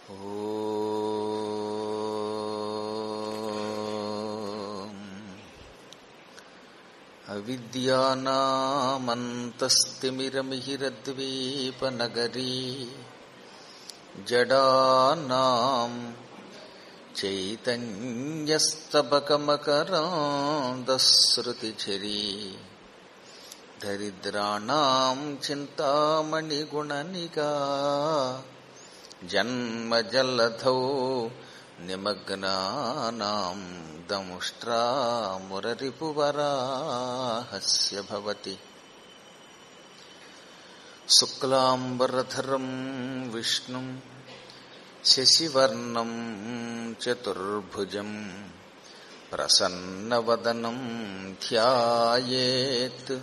అవిద్యానామంతస్తిమిరమిహిరద్వీపనగరీ జడానాం చైతన్యస్తబకమకరాందశ్రుతిఝరీ దరిద్రాణం చింతామణిగుణనికా జన్మజల్లధౌ నిమగ్నానాం దముష్ట్రామురరిపువరాహస్య భవతి శుక్లాంబరధరం విష్ణుం శశివర్ణం చతుర్భుజం ప్రసన్నవదనం ధ్యాయేత్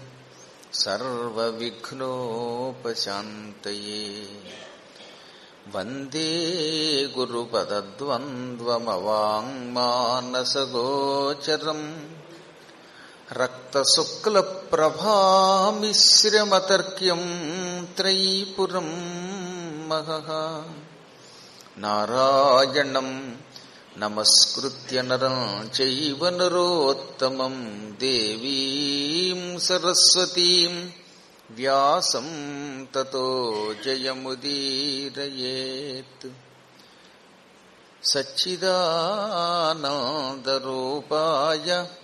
సర్వవిఘ్నోపశాంతయే వందే గురుపదద్వంద్వమవాङ्మానసగోచరం రక్తశుక్లప్రభామిశ్రమతర్క్యం త్రైపురం మహః నారాయణం నమస్కృత్య నరం చైవ నరోత్తమం దేవీం సరస్వతీం వ్యాసం తతో జయముదీరయేత్ సచ్చిదానందరూపాయ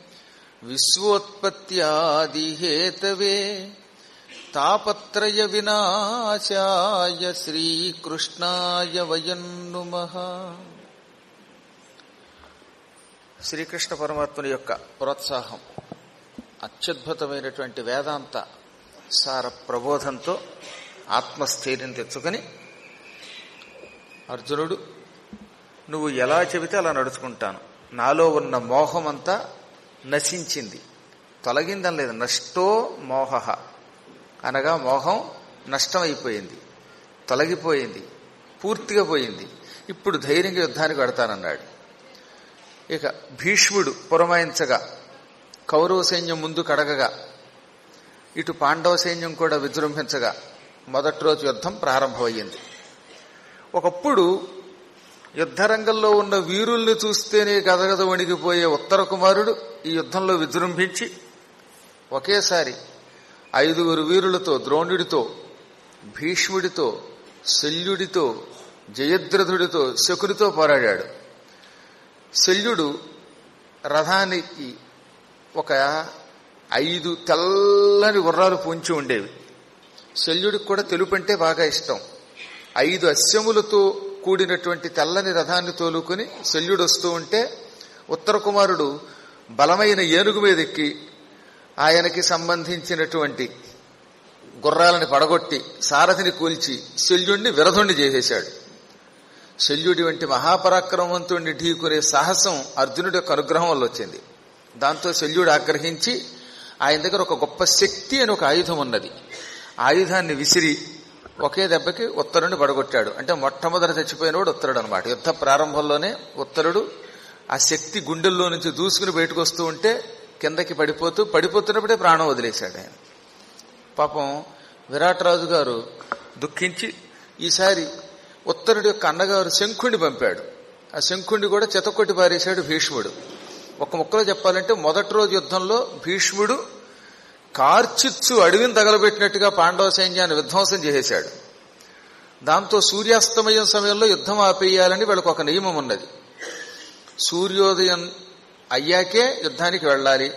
విశ్వోత్పత్యాదిహేతవే తాపత్రయ వినాశాయ శ్రీకృష్ణాయ వయం నుమః శ్రీకృష్ణ పరమాత్ముని యొక్క ప్రోత్సాహం అత్యద్భుతమైనటువంటి వేదాంత సార ప్రబోధంతో ఆత్మస్థైర్యం తెచ్చుకొని అర్జునుడు నువ్వు ఎలా చెబితే అలా నడుచుకుంటాను నాలో ఉన్న మోహమంతా నశించింది తొలగిందని లేదు నష్టో మోహ అనగా మోహం నష్టమైపోయింది తొలగిపోయింది పూర్తిగా పోయింది ఇప్పుడు ధైర్యంగా యుద్ధానికి పెడతానన్నాడు ఇక భీష్ముడు పురమాయించగా కౌరవ సైన్యం ముందు కడగగా ఇటు పాండవ సైన్యం కూడా విజృంభించగా మొదటి రోజు యుద్ధం ప్రారంభమయ్యింది ఒకప్పుడు యుద్ధరంగంలో ఉన్న వీరుల్ని చూస్తేనే గదగద వణిగిపోయే ఉత్తర కుమారుడు ఈ యుద్ధంలో విజృంభించి ఒకేసారి ఐదుగురు వీరులతో ద్రోణుడితో భీష్ముడితో శల్యుడితో జయద్రథుడితో శకునితో పోరాడాడు శల్యుడు రథానికి ఒక ఐదు తెల్లని గుర్రాలు పొంచి ఉండేవి శల్యుడికి కూడా తెలుపంటే బాగా ఇష్టం ఐదు అశ్వములతో కూడినటువంటి తెల్లని రథాన్ని తోలుకుని శల్యుడు వస్తూ ఉంటే ఉత్తర కుమారుడు బలమైన ఏనుగు మీద ఎక్కి ఆయనకి సంబంధించినటువంటి గుర్రాలని పడగొట్టి సారథిని కూల్చి శల్యుణ్ణి విరధుణ్ణి చేసేశాడు శల్యుడి వంటి మహాపరాక్రమవంతుణ్ణి ఢీకునే సాహసం అర్జునుడి యొక్క అనుగ్రహం వల్ల వచ్చింది దాంతో శల్యుడు ఆగ్రహించి ఆయన దగ్గర ఒక గొప్ప శక్తి అని ఒక ఆయుధం ఉన్నది ఆయుధాన్ని విసిరి ఒకే దెబ్బకి ఉత్తరుని పడగొట్టాడు అంటే మొట్టమొదటి చచ్చిపోయినవాడు ఉత్తరుడు అనమాట యుద్ధ ప్రారంభంలోనే ఉత్తరుడు ఆ శక్తి గుండెల్లో నుంచి దూసుకుని బయటకు వస్తూ ఉంటే కిందకి పడిపోతూ పడిపోతున్నప్పుడే ప్రాణం వదిలేశాడు ఆయన పాపం విరాట్ రాజు గారు దుఃఖించి ఈసారి ఉత్తరుడి యొక్క అన్నగారు శంఖుణ్ణి పంపాడు ఆ శంఖుణ్ణి కూడా చెతకొట్టి పారేశాడు భీష్ముడు ఒక ముక్కలో చెప్పాలంటే మొదటి రోజు యుద్ధంలో భీష్ముడు కార్చిచ్చు అడవిని తగలబెట్టినట్టుగా పాండవ సైన్యాన్ని విధ్వంసం చేసేశాడు దాంతో సూర్యాస్తమయం సమయంలో యుద్ధం ఆపేయాలని వీళ్ళకి ఒక నియమం ఉన్నది సూర్యోదయం అయ్యాకే యుద్ధానికి వెళ్ళాలి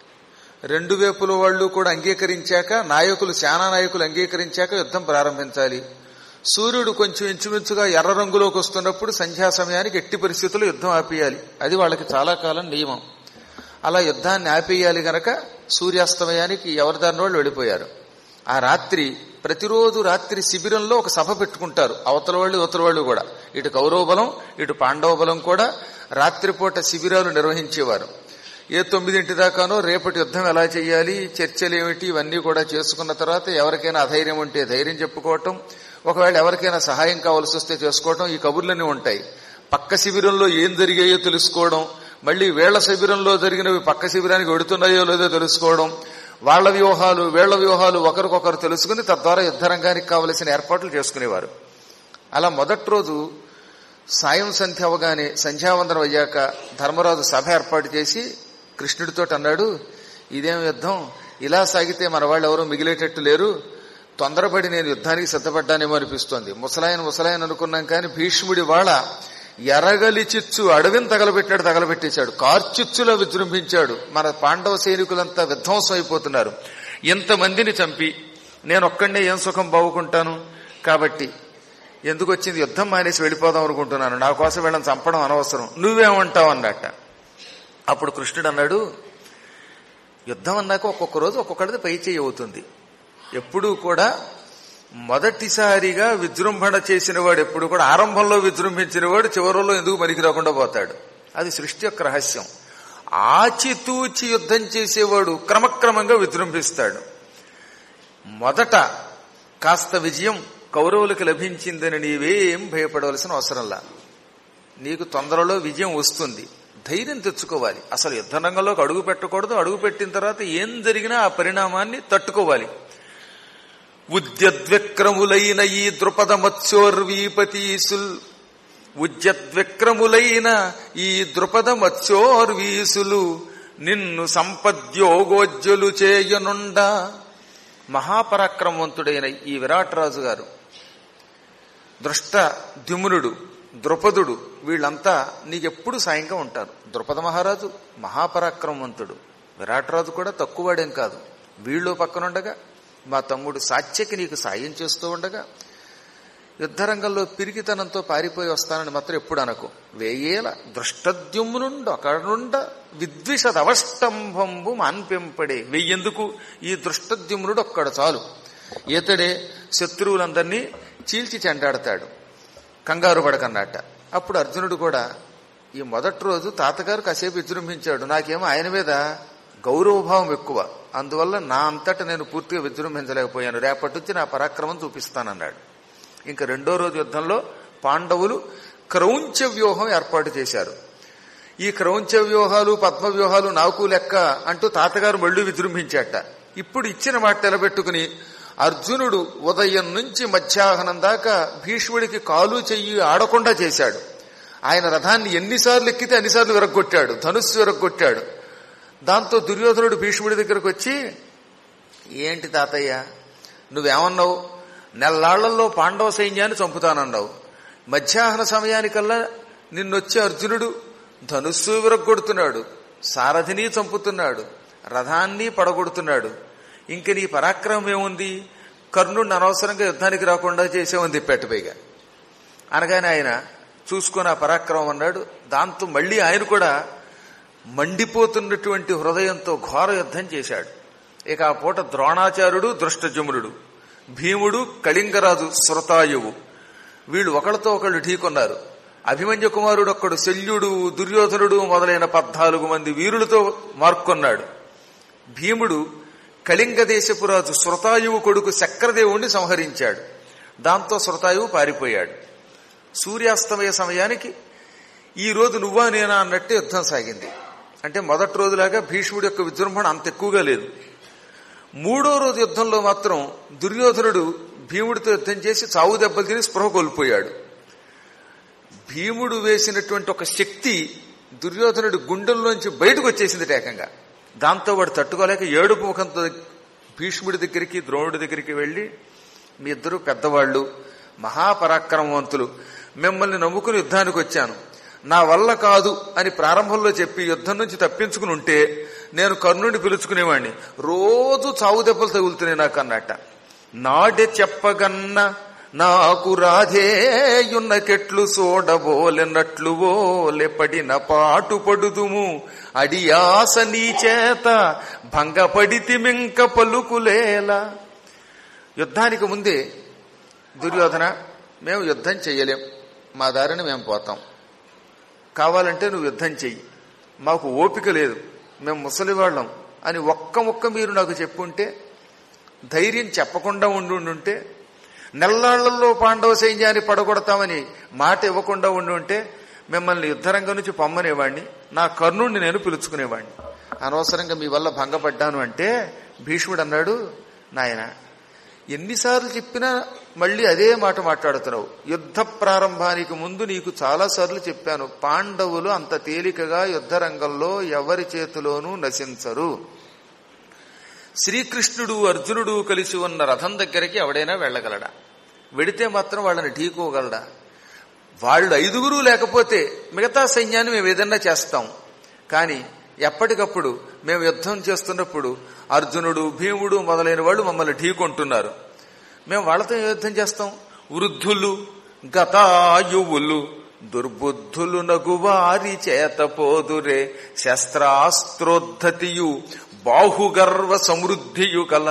రెండు వైపుల వాళ్ళు కూడా అంగీకరించాక నాయకులు సేనా నాయకులు అంగీకరించాక యుద్ధం ప్రారంభించాలి సూర్యుడు కొంచెం ఇంచుమించుగా ఎర్ర రంగులోకి వస్తున్నప్పుడు సంధ్యా సమయానికి ఎట్టి పరిస్థితుల్లో యుద్ధం ఆపేయాలి అది వాళ్ళకి చాలా కాలం నియమం అలా యుద్ధాన్ని ఆపేయాలి గనక సూర్యాస్తమయానికి ఎవరి దారిన వాళ్ళు వెళ్ళిపోయారు ఆ రాత్రి ప్రతిరోజు రాత్రి శిబిరంలో ఒక సభ పెట్టుకుంటారు అవతల వాళ్ళు ఇవతల వాళ్ళు కూడా ఇటు కౌరవ బలం ఇటు పాండవ బలం కూడా రాత్రిపూట శిబిరాలు నిర్వహించేవారు ఏ తొమ్మిదింటి దాకానో రేపటి యుద్ధం ఎలా చేయాలి చర్చలు ఏమిటి ఇవన్నీ కూడా చేసుకున్న తర్వాత ఎవరికైనా అధైర్యం ఉంటే ధైర్యం చెప్పుకోవటం ఒకవేళ ఎవరికైనా సహాయం కావాల్సి వస్తే చేసుకోవటం ఈ కబుర్లన్నీ ఉంటాయి పక్క శిబిరంలో ఏం జరిగాయో తెలుసుకోవడం మళ్ళీ వేళ్ల శిబిరంలో జరిగినవి పక్క శిబిరానికి వెడుతున్నాయో లేదో తెలుసుకోవడం వాళ్ల వ్యూహాలు వీళ్ల వ్యూహాలు ఒకరికొకరు తెలుసుకుని తద్వారా యుద్ధరంగానికి కావలసిన ఏర్పాట్లు చేసుకునేవారు అలా మొదటి రోజు సాయం సంధ్య అవగానే సంధ్యావందనం అయ్యాక ధర్మరాజు సభ ఏర్పాటు చేసి కృష్ణుడితో అన్నాడు ఇదేం యుద్ధం ఇలా సాగితే మన వాళ్ళు ఎవరూ మిగిలేటట్టు లేరు తొందరపడి నేను యుద్ధానికి సిద్ధపడ్డానేమో అనిపిస్తోంది ముసలాయన ముసలాయన అనుకున్నాం కానీ భీష్ముడి వాళ్ళ ఎరగలి చిచ్చు అడవిని తగలబెట్టాడు తగలబెట్టేశాడు కార్చిచ్చులో విజృంభించాడు మన పాండవ సైనికులంతా విధ్వంసం అయిపోతున్నారు ఎంతమందిని చంపి నేను ఒక్కడే ఏం సుఖం బావుకుంటాను కాబట్టి ఎందుకు వచ్చింది యుద్ధం మానేసి వెళ్ళిపోదాం అనుకుంటున్నాను నా కోసం వీళ్ళని చంపడం అనవసరం నువ్వేమంటావు అన్నట్ట అప్పుడు కృష్ణుడు అన్నాడు యుద్ధం అన్నాక ఒక్కొక్క రోజు ఒక్కొక్కడిది పై చేయి అవుతుంది ఎప్పుడూ కూడా మొదటిసారిగా విజృంభణ చేసిన వాడు ఎప్పుడు కూడా ఆరంభంలో విజృంభించిన వాడు చివరిలో ఎందుకు పనికి రాకుండా పోతాడు అది సృష్టి యొక్క రహస్యం ఆచితూచి యుద్ధం చేసేవాడు క్రమక్రమంగా విజృంభిస్తాడు మొదట కాస్త విజయం కౌరవులకు లభించిందని నీవేం భయపడవలసిన అవసరంలా నీకు తొందరలో విజయం వస్తుంది ధైర్యం తెచ్చుకోవాలి అసలు యుద్ధ రంగంలోకి అడుగు పెట్టకూడదు అడుగు పెట్టిన తర్వాత ఏం జరిగినా ఆ పరిణామాన్ని తట్టుకోవాలి ఉద్యద్విక్రములైన ఈ ద్రుపద మత్స్యోర్వీపతీసుల్ ఉద్యద్విక్రములైన ఈ ద్రుపద మత్స్యోర్వీసులు నిన్ను సంపద్యోగోజ్జలు చేయనుండ మహాపరాక్రమవంతుడైన ఈ విరాట్ రాజు గారు దృష్ట ద్యుమ్నుడు ద్రుపదుడు వీళ్ళంతా నీకెప్పుడు సాయంగా ఉంటారు ద్రుపద మహారాజు మహాపరాక్రమవంతుడు విరాట్ రాజు కూడా తక్కువవాడేం కాదు వీళ్ళు పక్కనుండగా మా తమ్ముడు సాత్యకి నీకు సాయం చేస్తూ ఉండగా యుద్ధరంగంలో పిరికితనంతో పారిపోయి వస్తానని మాత్రం ఎప్పుడు అనకు వేయేల దృష్టద్యుమ్నుండు అక్కడుండ విద్విషదవష్టంభంబు మాన్పెంపడే వెయ్యెందుకు ఈ దృష్టద్యుమ్నుడు ఒక్కడ చాలు ఇతడే శత్రువులందరినీ చీల్చి చెండాడతాడు కంగారు పడకన్నట్ట అప్పుడు అర్జునుడు కూడా ఈ మొదటి రోజు తాతగారు కాసేపు విజృంభించాడు నాకేమో ఆయన మీద గౌరవభావం ఎక్కువ అందువల్ల నా అంతటా నేను పూర్తిగా విజృంభించలేకపోయాను రేపటి నుంచి నా పరాక్రమం చూపిస్తానన్నాడు ఇంకా రెండో రోజు యుద్ధంలో పాండవులు క్రౌంచ వ్యూహం ఏర్పాటు చేశారు ఈ క్రౌంచ వ్యూహాలు పద్మ వ్యూహాలు నాకు లెక్క అంటూ తాతగారు మళ్ళీ విజృంభించాట ఇప్పుడు ఇచ్చిన మాట నిలబెట్టుకుని అర్జునుడు ఉదయం నుంచి మధ్యాహ్నం దాకా భీష్ముడికి కాలు చెయ్యి ఆడకుండా చేశాడు ఆయన రథాన్ని ఎన్నిసార్లు ఎక్కితే అన్నిసార్లు విరగొట్టాడు ధనుస్సు విరగొట్టాడు దాంతో దుర్యోధనుడు భీష్ముడి దగ్గరకు వచ్చి ఏంటి తాతయ్య నువ్వేమన్నావు నెల్లాళ్లలో పాండవ సైన్యాన్ని చంపుతానన్నావు మధ్యాహ్న సమయానికల్లా నిన్నొచ్చి అర్జునుడు ధనుస్సు విరగొడుతున్నాడు సారథిని చంపుతున్నాడు రథాన్ని పడగొడుతున్నాడు ఇంక నీ పరాక్రమం ఏముంది కర్ణుడిని అనవసరంగా యుద్ధానికి రాకుండా చేసేమని తిప్పెట్టు పైగా అనగానే ఆయన చూసుకుని ఆ పరాక్రమం అన్నాడు దాంతో మళ్ళీ ఆయన కూడా మండిపోతున్నటువంటి హృదయంతో ఘోర యుద్ధం చేశాడు ఇక ఆ పూట ద్రోణాచార్యుడు దృష్టజమునుడు భీముడు కళింగరాజు శృతాయువు వీళ్ళు ఒకళ్ళతో ఒకళ్ళు ఢీకొన్నారు అభిమన్యు కుమారుడు ఒక్కడు శల్యుడు దుర్యోధనుడు మొదలైన పద్నాలుగు మంది వీరులతో మార్కొన్నాడు భీముడు కళింగ దేశపురాజు శృతాయువు కొడుకు చక్రదేవుణ్ణి సంహరించాడు దాంతో శృతాయువు పారిపోయాడు సూర్యాస్తమయ సమయానికి ఈ రోజు నువ్వా నేనా అన్నట్టు యుద్ధం సాగింది అంటే మొదటి రోజులాగా భీష్ముడి యొక్క విజృంభణ అంత ఎక్కువగా లేదు మూడో రోజు యుద్ధంలో మాత్రం దుర్యోధనుడు భీముడితో యుద్ధం చేసి చావు దెబ్బలు తిని స్పృహ కోల్పోయాడు భీముడు వేసినటువంటి ఒక శక్తి దుర్యోధనుడి గుండెల్లోంచి బయటకు వచ్చేసింది ఏకంగా దాంతో వాడు తట్టుకోలేక ఏడుపు ముఖంతో భీష్ముడి దగ్గరికి ద్రోణుడి దగ్గరికి వెళ్లి మీ ఇద్దరు పెద్దవాళ్లు మహాపరాక్రమవంతులు మిమ్మల్ని నమ్ముకుని యుద్ధానికి వచ్చాను నా వల్ల కాదు అని ప్రారంభంలో చెప్పి యుద్ధం నుంచి తప్పించుకుని ఉంటే నేను కర్ణుడిని పిలుచుకునేవాడిని రోజు చావు దెబ్బలు తగులుతున్నాయి నాకు అన్నట్ట నాడే చెప్పగన్న నాకు రాధేయున్న కెట్లు సోడబోలెన్నట్లు ఓలె పడిన పాటు పడుదుము అడియాస నీ చేత భంగపడితి మింక పలుకులేలా యుద్ధానికి ముందే దుర్యోధన మేము యుద్ధం చెయ్యలేం మా దారిని మేము పోతాం కావాలంటే నువ్వు యుద్ధం చెయ్యి మాకు ఓపిక లేదు మేము ముసలివాళ్ళం అని ఒక్క ముక్క మీరు నాకు చెప్పుంటే ధైర్యం చెప్పకుండా ఉండి ఉంటే నెల్లాళ్లలో పాండవ సైన్యాన్ని పడగొడతామని మాట ఇవ్వకుండా ఉండి ఉంటే మిమ్మల్ని యుద్ధరంగం నుంచి పొమ్మనేవాణ్ణి నా కర్ణుణ్ణి నేను పిలుచుకునేవాణ్ణి అనవసరంగా మీ వల్ల భంగపడ్డాను అంటే భీష్ముడు అన్నాడు నాయన ఎన్నిసార్లు చెప్పినా మళ్ళీ అదే మాట మాట్లాడుతున్నావు యుద్ధ ప్రారంభానికి ముందు నీకు చాలాసార్లు చెప్పాను పాండవులు అంత తేలికగా యుద్ధ రంగంలో ఎవరి చేతిలోనూ నశించరు శ్రీకృష్ణుడు అర్జునుడు కలిసి ఉన్న రథం దగ్గరికి ఎవడైనా వెళ్ళగలడా వెడితే మాత్రం వాళ్ళని ఢీకోగలడా వాళ్ళు ఐదుగురు లేకపోతే మిగతా సైన్యాన్ని మేము ఏదన్నా చేస్తాం కానీ ఎప్పటికప్పుడు మేము యుద్ధం చేస్తున్నప్పుడు అర్జునుడు భీముడు మొదలైన వాళ్ళు మమ్మల్ని ఢీకొంటున్నారు మేము వాళ్ళతో ఏం యుద్ధం చేస్తాం వృద్ధులు గతాయువులు దుర్బుద్ధులు నగువారి చేత పోదురే శస్త్రాస్త్రోద్ధతియు బాహుగర్వ సమృద్ధియు కల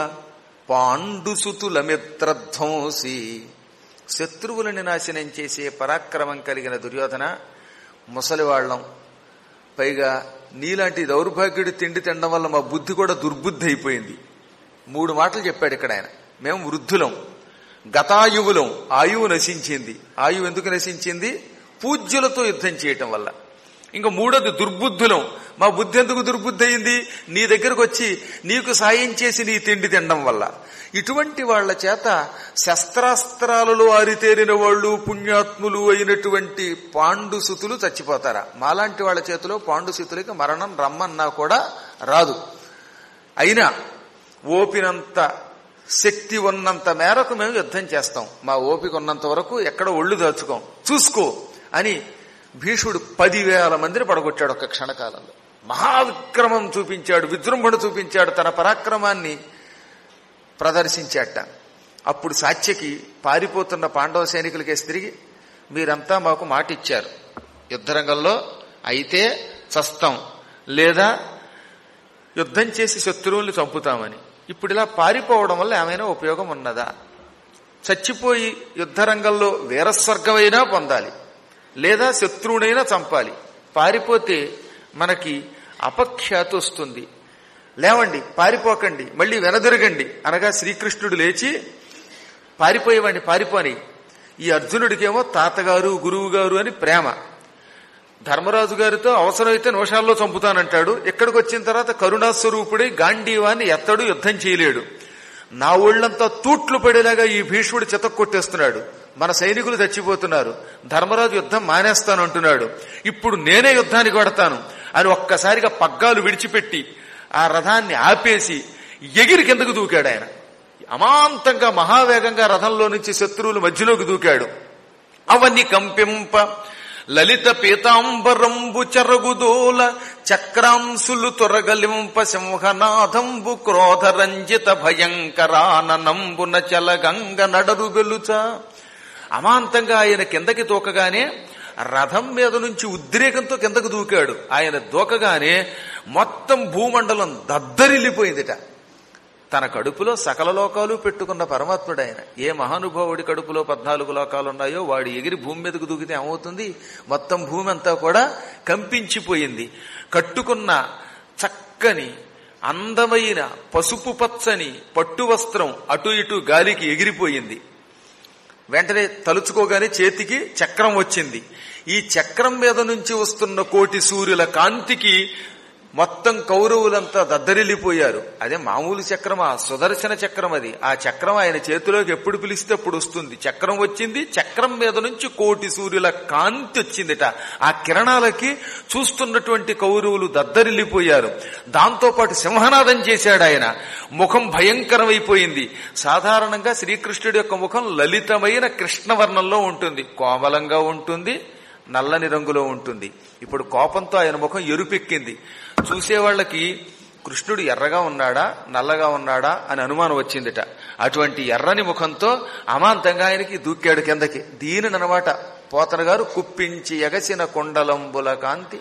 పాండుసుతుల మిత్రధ్వంసి శత్రువులని నాశనం చేసే పరాక్రమం కలిగిన దుర్యోధన ముసలివాళ్లం పైగా నీలాంటి దౌర్భాగ్యుడి తిండి తినడం వల్ల మా బుద్ధి కూడా దుర్బుద్ధి అయిపోయింది మూడు మాటలు చెప్పాడు ఇక్కడ ఆయన మేము వృద్ధులం గతాయువులం ఆయువు నశించింది ఆయువు ఎందుకు నశించింది పూజ్యులతో యుద్ధం చేయటం వల్ల ఇంకా మూడోది దుర్బుద్ధులం మా బుద్ధి ఎందుకు దుర్బుద్ధి అయింది నీ దగ్గరకు వచ్చి నీకు సాయం చేసి నీ తిండి తినడం వల్ల ఇటువంటి వాళ్ల చేత శస్త్రాస్త్రాలలో ఆరితేరిన వాళ్ళు పుణ్యాత్ములు అయినటువంటి పాండుసుతులు చచ్చిపోతారా మాలాంటి వాళ్ళ చేతిలో పాండుసుతులకి మరణం రమ్మన్నా కూడా రాదు అయినా ఓపినంత శక్తి ఉన్నంత మేరకు మేము యుద్ధం చేస్తాం మా ఓపిక ఉన్నంత వరకు ఎక్కడ ఒళ్ళు దాచుకోం చూసుకో అని భీషుడు పదివేల మందిని పడగొట్టాడు ఒక క్షణకాలంలో మహావిక్రమం చూపించాడు విజృంభణ చూపించాడు తన పరాక్రమాన్ని ప్రదర్శించాట అప్పుడు సాత్యకి పారిపోతున్న పాండవ సైనికులకేసి తిరిగి మీరంతా మాకు మాట ఇచ్చారు యుద్ధరంగంలో అయితే చస్తాం లేదా యుద్ధం చేసి శత్రువుల్ని చంపుతామని ఇప్పుడు ఇలా పారిపోవడం వల్ల ఏమైనా ఉపయోగం ఉన్నదా చచ్చిపోయి యుద్ధరంగంలో వీరస్వర్గమైనా పొందాలి లేదా శత్రువునైనా చంపాలి పారిపోతే మనకి అపఖ్యాతి వస్తుంది లేవండి పారిపోకండి మళ్ళీ వెనదిరగండి అనగా శ్రీకృష్ణుడు లేచి పారిపోయేవాడిని పారిపోని ఈ అర్జునుడికేమో తాతగారు గురువు గారు అని ప్రేమ ధర్మరాజు గారితో అవసరమైతే నిమిషాల్లో చంపుతానంటాడు ఇక్కడికి వచ్చిన తర్వాత కరుణాస్వరూపుడై గాంధీవాన్ని ఎత్తడు యుద్ధం చేయలేడు నా ఒళ్ళంతా తూట్లు పడేలాగా ఈ భీష్ముడు చితక్ కొట్టేస్తున్నాడు మన సైనికులు చచ్చిపోతున్నారు ధర్మరాజు యుద్ధం మానేస్తానంటున్నాడు ఇప్పుడు నేనే యుద్ధానికి కొడతాను అని ఒక్కసారిగా పగ్గాలు విడిచిపెట్టి ఆ రథాన్ని ఆపేసి ఎగిరి కిందకు దూకాడు ఆయన అమాంతంగా మహావేగంగా రథంలో నుంచి శత్రువులు మధ్యలోకి దూకాడు అవన్నీ కంపింప లలిత పీతాంబరంబు చెరగుదోల చక్రాంశులు తొరగలింప సింహనాథంబు క్రోధరంజిత భయంకరానంబున చలగంగ నడరు వెలుచ అమాంతంగా ఆయన కిందకి తోకగానే రథం మీద నుంచి ఉద్రేకంతో కిందకు దూకాడు ఆయన దూకగానే మొత్తం భూమండలం దద్దరిల్లిపోయిందిట తన కడుపులో సకల లోకాలు పెట్టుకున్న పరమాత్ముడు ఆయన ఏ మహానుభావుడి కడుపులో పద్నాలుగు లోకాలు ఉన్నాయో వాడు ఎగిరి భూమి మీదకు దూకితే ఏమవుతుంది మొత్తం భూమి అంతా కూడా కంపించిపోయింది కట్టుకున్న చక్కని అందమైన పసుపు పచ్చని పట్టు వస్త్రం అటు ఇటు గాలికి ఎగిరిపోయింది వెంటనే తలుచుకోగానే చేతికి చక్రం వచ్చింది ఈ చక్రం మీద నుంచి వస్తున్న కోటి సూర్యుల కాంతికి మొత్తం కౌరవులంతా దద్దరిల్లిపోయారు అదే మామూలు చక్రమా సుదర్శన చక్రం అది ఆ చక్రం ఆయన చేతిలోకి ఎప్పుడు పిలిస్తే అప్పుడు వస్తుంది చక్రం వచ్చింది చక్రం మీద నుంచి కోటి సూర్యుల కాంతి వచ్చిందిట ఆ కిరణాలకి చూస్తున్నటువంటి కౌరవులు దద్దరిల్లిపోయారు దాంతోపాటు సింహనాదం చేశాడు ఆయన ముఖం భయంకరమైపోయింది సాధారణంగా శ్రీకృష్ణుడి యొక్క ముఖం లలితమైన కృష్ణవర్ణంలో ఉంటుంది కోమలంగా ఉంటుంది నల్లని రంగులో ఉంటుంది ఇప్పుడు కోపంతో ఆయన ముఖం ఎరుపెక్కింది చూసేవాళ్లకి కృష్ణుడు ఎర్రగా ఉన్నాడా నల్లగా ఉన్నాడా అని అనుమానం వచ్చిందిట అటువంటి ఎర్రని ముఖంతో అమాంతంగా ఆయనకి దూకాడు కిందకి దీనినమాట పోతన గారు కుప్పించి ఎగసిన కొండలంబుల కాంతి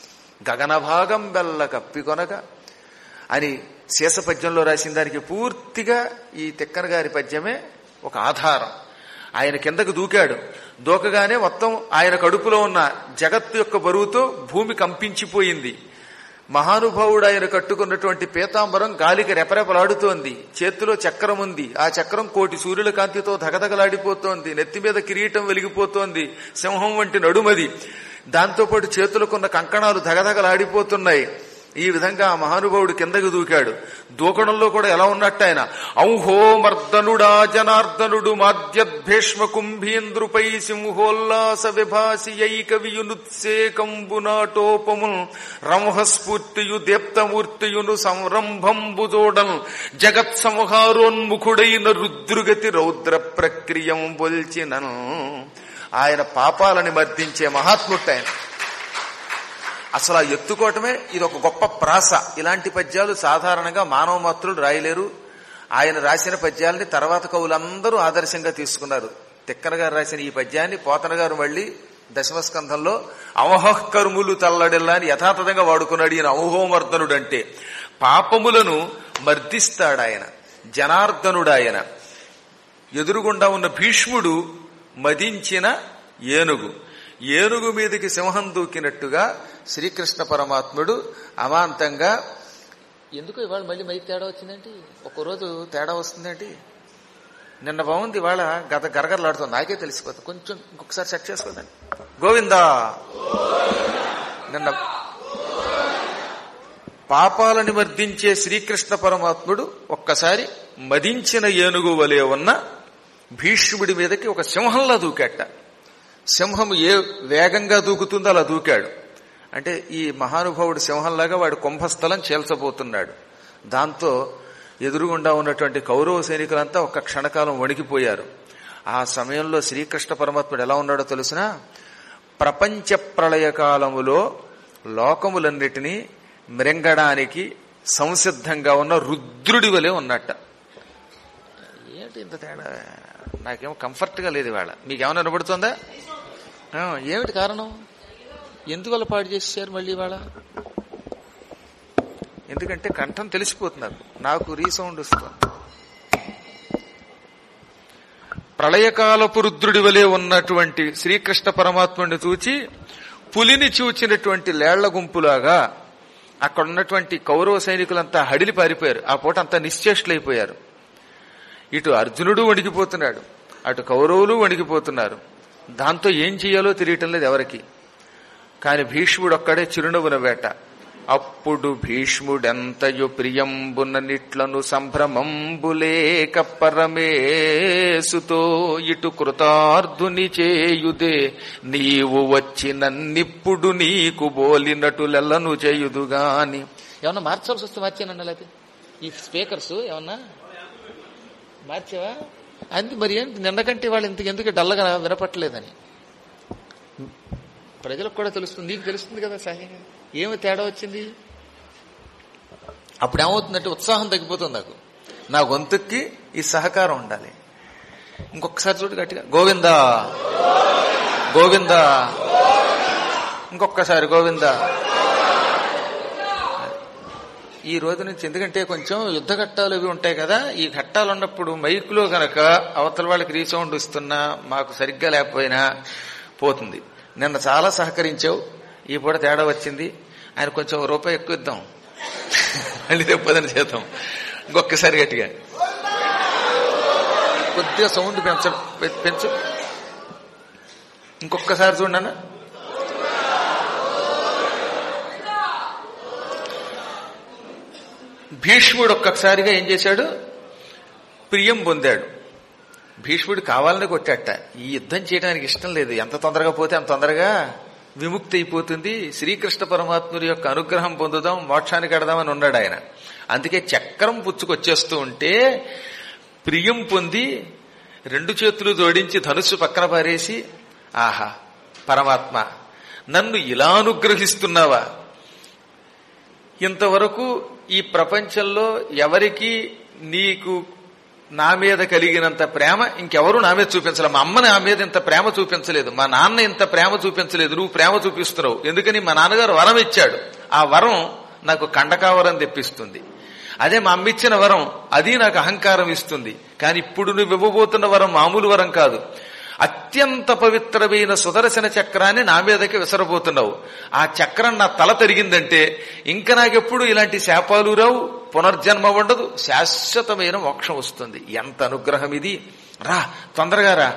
గగనభాగం బెల్ల కప్పికొనగా అని శేష పద్యంలో రాసిన దానికి పూర్తిగా ఈ తిక్కన గారి పద్యమే ఒక ఆధారం ఆయన కిందకు దూకాడు దూకగానే మొత్తం ఆయన కడుపులో ఉన్న జగత్తు యొక్క బరువుతో భూమి కంపించిపోయింది మహానుభావుడు ఆయన కట్టుకున్నటువంటి పీతాంబరం గాలికి రెపరెపలాడుతోంది చేతిలో చక్రం ఉంది ఆ చక్రం కోటి సూర్యుల కాంతితో ధగధగలాడిపోతోంది నెత్తి మీద కిరీటం వెలిగిపోతోంది సింహం వంటి నడుమది దాంతోపాటు చేతులకున్న కంకణాలు ధగధగలాడిపోతున్నాయి ఈ విధంగా ఆ మహానుభావుడు కిందకి దూకాడు దూకడంలో కూడా ఎలా ఉన్నట్టు ఆయన ఔహో మర్దనుడా జనార్దనుడు మాద్యద్భీష్మ కుంభీంద్రుపై సింహోల్లాస విభాసి కంబునాటోపముల్ రంహస్ఫూర్తియు దీప్తమూర్తియును సంరంభంబు జోడల్ జగత్ సంహారోన్ముఖుడైన రుద్రుగతి రౌద్ర ప్రక్రియం బొల్చినను ఆయన పాపాలని మర్దించే మహాత్ముడు ఆయన అసలు ఆ ఎత్తుకోవటమే ఇది ఒక గొప్ప ప్రాస ఇలాంటి పద్యాలు సాధారణంగా మానవ మాత్రులు రాయలేరు ఆయన రాసిన పద్యాలని తర్వాత కవులందరూ ఆదర్శంగా తీసుకున్నారు తిక్కన గారు రాసిన ఈ పద్యాన్ని పోతన గారు మళ్ళీ దశమస్కంధంలో అవహకర్ములు తల్లడిల్లా అని యథాతథంగా వాడుకున్నాడు ఈయన ఔహోమర్దనుడు అంటే పాపములను మర్దిస్తాడు ఆయన జనార్దనుడు ఆయన ఎదురుగుండా ఉన్న భీష్ముడు మదించిన ఏనుగు ఏనుగు మీదకి సింహం దూకినట్టుగా శ్రీకృష్ణ పరమాత్ముడు అమాంతంగా ఎందుకు ఇవాళ మళ్ళీ మైక్ తేడా వచ్చిందండి రోజు తేడా వస్తుందండి నిన్న బాగుంది ఇవాళ గత గరగరలాడుతుంది నాకే తెలిసిపోతుంది కొంచెం ఇంకొకసారి చెక్ చేసుకోదండి గోవిందా నిన్న పాపాలని మర్దించే శ్రీకృష్ణ పరమాత్ముడు ఒక్కసారి మదించిన ఏనుగు వలె ఉన్న భీష్ముడి మీదకి ఒక సింహంలా దూకాట సింహం ఏ వేగంగా దూకుతుందో అలా దూకాడు అంటే ఈ మహానుభావుడు సింహంలాగా వాడు కుంభస్థలం చేల్చబోతున్నాడు దాంతో ఎదురుగుండా ఉన్నటువంటి కౌరవ సైనికులంతా ఒక్క క్షణకాలం వణికిపోయారు ఆ సమయంలో శ్రీకృష్ణ పరమాత్ముడు ఎలా ఉన్నాడో తెలుసిన ప్రపంచ ప్రళయ కాలములో లోకములన్నిటినీ మృంగడానికి సంసిద్ధంగా ఉన్న రుద్రుడి వలె ఉన్నట్ట ఏంటి ఇంత తేడా నాకేమో కంఫర్ట్గా లేదు ఇవాళ మీకేమైనా వినబడుతుందా ఆ, ఏమిటి కారణం ఎందువల్ల పాడు చేశారు మళ్ళీ ఇవాళ ఎందుకంటే కంఠం తెలిసిపోతుంది నాకు నాకు రీసౌండ్ వస్తుంది ప్రళయకాలపు రుద్రుడి వలె ఉన్నటువంటి శ్రీకృష్ణ పరమాత్ముడిని చూచి పులిని చూచినటువంటి లేళ్ల గుంపులాగా అక్కడ ఉన్నటువంటి కౌరవ సైనికులంతా హడిలి పారిపోయారు ఆ పూట అంతా నిశ్చేష్లైపోయారు ఇటు అర్జునుడు వణికిపోతున్నాడు అటు కౌరవులు వణికిపోతున్నారు దాంతో ఏం చెయ్యాలో తెలియటం లేదు ఎవరికి కాని భీష్ముడు ఒక్కడే చిరునవ్వున వేట అప్పుడు భీష్ముడెంతయు ప్రియంబున నిట్లను సంభ్రమంబులేక పరమేసుతో ఇటు కృతార్థుని చేయుదే నీవు వచ్చినన్నిప్పుడు నీకు బోలినటులెల్లను చేయుదుగాని ఏమన్నా మార్చాల్సి వస్తే మార్చానన్నా లేకపోతే ఈ స్పీకర్స్ ఏమన్నా మార్చావా అంది మరి ఏంటి నిన్నకంటే వాళ్ళు ఇంత ఎందుకు డల్లగా వినపట్టలేదని ప్రజలకు కూడా తెలుస్తుంది నీకు తెలుస్తుంది కదా సహాయంగా ఏమి తేడా వచ్చింది అప్పుడు ఏమవుతుందంటే ఉత్సాహం తగ్గిపోతుంది నాకు నా గొంతుకి ఈ సహకారం ఉండాలి ఇంకొకసారి చూడు గట్టిగా గోవిందా గోవిందా ఇంకొకసారి గోవిందా ఈ రోజు నుంచి ఎందుకంటే కొంచెం యుద్ధ ఘట్టాలు ఇవి ఉంటాయి కదా ఈ ఘట్టాలు ఉన్నప్పుడు మైకులో గనక అవతల వాళ్ళకి రీసౌండ్ ఇస్తున్నా మాకు సరిగ్గా లేకపోయినా పోతుంది నిన్న చాలా సహకరించావు ఈ పూట తేడా వచ్చింది ఆయన కొంచెం ఓ రూపాయి ఎక్కువ ఇద్దాం మళ్ళీ రేపు పదని చేద్దాం ఇంకొకసారి గట్టిగా కొద్దిగా సౌండ్ పెంచ పెంచు ఇంకొకసారి చూడన్నా భీష్ముడు ఒక్కసారిగా ఏం చేశాడు ప్రియం పొందాడు భీష్ముడు కావాలని కొట్టాట ఈ యుద్ధం చేయడానికి ఇష్టం లేదు ఎంత తొందరగా పోతే అంత తొందరగా విముక్తి అయిపోతుంది శ్రీకృష్ణ పరమాత్ముడి యొక్క అనుగ్రహం పొందుదాం మోక్షానికి కడదామని ఉన్నాడు ఆయన అందుకే చక్రం పుచ్చుకొచ్చేస్తూ ఉంటే ప్రియం పొంది రెండు చేతులు జోడించి ధనుస్సు పక్కన పారేసి ఆహా పరమాత్మ నన్ను ఇలా అనుగ్రహిస్తున్నావా ఇంతవరకు ఈ ప్రపంచంలో ఎవరికి నీకు నా మీద కలిగినంత ప్రేమ ఇంకెవరు నా మీద చూపించలేదు మా అమ్మ నా మీద ఇంత ప్రేమ చూపించలేదు మా నాన్న ఇంత ప్రేమ చూపించలేదు నువ్వు ప్రేమ చూపిస్తున్నావు ఎందుకని మా నాన్నగారు వరం ఇచ్చాడు ఆ వరం నాకు కండకావరం తెప్పిస్తుంది అదే మా అమ్మ ఇచ్చిన వరం అది నాకు అహంకారం ఇస్తుంది కానీ ఇప్పుడు నువ్వు ఇవ్వబోతున్న వరం మామూలు వరం కాదు అత్యంత పవిత్రమైన సుదర్శన చక్రాన్ని నా మీదకి విసరబోతున్నావు ఆ చక్రం నా తల తరిగిందంటే ఇంకా నాకెప్పుడు ఇలాంటి శాపాలు రావు పునర్జన్మ ఉండదు శాశ్వతమైన మోక్షం వస్తుంది ఎంత అనుగ్రహం ఇది రా తొందరగా రా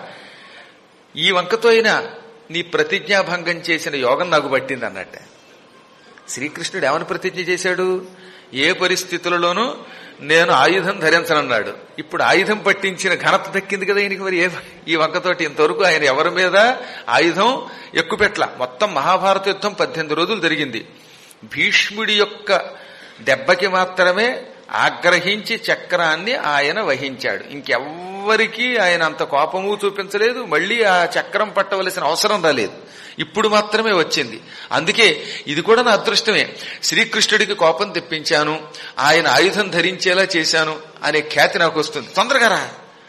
ఈ వంకతో అయినా నీ ప్రతిజ్ఞాభంగం చేసిన యోగం నాకు పట్టింది అన్నట్టే శ్రీకృష్ణుడు ఏమని ప్రతిజ్ఞ చేశాడు ఏ పరిస్థితులలోనూ నేను ఆయుధం ధరించనన్నాడు ఇప్పుడు ఆయుధం పట్టించిన ఘనత దక్కింది కదా ఈయనకి మరి ఏ ఈ వంకతోటి ఇంతవరకు ఆయన ఎవరి మీద ఆయుధం ఎక్కుపెట్ల మొత్తం మహాభారత యుద్ధం పద్దెనిమిది రోజులు జరిగింది భీష్ముడి యొక్క దెబ్బకి మాత్రమే ఆగ్రహించి చక్రాన్ని ఆయన వహించాడు ఇంకెవ్వరికీ ఆయన అంత కోపము చూపించలేదు మళ్ళీ ఆ చక్రం పట్టవలసిన అవసరం రాలేదు ఇప్పుడు మాత్రమే వచ్చింది అందుకే ఇది కూడా నా అదృష్టమే శ్రీకృష్ణుడికి కోపం తెప్పించాను ఆయన ఆయుధం ధరించేలా చేశాను అనే ఖ్యాతి నాకు వస్తుంది తొందరగా రా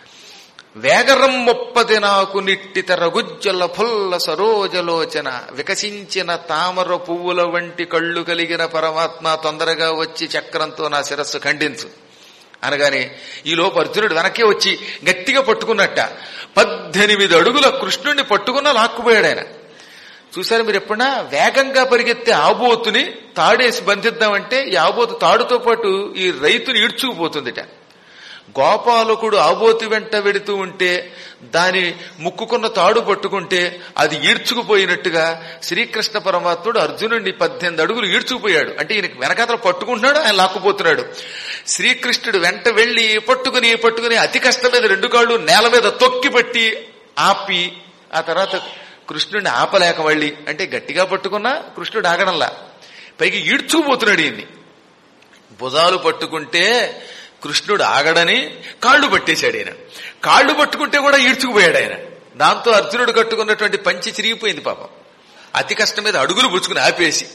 వేగరం మొప్పది నాకు నిట్టిత రగుజ్జల ఫుల్ల సరోజలోచన వికసించిన తామర పువ్వుల వంటి కళ్ళు కలిగిన పరమాత్మ తొందరగా వచ్చి చక్రంతో నా శిరస్సు ఖండించు అనగానే ఈలోపు అర్జునుడు వెనక్కి వచ్చి గట్టిగా పట్టుకున్నట్ట పద్దెనిమిది అడుగుల కృష్ణుడిని పట్టుకున్న లాక్కుపోయాడు ఆయన చూసారు మీరు ఎప్పుడన్నా వేగంగా పరిగెత్తే ఆబోతుని తాడేసి బంధిద్దామంటే ఈ ఆబోతు తాడుతో పాటు ఈ రైతుని ఈడ్చుకుపోతుందిట గోపాలకుడు ఆబోతు వెంట వెడుతూ ఉంటే దాని ముక్కుకున్న తాడు పట్టుకుంటే అది ఈడ్చుకుపోయినట్టుగా శ్రీకృష్ణ పరమాత్ముడు అర్జునుడిని పద్దెనిమిది అడుగులు ఈడ్చుకుపోయాడు అంటే ఈయనకి వెనకాతల పట్టుకుంటున్నాడు ఆయన లాక్కుపోతున్నాడు శ్రీకృష్ణుడు వెంట వెళ్లి పట్టుకుని పట్టుకుని అతి కష్టం మీద రెండు కాళ్ళు నేల మీద తొక్కి పట్టి ఆపి ఆ తర్వాత కృష్ణుడిని ఆపలేక మళ్ళీ అంటే గట్టిగా పట్టుకున్నా కృష్ణుడు ఆగడంలా పైకి ఈడ్చుకుపోతున్నాడు ఈయన్ని భుజాలు పట్టుకుంటే కృష్ణుడు ఆగడని కాళ్ళు పట్టేశాడు ఆయన కాళ్ళు పట్టుకుంటే కూడా ఈడ్చుకుపోయాడు ఆయన దాంతో అర్జునుడు కట్టుకున్నటువంటి పంచి చిరిగిపోయింది పాపం అతి కష్టం మీద అడుగులు పుచ్చుకుని ఆపేసి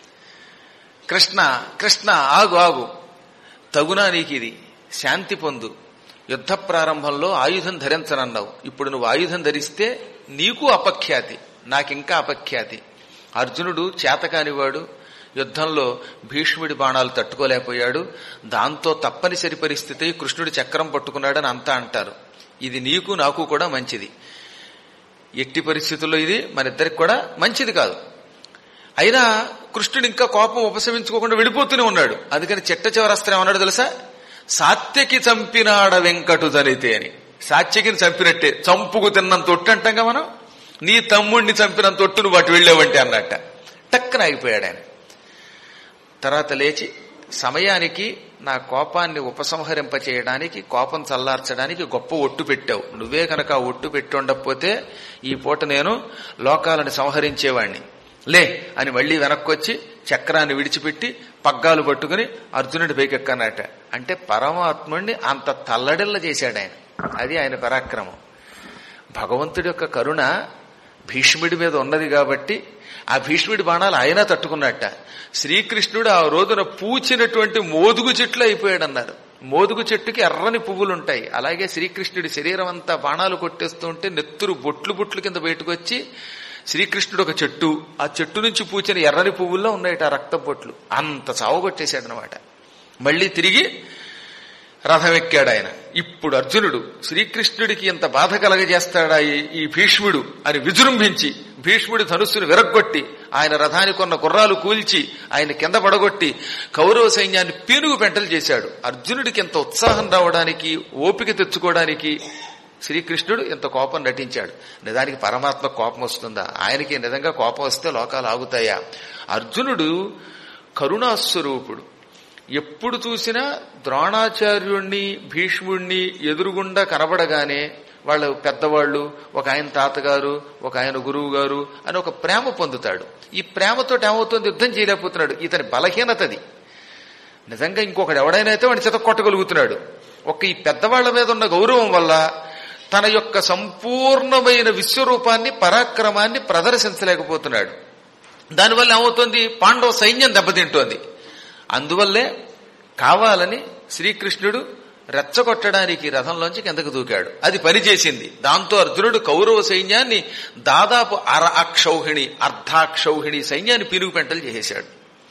కృష్ణ కృష్ణ ఆగు ఆగు తగునా నీకు ఇది శాంతి పొందు యుద్ధ ప్రారంభంలో ఆయుధం ధరించనన్నావు ఇప్పుడు నువ్వు ఆయుధం ధరిస్తే నీకు అపఖ్యాతి నాకింకా అపఖ్యాతి అర్జునుడు చేతకానివాడు యుద్ధంలో భీష్ముడి బాణాలు తట్టుకోలేకపోయాడు దాంతో తప్పనిసరి పరిస్థితి కృష్ణుడి చక్రం పట్టుకున్నాడని అంతా అంటారు ఇది నీకు నాకు కూడా మంచిది ఎట్టి పరిస్థితుల్లో ఇది మన ఇద్దరికి కూడా మంచిది కాదు అయినా కృష్ణుడు ఇంకా కోపం ఉపశమించుకోకుండా వెళ్ళిపోతూనే ఉన్నాడు అందుకని చిట్ట చివరస్త్రం ఏమన్నాడు తెలుసా సాత్యకి చంపినాడ వెంకటు దళితే అని సాత్యకిని చంపినట్టే చంపుకు తిన్నంత ఒట్టు అంటాం మనం నీ తమ్ముడిని చంపినంత ఒట్టు నువ్వు అటు వెళ్ళావంటే అన్నట్ట టక్కన ఆగిపోయాడు ఆయన తర్వాత లేచి సమయానికి నా కోపాన్ని ఉపసంహరింపచేయడానికి కోపం చల్లార్చడానికి గొప్ప ఒట్టు పెట్టావు నువ్వే కనుక ఆ ఒట్టు పెట్టుండకపోతే ఈ పూట నేను లోకాలను సంహరించేవాణ్ణి లే అని మళ్లీ వెనక్కొచ్చి చక్రాన్ని విడిచిపెట్టి పగ్గాలు పట్టుకుని అర్జునుడి పైకెక్కనట అంటే పరమాత్ముడిని అంత తల్లడిల్ల చేశాడు ఆయన అది ఆయన పరాక్రమం భగవంతుడి యొక్క కరుణ భీష్ముడి మీద ఉన్నది కాబట్టి ఆ భీష్ముడి బాణాలు ఆయన తట్టుకున్నట్ట శ్రీకృష్ణుడు ఆ రోజున పూచినటువంటి మోదుగు చెట్లు అయిపోయాడు అన్నారు మోదుగు చెట్టుకి ఎర్రని పువ్వులు ఉంటాయి అలాగే శ్రీకృష్ణుడి శరీరం అంతా బాణాలు కొట్టేస్తూ ఉంటే నెత్తురు బొట్లు బొట్లు కింద బయటకు వచ్చి శ్రీకృష్ణుడు ఒక చెట్టు ఆ చెట్టు నుంచి పూచిన ఎర్రని పువ్వుల్లో ఉన్నాయట ఆ రక్త బొట్లు అంత సావగొట్టేశాడు అనమాట మళ్ళీ తిరిగి రథం ఎక్కాడు ఆయన ఇప్పుడు అర్జునుడు శ్రీకృష్ణుడికి ఇంత బాధ కలగజేస్తాడా ఈ- ఈ భీష్ముడు అని విజృంభించి భీష్ముడి ధనుస్సును విరగ్గొట్టి ఆయన రథానికి ఉన్న గుర్రాలు కూల్చి ఆయన కింద పడగొట్టి కౌరవ సైన్యాన్ని పీనుగు పెంటలు చేశాడు అర్జునుడికి ఎంత ఉత్సాహం రావడానికి ఓపిక తెచ్చుకోవడానికి శ్రీకృష్ణుడు ఇంత కోపం నటించాడు నిజానికి పరమాత్మ కోపం వస్తుందా ఆయనకి నిజంగా కోపం వస్తే లోకాలు ఆగుతాయా అర్జునుడు కరుణాస్వరూపుడు ఎప్పుడు చూసినా ద్రోణాచార్యుణ్ణి భీష్ముణ్ణి ఎదురుగుండా కనబడగానే వాళ్ళు పెద్దవాళ్ళు ఒక ఆయన తాతగారు ఒక ఆయన గురువు గారు అని ఒక ప్రేమ పొందుతాడు ఈ ప్రేమతో ఏమవుతుంది యుద్ధం చేయలేకపోతున్నాడు ఇతని బలహీనతది నిజంగా ఇంకొకడు ఎవడైనా అయితే వాడిని చేత కొట్టగలుగుతున్నాడు ఒక ఈ పెద్దవాళ్ల మీద ఉన్న గౌరవం వల్ల తన యొక్క సంపూర్ణమైన విశ్వరూపాన్ని పరాక్రమాన్ని ప్రదర్శించలేకపోతున్నాడు దానివల్ల ఏమవుతుంది పాండవ సైన్యం దెబ్బతింటోంది అందువల్లే కావాలని శ్రీకృష్ణుడు రెచ్చగొట్టడానికి రథంలోంచి కిందకు దూకాడు అది పనిచేసింది దాంతో అర్జునుడు కౌరవ సైన్యాన్ని దాదాపు అర అక్షౌహిణి అర్ధాక్షౌహిణి సైన్యాన్ని పిలుగు పెంటలు చేసేశాడు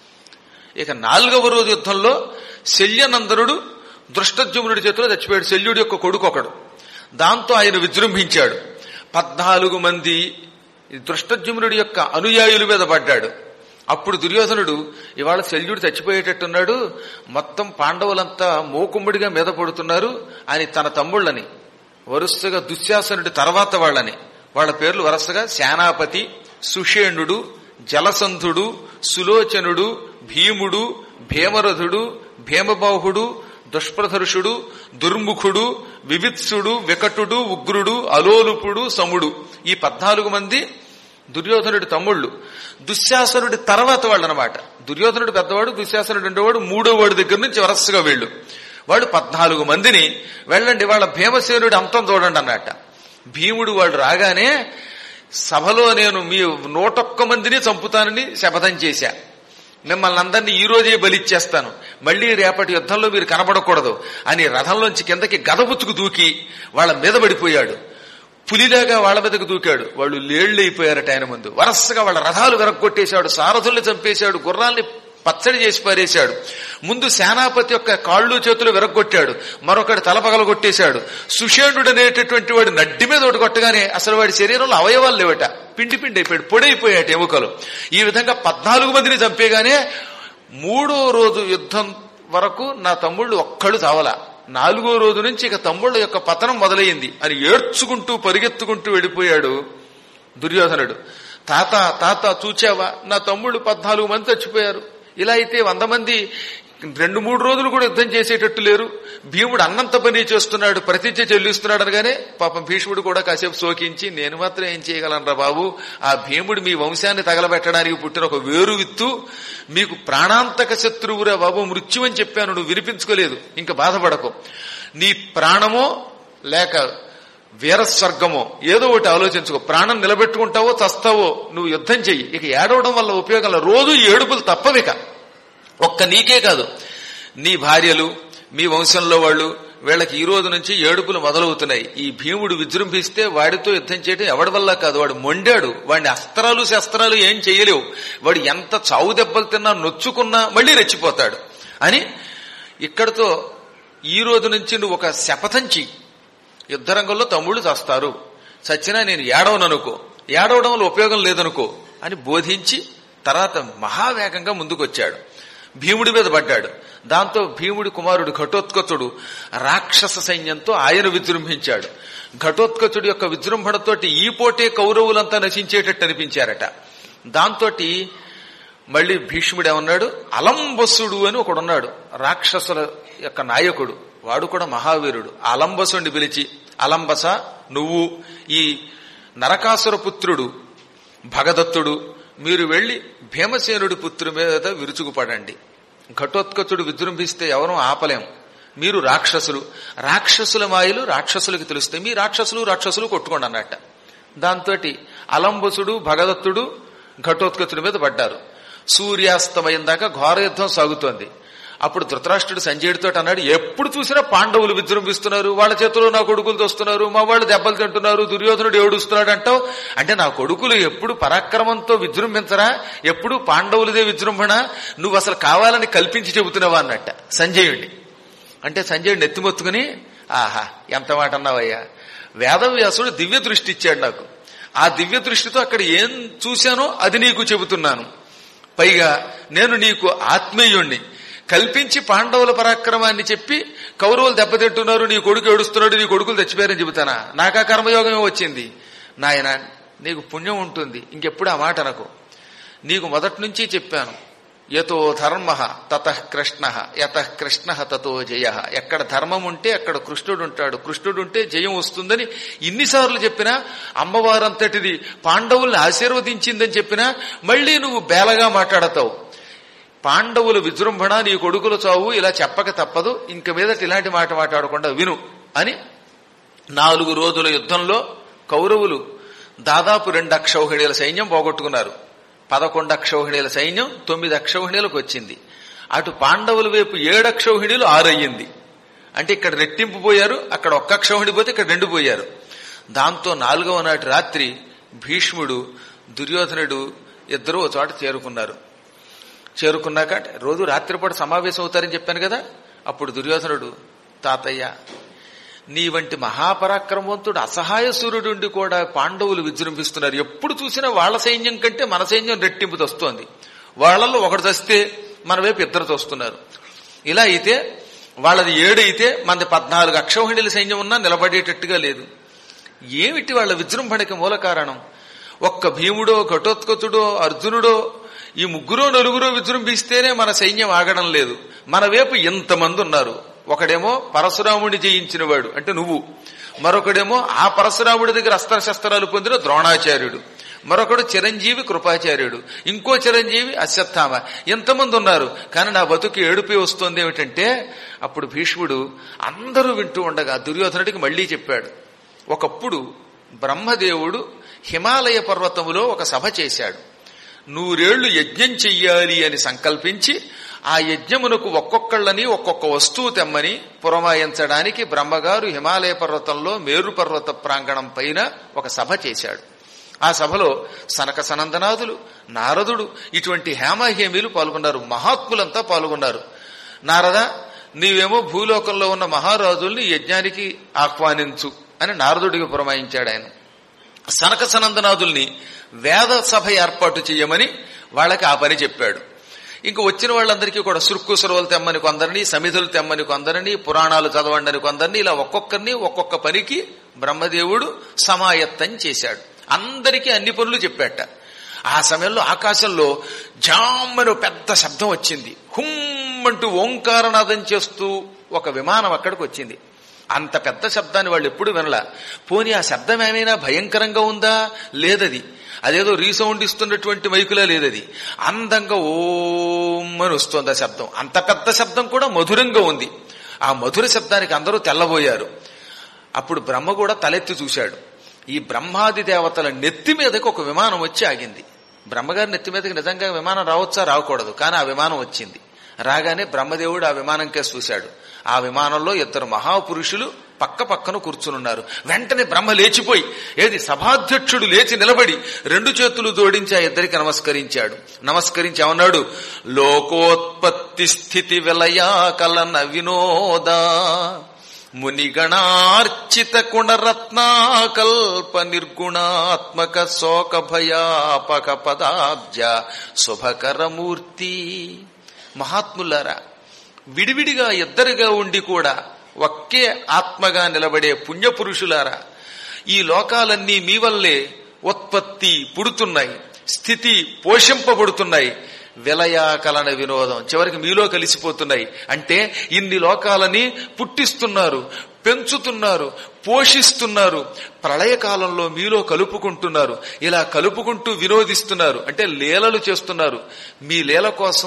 ఇక నాలుగవ రోజు యుద్ధంలో శల్యనందనుడు దృష్టజుమ్నుడి చేతిలో చచ్చిపోయాడు శల్యుడి యొక్క కొడుకు ఒకడు దాంతో ఆయన విజృంభించాడు పద్నాలుగు మంది ఈ దృష్టజుమ్నుడి యొక్క అనుయాయుల మీద పడ్డాడు అప్పుడు దుర్యోధనుడు ఇవాళ శల్యుడు చచ్చిపోయేటట్టున్నాడు మొత్తం పాండవులంతా మోకుమ్మడిగా మీద పడుతున్నారు అని తన తమ్ముళ్ళని వరుసగా దుశ్శాసనుడి తర్వాత వాళ్ళని వాళ్ళ పేర్లు వరుసగా సేనాపతి సుషేణుడు జలసంధుడు సులోచనుడు భీముడు భీమరథుడు భీమబాహుడు దుష్ప్రధర్షుడు దుర్ముఖుడు వివిత్సుడు వికటుడు ఉగ్రుడు అలోలుపుడు సముడు ఈ పద్నాలుగు మంది దుర్యోధనుడి తమ్ముళ్ళు దుశ్శాసనుడి తర్వాత వాళ్ళు అనమాట దుర్యోధనుడు పెద్దవాడు దుశ్శాసనుడు రెండోవాడు మూడో వాడి దగ్గర నుంచి వరసగా వీళ్ళు వాడు పద్నాలుగు మందిని వెళ్ళండి వాళ్ళ భీమసేనుడి అంతం చూడండి అన్నట్ట భీముడు వాడు రాగానే సభలో నేను మీ నూటొక్క మందిని చంపుతానని శపథం చేశా మిమ్మల్ని అందరినీ ఈ రోజే బలిచ్చేస్తాను మళ్లీ రేపటి యుద్ధంలో మీరు కనబడకూడదు అని రథంలోంచి కిందకి గదబుచ్చుకు దూకి వాళ్ళ మీద పడిపోయాడు పులిలాగా వాళ్ళ మీదకు దూకాడు వాళ్ళు లేళ్లైపోయారట ఆయన ముందు వరసగా వాళ్ళ రథాలు వెరగొట్టేశాడు సారథుల్ని చంపేశాడు గుర్రాల్ని పచ్చడి చేసి పారేశాడు ముందు సేనాపతి యొక్క కాళ్ళు చేతులు విరగొట్టాడు మరొకటి తలపగల కొట్టేశాడు సుషేణుడు అనేటటువంటి వాడు నడ్డి మీద ఒకటి కొట్టగానే అసలు వాడి శరీరంలో అవయవాలు లేవట పిండి పిండి అయిపోయాడు పొడైపోయాట ఎముకలు ఈ విధంగా పద్నాలుగు మందిని చంపేగానే మూడో రోజు యుద్ధం వరకు నా తమ్ముళ్ళు ఒక్కళ్ళు చావలా నాలుగో రోజు నుంచి ఇక తమ్ముళ్ళ యొక్క పతనం మొదలైంది అని ఏడ్చుకుంటూ పరిగెత్తుకుంటూ వెళ్ళిపోయాడు దుర్యోధనుడు తాత తాత చూచావా నా తమ్ముళ్ళు పద్నాలుగు మంది చచ్చిపోయారు ఇలా అయితే వంద మంది రెండు మూడు రోజులు కూడా యుద్ధం చేసేటట్టు లేరు భీముడు అన్నంత పని చేస్తున్నాడు ప్రతిజ్ఞ చెల్లిస్తున్నాడు అనగానే పాపం భీష్ముడు కూడా కాసేపు సోకించి నేను మాత్రం ఏం చేయగలనరా బాబు ఆ భీముడు మీ వంశాన్ని తగలబెట్టడానికి పుట్టిన ఒక వేరు విత్తు మీకు ప్రాణాంతక శత్రువురా బాబు మృత్యు అని చెప్పాను నువ్వు వినిపించుకోలేదు ఇంకా బాధపడకు నీ ప్రాణమో లేక వీరస్వర్గమో ఏదో ఒకటి ఆలోచించుకో ప్రాణం నిలబెట్టుకుంటావో చస్తావో నువ్వు యుద్ధం చెయ్యి ఇక ఏడవడం వల్ల ఉపయోగం లేదు. రోజు ఈ ఏడుపులు తప్పవిక ఒక్క నీకే కాదు నీ భార్యలు మీ వంశంలో వాళ్ళు వీళ్ళకి ఈ రోజు నుంచి ఏడుపులు మొదలవుతున్నాయి ఈ భీముడు విజృంభిస్తే వాడితో యుద్ధం చేయడం ఎవడి వల్ల కాదు వాడు మొండాడు వాడిని అస్త్రాలు శస్త్రాలు ఏం చేయలేవు వాడు ఎంత చావు దెబ్బలు తిన్నా నొచ్చుకున్నా మళ్ళీ రెచ్చిపోతాడు అని ఇక్కడతో ఈ రోజు నుంచి నువ్వు ఒక శపథం చెయ్యి యుద్ధరంగంలో తమ్ముళ్ళు చస్తారు చచ్చినా నేను ఏడవననుకో ఏడవడం వల్ల ఉపయోగం లేదనుకో అని బోధించి తర్వాత మహావేగంగా ముందుకొచ్చాడు భీముడి మీద పడ్డాడు దాంతో భీముడి కుమారుడు ఘటోత్కచుడు రాక్షస సైన్యంతో ఆయన విజృంభించాడు ఘటోత్కచుడి యొక్క విజృంభణతోటి ఈ పోటే కౌరవులంతా నశించేటట్టు అనిపించారట దాంతో మళ్ళీ భీష్ముడు ఏమన్నాడు అలంబసుడు అని ఒకడున్నాడు రాక్షసుల యొక్క నాయకుడు వాడు కూడా మహావీరుడు అలంబసుని పిలిచి అలంబస నువ్వు ఈ నరకాసుర పుత్రుడు భగదత్తుడు మీరు వెళ్లి భీమసేనుడి పుత్రు మీద విరుచుకుపడండి ఘటోత్కచుడు విజృంభిస్తే ఎవరూ ఆపలేం మీరు రాక్షసులు రాక్షసుల మాయలు రాక్షసులకి తెలుస్తాయి మీ రాక్షసులు రాక్షసులు కొట్టుకోండి అన్నట్ట దాంతో అలంబసుడు భగదత్తుడు ఘటోత్కచుడి మీద పడ్డారు సూర్యాస్తమయం దాకా ఘోర యుద్ధం సాగుతోంది అప్పుడు ధృతరాష్ట్రుడు సంజయుడితో అన్నాడు ఎప్పుడు చూసినా పాండవులు విజృంభిస్తున్నారు వాళ్ళ చేతిలో నా కొడుకులు తోస్తున్నారు మా వాళ్ళు దెబ్బలు తింటున్నారు దుర్యోధనుడు ఏడుస్తున్నాడు అంటావు అంటే నా కొడుకులు ఎప్పుడు పరాక్రమంతో విజృంభించరా ఎప్పుడు పాండవులదే విజృంభణ నువ్వు అసలు కావాలని కల్పించి చెబుతున్నావా అన్నట్ట సంజయుడిని అంటే సంజయుడు నెత్తిమొత్తుకుని ఆహా ఎంత మాట అన్నావయ్యా వేదవ్యాసుడు దివ్య దృష్టి ఇచ్చాడు నాకు ఆ దివ్య దృష్టితో అక్కడ ఏం చూశానో అది నీకు చెబుతున్నాను పైగా నేను నీకు ఆత్మీయుణ్ణి కల్పించి పాండవుల పరాక్రమాన్ని చెప్పి కౌరవులు దెబ్బతింటున్నారు నీ కొడుకు ఏడుస్తున్నాడు నీ కొడుకులు తెచ్చిపోయారని చెబుతానా నాకా కర్మయోగమే వచ్చింది నాయన నీకు పుణ్యం ఉంటుంది ఇంకెప్పుడు ఆ మాట అనకు నీకు మొదటి నుంచి చెప్పాను యతో ధర్మ తత కృష్ణ యత కృష్ణ తతో జయ ఎక్కడ ధర్మం ఉంటే అక్కడ కృష్ణుడు ఉంటాడు కృష్ణుడు ఉంటే జయం వస్తుందని ఇన్నిసార్లు చెప్పినా అమ్మవారంతటిది పాండవుల్ని ఆశీర్వదించిందని చెప్పినా మళ్ళీ నువ్వు బేలగా మాట్లాడతావు పాండవుల విజృంభణ నీ కొడుకుల చావు ఇలా చెప్పక తప్పదు ఇంక మీదట ఇలాంటి మాట మాట్లాడకుండా విను అని నాలుగు రోజుల యుద్ధంలో కౌరవులు దాదాపు రెండు అక్షౌహిణీల సైన్యం పోగొట్టుకున్నారు పదకొండు అక్షౌహిణీల సైన్యం తొమ్మిది అక్షౌహిణీలకు వచ్చింది అటు పాండవుల వైపు ఏడు అక్షౌహిణీలు ఆరయ్యింది అంటే ఇక్కడ రెట్టింపు పోయారు అక్కడ ఒక్క అక్షౌహిణి పోతే ఇక్కడ రెండు పోయారు దాంతో నాలుగవ నాటి రాత్రి భీష్ముడు దుర్యోధనుడు ఇద్దరు ఒక చోట చేరుకున్నారు చేరుకున్నాక అంటే రోజు రాత్రిపూట సమావేశం అవుతారని చెప్పాను కదా అప్పుడు దుర్యోధనుడు తాతయ్య నీ వంటి మహాపరాక్రమవంతుడు అసహాయ సూర్యుడుండి కూడా పాండవులు విజృంభిస్తున్నారు ఎప్పుడు చూసినా వాళ్ళ సైన్యం కంటే మన సైన్యం రెట్టింపు తస్తోంది వాళ్ళల్లో ఒకడు చస్తే మన వైపు ఇద్దరు తోస్తున్నారు ఇలా అయితే వాళ్ళది ఏడైతే మనది పద్నాలుగు అక్షౌహిణీల సైన్యం ఉన్నా నిలబడేటట్టుగా లేదు ఏమిటి వాళ్ళ విజృంభణకి మూల కారణం ఒక్క భీముడో ఘటోత్కచుడో అర్జునుడో ఈ ముగ్గురు నలుగురు విజృంభిస్తేనే మన సైన్యం ఆగడం లేదు మన వైపు ఎంతమంది ఉన్నారు ఒకడేమో పరశురాముడిని జయించిన వాడు అంటే నువ్వు మరొకడేమో ఆ పరశురాముడి దగ్గర అస్త్ర శస్త్రాలు పొందిన ద్రోణాచార్యుడు మరొకడు చిరంజీవి కృపాచార్యుడు ఇంకో చిరంజీవి అశ్వత్థామ ఎంతమంది ఉన్నారు కానీ నా బతుకు ఏడుపి వస్తుంది ఏమిటంటే అప్పుడు భీష్ముడు అందరూ వింటూ ఉండగా దుర్యోధనుడికి మళ్లీ చెప్పాడు ఒకప్పుడు బ్రహ్మదేవుడు హిమాలయ పర్వతములో ఒక సభ చేశాడు నూరేళ్లు యజ్ఞం చెయ్యాలి అని సంకల్పించి ఆ యజ్ఞమునకు ఒక్కొక్కళ్ళని ఒక్కొక్క వస్తువు తెమ్మని పురమాయించడానికి బ్రహ్మగారు హిమాలయ పర్వతంలో మేరు పర్వత ప్రాంగణం పైన ఒక సభ చేశాడు ఆ సభలో సనక సనందనాథులు నారదుడు ఇటువంటి హేమహేమీలు పాల్గొన్నారు మహాత్ములంతా పాల్గొన్నారు నారద నీవేమో భూలోకంలో ఉన్న మహారాజుల్ని యజ్ఞానికి ఆహ్వానించు అని నారదుడికి పురమాయించాడు ఆయన సనక సనందనాథుల్ని వేద సభ ఏర్పాటు చేయమని వాళ్ళకి ఆ పని చెప్పాడు ఇంక వచ్చిన వాళ్ళందరికీ కూడా సురుక్కు సురవలు తెమ్మని కొందరిని సమిధులు తెమ్మని కొందరిని పురాణాలు చదవండి అని కొందరిని ఇలా ఒక్కొక్కరిని ఒక్కొక్క పనికి బ్రహ్మదేవుడు సమాయత్తం చేశాడు అందరికీ అన్ని పనులు చెప్పాట ఆ సమయంలో ఆకాశంలో జామ్మను పెద్ద శబ్దం వచ్చింది హుమ్మంటూ ఓంకారనాదం చేస్తూ ఒక విమానం అక్కడికి వచ్చింది అంత పెద్ద శబ్దాన్ని వాళ్ళు ఎప్పుడు వినలా పోనీ ఆ శబ్దం ఏమైనా భయంకరంగా ఉందా లేదది అదేదో రీసౌండ్ ఇస్తున్నటువంటి మైకులా లేదది అందంగా ఓం అని వస్తుంది ఆ శబ్దం అంత పెద్ద శబ్దం కూడా మధురంగా ఉంది ఆ మధుర శబ్దానికి అందరూ తెల్లబోయారు అప్పుడు బ్రహ్మ కూడా తలెత్తి చూశాడు ఈ బ్రహ్మాది దేవతల నెత్తి మీదకి ఒక విమానం వచ్చి ఆగింది బ్రహ్మగారి నెత్తి మీదకి నిజంగా విమానం రావచ్చా రాకూడదు కానీ ఆ విమానం వచ్చింది రాగానే బ్రహ్మదేవుడు ఆ విమానం కేసు చూశాడు ఆ విమానంలో ఇద్దరు మహాపురుషులు పక్క పక్కన కూర్చునున్నారు వెంటనే బ్రహ్మ లేచిపోయి ఏది సభాధ్యక్షుడు లేచి నిలబడి రెండు చేతులు జోడించి ఆ ఇద్దరికి నమస్కరించాడు నమస్కరించి ఏమన్నాడు లోకోత్పత్తి స్థితి విలయా కలన వినోదా మునిగణార్చిత కుణరత్నాకల్ప నిర్గుణాత్మక శోక భయాపక పదాబ్జ శుభకరమూర్తి మహాత్ములారా విడివిడిగా ఇద్దరుగా ఉండి కూడా ఒకే ఆత్మగా నిలబడే పుణ్యపురుషులారా ఈ లోకాలన్నీ మీ వల్లే ఉత్పత్తి పుడుతున్నాయి స్థితి పోషింపబడుతున్నాయి విలయాకలన వినోదం చివరికి మీలో కలిసిపోతున్నాయి అంటే ఇన్ని లోకాలని పుట్టిస్తున్నారు పెంచుతున్నారు పోషిస్తున్నారు ప్రళయకాలంలో మీలో కలుపుకుంటున్నారు ఇలా కలుపుకుంటూ వినోదిస్తున్నారు అంటే లీలలు చేస్తున్నారు మీ లీల కోసం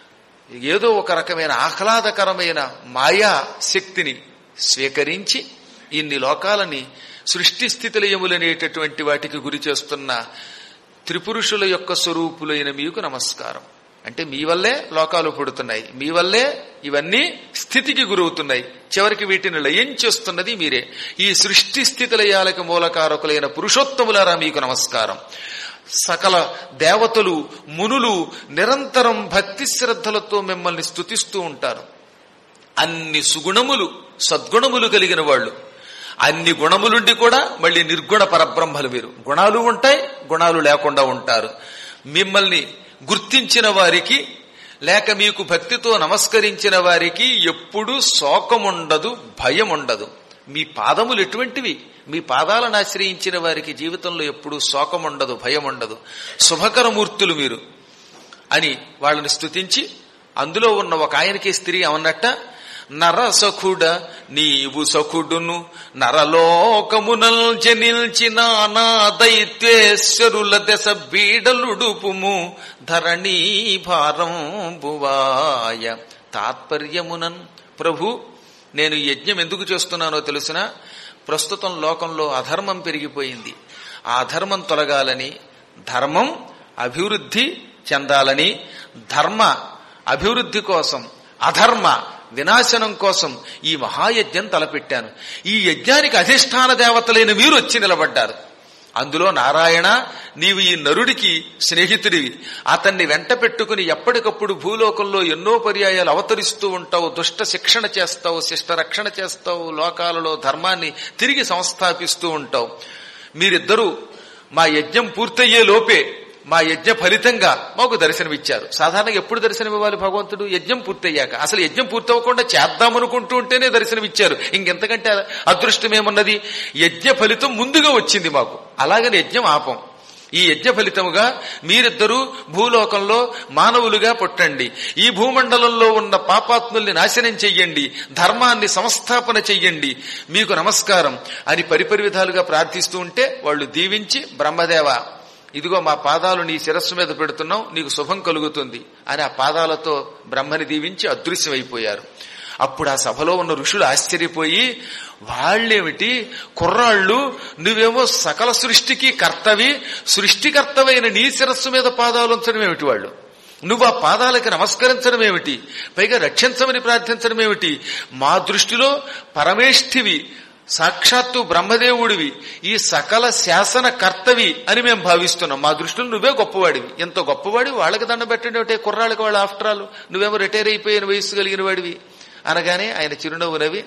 ఏదో ఒక రకమైన ఆహ్లాదకరమైన మాయా శక్తిని స్వీకరించి ఇన్ని లోకాలని సృష్టి స్థితిలయములనేటటువంటి వాటికి గురి చేస్తున్న త్రిపురుషుల యొక్క స్వరూపులైన మీకు నమస్కారం అంటే మీ వల్లే లోకాలు పుడుతున్నాయి మీ వల్లే ఇవన్నీ స్థితికి గురవుతున్నాయి చివరికి వీటిని లయం చేస్తున్నది మీరే ఈ సృష్టి స్థితి లయాలకు మూలకారకులైన పురుషోత్తములారా మీకు నమస్కారం సకల దేవతలు మునులు నిరంతరం భక్తి శ్రద్ధలతో మిమ్మల్ని స్తుతిస్తూ ఉంటారు అన్ని సుగుణములు సద్గుణములు కలిగిన వాళ్ళు అన్ని గుణములుండి కూడా మళ్ళీ నిర్గుణ పరబ్రహ్మలు మీరు గుణాలు ఉంటాయి గుణాలు లేకుండా ఉంటారు మిమ్మల్ని గుర్తించిన వారికి లేక మీకు భక్తితో నమస్కరించిన వారికి ఎప్పుడు శోకముండదు భయం ఉండదు మీ పాదములు ఎటువంటివి మీ పాదాలను ఆశ్రయించిన వారికి జీవితంలో ఎప్పుడూ శోకం ఉండదు భయం ఉండదు శుభకరమూర్తులు మీరు అని వాళ్ళని స్తుతించి అందులో ఉన్న ఒక ఆయనకి స్త్రీ అవన్నట్ట నరసఖుడ నీవు సఖుడును నరలోకమునల్ జనిల్చిన నా దైత్యేశ్వరుల దశ బీడలుడుపుము ధరణీ భారం బువాయ తాత్పర్యమునన్ ప్రభు నేను ఈ యజ్ఞం ఎందుకు చేస్తున్నానో తెలుసిన ప్రస్తుతం లోకంలో అధర్మం పెరిగిపోయింది ఆ అధర్మం తొలగాలని ధర్మం అభివృద్ధి చెందాలని ధర్మ అభివృద్ధి కోసం అధర్మ వినాశనం కోసం ఈ మహాయజ్ఞం తలపెట్టాను ఈ యజ్ఞానికి అధిష్టాన దేవతలైన మీరు వచ్చి నిలబడ్డారు అందులో నారాయణ నీవు ఈ నరుడికి స్నేహితుడివి అతన్ని వెంట పెట్టుకుని ఎప్పటికప్పుడు భూలోకంలో ఎన్నో పర్యాయాలు అవతరిస్తూ ఉంటావు దుష్ట శిక్షణ చేస్తావు శిష్ట రక్షణ చేస్తావు లోకాలలో ధర్మాన్ని తిరిగి సంస్థాపిస్తూ ఉంటావు మీరిద్దరూ మా యజ్ఞం పూర్తయ్యే లోపే మా యజ్ఞ ఫలితంగా మాకు దర్శనమిచ్చారు సాధారణంగా ఎప్పుడు దర్శనమివ్వాలి భగవంతుడు యజ్ఞం పూర్తయ్యాక అసలు యజ్ఞం పూర్తవకుండా చేద్దామనుకుంటూ ఉంటేనే దర్శనమిచ్చారు ఇంకెంతకంటే అదృష్టమేమున్నది యజ్ఞ ఫలితం ముందుగా వచ్చింది మాకు అలాగని యజ్ఞం ఆపం ఈ యజ్ఞ ఫలితముగా మీరిద్దరూ భూలోకంలో మానవులుగా పుట్టండి ఈ భూమండలంలో ఉన్న పాపాత్ముల్ని నాశనం చెయ్యండి ధర్మాన్ని సంస్థాపన చెయ్యండి మీకు నమస్కారం అని పరిపరి విధాలుగా ప్రార్థిస్తూ ఉంటే వాళ్ళు దీవించి బ్రహ్మదేవ ఇదిగో మా పాదాలు నీ శిరస్సు మీద పెడుతున్నాం నీకు శుభం కలుగుతుంది అని ఆ పాదాలతో బ్రహ్మని దీవించి అదృశ్యమైపోయారు అప్పుడు ఆ సభలో ఉన్న ఋషులు ఆశ్చర్యపోయి వాళ్ళేమిటి కుర్రాళ్ళు నువ్వేమో సకల సృష్టికి కర్తవి సృష్టికర్తవైన నీ శిరస్సు మీద పాదాలు ఉంచడం ఏమిటి వాళ్ళు నువ్వు ఆ పాదాలకి నమస్కరించడం ఏమిటి పైగా రక్షించమని ప్రార్థించడం ఏమిటి మా దృష్టిలో పరమేష్ఠివి సాక్షాత్తు బ్రహ్మదేవుడివి ఈ సకల శాసన కర్తవి అని మేము భావిస్తున్నాం మా దృష్టిలో నువ్వే గొప్పవాడివి ఎంత గొప్పవాడివి వాళ్ళకి దండ పెట్టండి ఒకటే కుర్రాళ్ళకి వాళ్ళ ఆఫ్టర్ ఆల్ నువ్వేమో రిటైర్ అయిపోయిన వయస్సు కలిగిన వాడివి అనగానే ఆయన చిరునవ్వు నవ్వి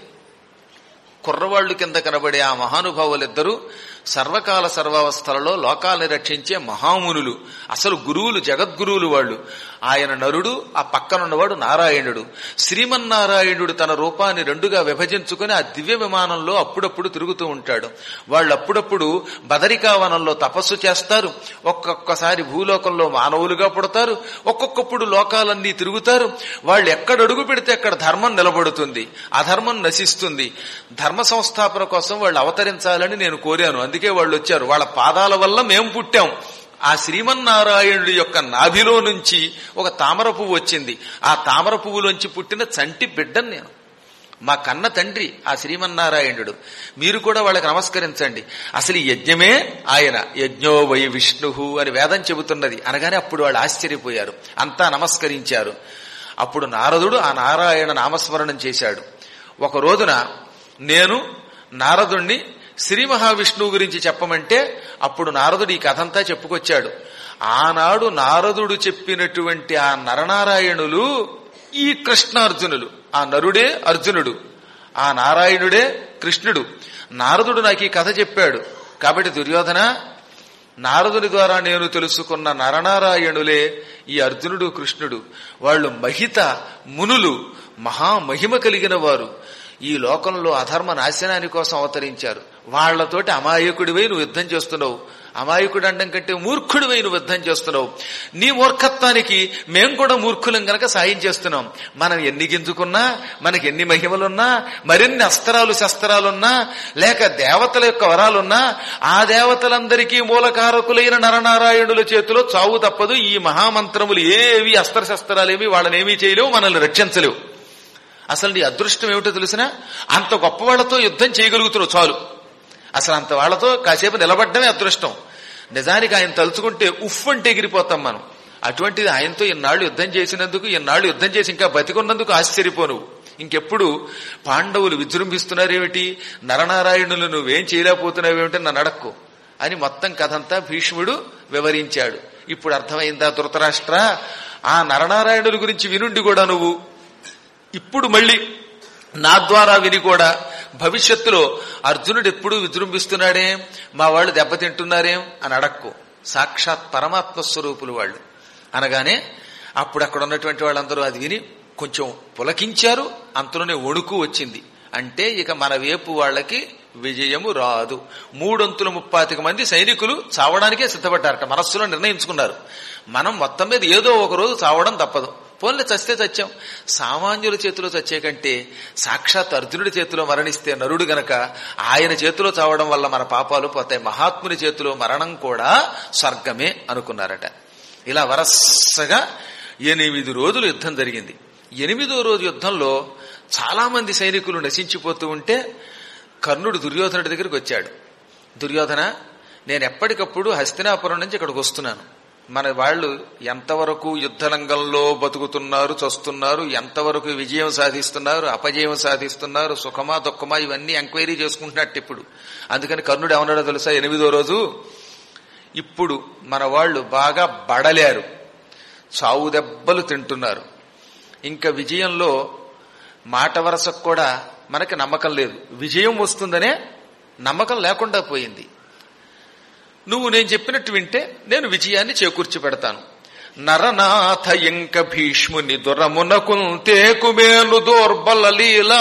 కుర్రవాళ్లు కింద కనబడే ఆ మహానుభావులిద్దరూ సర్వకాల సర్వావస్థలలో లోకాల్ని రక్షించే మహామునులు అసలు గురువులు జగద్గురువులు వాళ్ళు ఆయన నరుడు ఆ పక్కనున్నవాడు నారాయణుడు శ్రీమన్నారాయణుడు తన రూపాన్ని రెండుగా విభజించుకుని ఆ దివ్య విమానంలో అప్పుడప్పుడు తిరుగుతూ ఉంటాడు వాళ్ళు అప్పుడప్పుడు బదరికావనంలో తపస్సు చేస్తారు ఒక్కొక్కసారి భూలోకంలో మానవులుగా పుడతారు ఒక్కొక్కప్పుడు లోకాలన్నీ తిరుగుతారు వాళ్ళు ఎక్కడ అడుగు పెడితే అక్కడ ధర్మం నిలబడుతుంది అధర్మం నశిస్తుంది ధర్మ సంస్థాపన కోసం వాళ్ళు అవతరించాలని నేను కోరాను అందుకే వాళ్ళు వచ్చారు వాళ్ళ పాదాల వల్ల మేము పుట్టాం ఆ శ్రీమన్నారాయణుడి యొక్క నాభిలో నుంచి ఒక తామర పువ్వు వచ్చింది ఆ తామర పువ్వులోంచి పుట్టిన చంటి బిడ్డను నేను మా కన్న తండ్రి ఆ శ్రీమన్నారాయణుడు మీరు కూడా వాళ్ళకి నమస్కరించండి అసలు ఈ యజ్ఞమే ఆయన యజ్ఞో వై విష్ణు అని వేదం చెబుతున్నది అనగానే అప్పుడు వాళ్ళు ఆశ్చర్యపోయారు అంతా నమస్కరించారు అప్పుడు నారదుడు ఆ నారాయణ నామస్మరణం చేశాడు ఒక రోజున నేను నారదుణ్ణి శ్రీ మహావిష్ణువు గురించి చెప్పమంటే అప్పుడు నారదుడు ఈ కథంతా చెప్పుకొచ్చాడు ఆనాడు నారదుడు చెప్పినటువంటి ఆ నరనారాయణులు ఈ కృష్ణార్జునులు ఆ నరుడే అర్జునుడు ఆ నారాయణుడే కృష్ణుడు నారదుడు నాకు ఈ కథ చెప్పాడు కాబట్టి దుర్యోధన నారదుని ద్వారా నేను తెలుసుకున్న నరనారాయణులే ఈ అర్జునుడు కృష్ణుడు వాళ్ళు మహిత మునులు మహామహిమ కలిగిన వారు ఈ లోకంలో అధర్మ నాశనాని కోసం అవతరించారు వాళ్లతోటి అమాయకుడివై నువ్వు యుద్ధం చేస్తున్నావు అమాయకుడు అండం కంటే మూర్ఖుడివై నువ్వు యుద్ధం చేస్తున్నావు నీ మూర్ఖత్వానికి మేం కూడా మూర్ఖులం గనక సాయం చేస్తున్నాం మనం ఎన్ని గింజుకున్నా మనకి ఎన్ని మహిమలున్నా మరిన్ని అస్త్రాలు శస్త్రాలున్నా లేక దేవతల యొక్క వరాలున్నా ఆ దేవతలందరికీ మూలకారకులైన నరనారాయణుల చేతిలో చావు తప్పదు ఈ మహామంత్రములు ఏవి అస్త్రశస్త్రాలేమి వాళ్ళనేమీ చేయలేవు మనల్ని రక్షించలేవు అసలు నీ అదృష్టం ఏమిటో తెలిసినా అంత గొప్ప వాళ్లతో యుద్ధం చేయగలుగుతున్నావు చాలు అసలు అంత వాళ్లతో కాసేపు నిలబడ్డమే అదృష్టం నిజానికి ఆయన తలుచుకుంటే ఉఫ్ అంటే ఎగిరిపోతాం మనం అటువంటిది ఆయనతో ఇన్నాళ్ళు యుద్ధం చేసినందుకు ఇన్నాళ్ళు యుద్ధం చేసి ఇంకా బతికున్నందుకు ఆశ్చర్యపోను ఇంకెప్పుడు పాండవులు విజృంభిస్తున్నారేమిటి నరనారాయణులు నువ్వేం చేయలేకపోతున్నావేమిటి నన్ను అడక్కు అని మొత్తం కథంతా భీష్ముడు వివరించాడు ఇప్పుడు అర్థమైందా ధృతరాష్ట్ర ఆ నరనారాయణుల గురించి వినుండి కూడా నువ్వు ఇప్పుడు మళ్ళీ నా ద్వారా విని కూడా భవిష్యత్తులో అర్జునుడు ఎప్పుడు విజృంభిస్తున్నాడే మా వాళ్ళు దెబ్బతింటున్నారేం అని అడక్కు సాక్షాత్ పరమాత్మ స్వరూపులు వాళ్ళు అనగానే అప్పుడు అక్కడ ఉన్నటువంటి వాళ్ళందరూ అది విని కొంచెం పులకించారు అంతలోనే వణుకు వచ్చింది అంటే ఇక మన వేపు వాళ్ళకి విజయము రాదు మూడొంతుల ముప్పాతిక మంది సైనికులు చావడానికే సిద్ధపడ్డారట మనస్సులో నిర్ణయించుకున్నారు మనం మొత్తం మీద ఏదో ఒక రోజు చావడం తప్పదు పోన్లే చస్తే చచ్చాం సామాన్యుల చేతిలో చచ్చే కంటే సాక్షాత్ అర్జునుడి చేతిలో మరణిస్తే నరుడు గనక ఆయన చేతిలో చావడం వల్ల మన పాపాలు పోతాయి మహాత్ముని చేతిలో మరణం కూడా స్వర్గమే అనుకున్నారట ఇలా వరసగా ఎనిమిది రోజులు యుద్ధం జరిగింది ఎనిమిదో రోజు యుద్ధంలో చాలా మంది సైనికులు నశించిపోతూ ఉంటే కర్ణుడు దుర్యోధనుడి దగ్గరికి వచ్చాడు దుర్యోధన నేను ఎప్పటికప్పుడు హస్తినాపురం నుంచి ఇక్కడికి వస్తున్నాను మన వాళ్ళు ఎంతవరకు యుద్ధరంగంలో బతుకుతున్నారు చస్తున్నారు ఎంతవరకు విజయం సాధిస్తున్నారు అపజయం సాధిస్తున్నారు సుఖమా దుఃఖమా ఇవన్నీ ఎంక్వైరీ చేసుకుంటున్నట్టు ఇప్పుడు అందుకని కర్ణుడు ఏమన్నాడో తెలుసా ఎనిమిదో రోజు ఇప్పుడు మన వాళ్ళు బాగా బడలేరు చావు దెబ్బలు తింటున్నారు ఇంకా విజయంలో మాట వరసకు కూడా మనకి నమ్మకం లేదు విజయం వస్తుందనే నమ్మకం లేకుండా పోయింది నువ్వు నేను చెప్పినట్టు వింటే నేను విజయాన్ని చేకూర్చి పెడతాను నరనాథ ఇంక భీష్ముని దురమునకుంతే కుమేలు దోర్బల లీల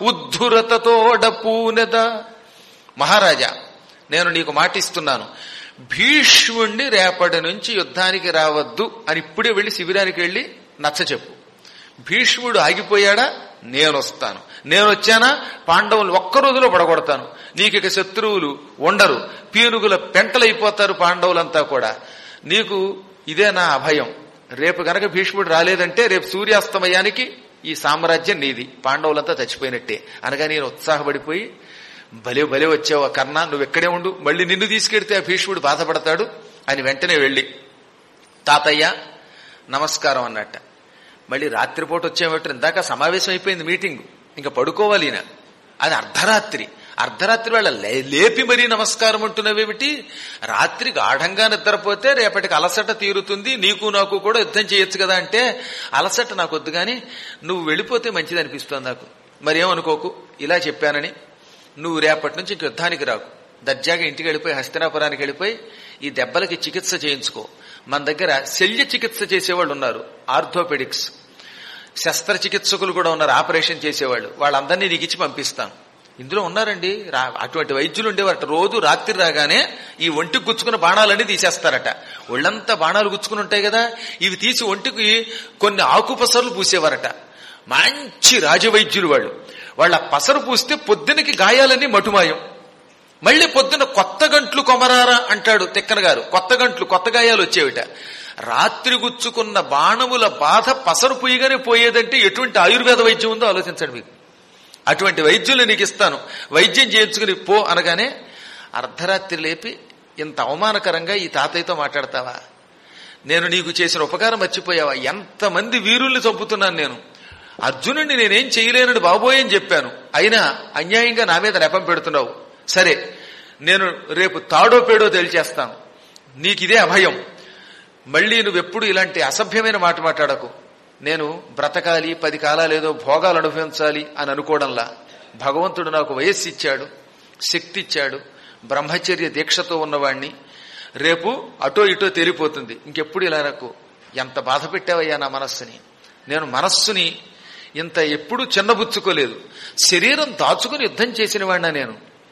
ఉద్ధురతతోడ పూనెద మహారాజా నేను నీకు మాటిస్తున్నాను భీష్ముణ్ణి రేపటి నుంచి యుద్ధానికి రావద్దు అని ఇప్పుడే వెళ్లి శిబిరానికి వెళ్లి నచ్చ చెప్పు భీష్ముడు ఆగిపోయాడా నేను వస్తాను నేను వచ్చానా పాండవులు ఒక్క రోజులో పడగొడతాను నీకు ఇక శత్రువులు ఉండరు పీనుగుల పెంటలైపోతారు పాండవులంతా కూడా నీకు ఇదే నా అభయం రేపు గనక భీష్ముడు రాలేదంటే రేపు సూర్యాస్తమయానికి ఈ సామ్రాజ్యం నీది పాండవులంతా చచ్చిపోయినట్టే అనగా నేను ఉత్సాహపడిపోయి భలే భలే వచ్చావు కర్ణ నువ్వు ఎక్కడే ఉండు మళ్ళీ నిన్ను తీసుకెడితే ఆ భీష్ముడు బాధపడతాడు అని వెంటనే వెళ్ళి తాతయ్య నమస్కారం అన్నట్ట మళ్ళీ రాత్రిపూట వచ్చేమట్టు ఇందాక సమావేశం అయిపోయింది మీటింగ్ ఇంకా పడుకోవాలి ఈయన అది అర్ధరాత్రి అర్ధరాత్రి వేళ లే- లేపి మరీ నమస్కారం అంటున్నవేమిటి రాత్రి గాఢంగా నిద్రపోతే రేపటికి అలసట తీరుతుంది నీకు నాకు కూడా యుద్ధం చేయొచ్చు కదా అంటే అలసట నాకు వద్దు కానీ నువ్వు వెళ్ళిపోతే మంచిది అనిపిస్తుంది నాకు మరేమనుకోకు ఇలా చెప్పానని నువ్వు రేపటి నుంచి ఇంక యుద్ధానికి రాకు దర్జాగా ఇంటికి వెళ్ళిపోయి హస్తినాపురానికి వెళ్ళిపోయి ఈ దెబ్బలకి చికిత్స చేయించుకో మన దగ్గర శల్య చికిత్స చేసేవాళ్ళు ఉన్నారు ఆర్థోపెడిక్స్ శస్త్రచికిత్సకులు కూడా ఉన్నారు ఆపరేషన్ చేసేవాళ్ళు వాళ్ళందరినీ నీకు ఇచ్చి పంపిస్తాను ఇందులో ఉన్నారండి రా- అటువంటి వైద్యులు ఉండేవారట రోజు రాత్రి రాగానే ఈ ఒంటికి గుచ్చుకున్న బాణాలన్నీ తీసేస్తారట ఒళ్ళంతా బాణాలు గుచ్చుకుని ఉంటాయి కదా ఇవి తీసి ఒంటికి కొన్ని ఆకుపసర్లు పూసేవారట మంచి రాజవైద్యులు వాళ్ళు వాళ్ళ పసరు పూస్తే పొద్దునకి గాయాలన్నీ మటుమాయం మళ్ళీ పొద్దున కొత్త గంట్లు కొమరారా అంటాడు తిక్కన గారు కొత్త గంట్లు కొత్త గాయాలు వచ్చేవిట రాత్రి గుచ్చుకున్న బాణముల బాధ పసరు పుయ్యగానే పోయేదంటే ఎటువంటి ఆయుర్వేద వైద్యం ఉందో ఆలోచించండి మీకు అటువంటి వైద్యులు నీకు ఇస్తాను వైద్యం చేయించుకుని పో అనగానే అర్ధరాత్రి లేపి ఇంత అవమానకరంగా ఈ తాతయ్యతో మాట్లాడతావా నేను నీకు చేసిన ఉపకారం మర్చిపోయావా ఎంతమంది వీరుల్ని చంపుతున్నాను నేను అర్జునుడిని నేనేం చేయలేనని బాబోయ్ అని చెప్పాను అయినా అన్యాయంగా నా మీద నెపం పెడుతున్నావు సరే నేను రేపు తాడో పేడో తేల్చేస్తాను నీకిదే అభయం మళ్ళీ నువ్వెప్పుడు ఇలాంటి అసభ్యమైన మాట మాట్లాడకు నేను బ్రతకాలి పది కాలాలేదో భోగాలు అనుభవించాలి అని అనుకోవడంలా భగవంతుడు నాకు వయస్సు ఇచ్చాడు శక్తి ఇచ్చాడు బ్రహ్మచర్య దీక్షతో ఉన్నవాణ్ణి రేపు అటో ఇటో తేలిపోతుంది ఇంకెప్పుడు ఇలా నాకు ఎంత బాధ పెట్టావయ్యా నా మనస్సుని నేను మనస్సుని ఇంత ఎప్పుడూ చిన్నబుచ్చుకోలేదు శరీరం దాచుకుని యుద్ధం చేసిన వాడినా నేను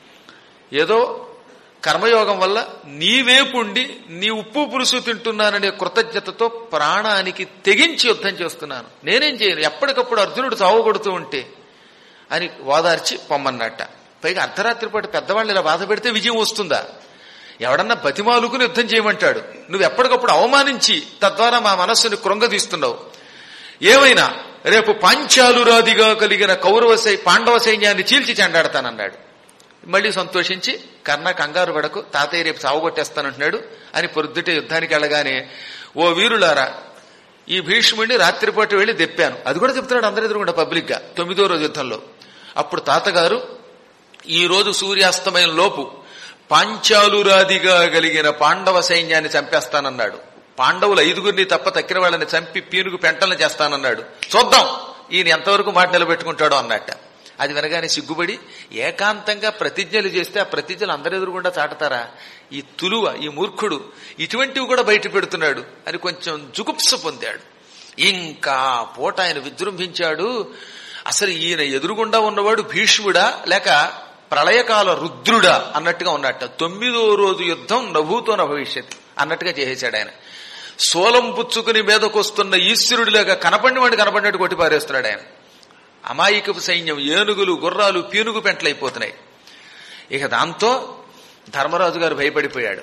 ఏదో కర్మయోగం వల్ల నీవేపుండి నీ ఉప్పు పులుసు తింటున్నాననే కృతజ్ఞతతో ప్రాణానికి తెగించి యుద్ధం చేస్తున్నాను నేనేం చేయను ఎప్పటికప్పుడు అర్జునుడు చావగొడుతూ ఉంటే అని ఓదార్చి పొమ్మన్నట్ట పైగా అర్ధరాత్రి పాటు పెద్దవాళ్ళు ఇలా బాధ పెడితే విజయం వస్తుందా ఎవడన్నా బతిమాలుకుని యుద్ధం చేయమంటాడు నువ్వు ఎప్పటికప్పుడు అవమానించి తద్వారా మా మనస్సుని కృంగదీస్తున్నావు ఏమైనా రేపు పాంచాలురాదిగా కలిగిన కౌరవ సై పాండవ సైన్యాన్ని చీల్చి చెండాడతానన్నాడు మళ్ళీ సంతోషించి కర్ణ కంగారు పడకు తాతయ్య రేపు సావగొట్టేస్తానంటున్నాడు అని పొద్దుటే యుద్ధానికి వెళ్ళగానే ఓ వీరులారా ఈ భీష్ముడిని రాత్రిపాటు వెళ్లి దెప్పాను అది కూడా చెప్తున్నాడు అందరి ఎదురుగుండా పబ్లిక్ గా తొమ్మిదో రోజు యుద్ధంలో అప్పుడు తాతగారు ఈ రోజు సూర్యాస్తమయం లోపు పాంచాలురాదిగా కలిగిన పాండవ సైన్యాన్ని చంపేస్తానన్నాడు పాండవులు ఐదుగురిని తప్ప తక్కిన వాళ్ళని చంపి పీనుగు పెంటలను చేస్తానన్నాడు చూద్దాం ఈయన ఎంతవరకు మాట నిలబెట్టుకుంటాడో అన్నట్ట అది వినగానే సిగ్గుపడి ఏకాంతంగా ప్రతిజ్ఞలు చేస్తే ఆ ప్రతిజ్ఞలు అందరి ఎదురుగుండా చాటతారా ఈ తులువ ఈ మూర్ఖుడు ఇటువంటివి కూడా బయట పెడుతున్నాడు అని కొంచెం జుగుప్స పొందాడు ఇంకా పూట ఆయన విజృంభించాడు అసలు ఈయన ఎదురుగుండా ఉన్నవాడు భీష్ముడా లేక ప్రళయకాల రుద్రుడా అన్నట్టుగా ఉన్నట్ట తొమ్మిదో రోజు యుద్ధం నవ్వుతో భవిష్యత్ అన్నట్టుగా చేసేశాడు ఆయన సోలం పుచ్చుకుని మీదకొస్తున్న ఈశ్వరుడిలాగా కనపడిన వాడిని కనపడినట్టు కొట్టి పారేస్తున్నాడు ఆయన అమాయకపు సైన్యం ఏనుగులు గుర్రాలు పీనుగు పెంటలైపోతున్నాయి ఇక దాంతో ధర్మరాజు గారు భయపడిపోయాడు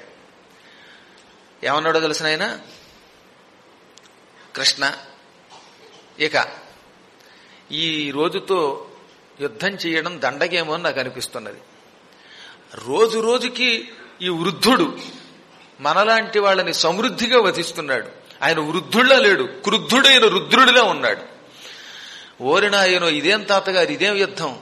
ఏమన్నాడో తెలిసిన ఆయన కృష్ణ ఇక ఈ రోజుతో యుద్ధం చేయడం దండగేమో అని నాకు అనిపిస్తున్నది రోజు రోజుకి ఈ వృద్ధుడు మనలాంటి వాళ్ళని సమృద్ధిగా వధిస్తున్నాడు ఆయన వృద్ధుళ్ళ లేడు క్రుద్ధుడైన రుద్రుడిలా ఉన్నాడు ఓరినాయనో ఇదేం తాతగారు ఇదేం యుద్ధం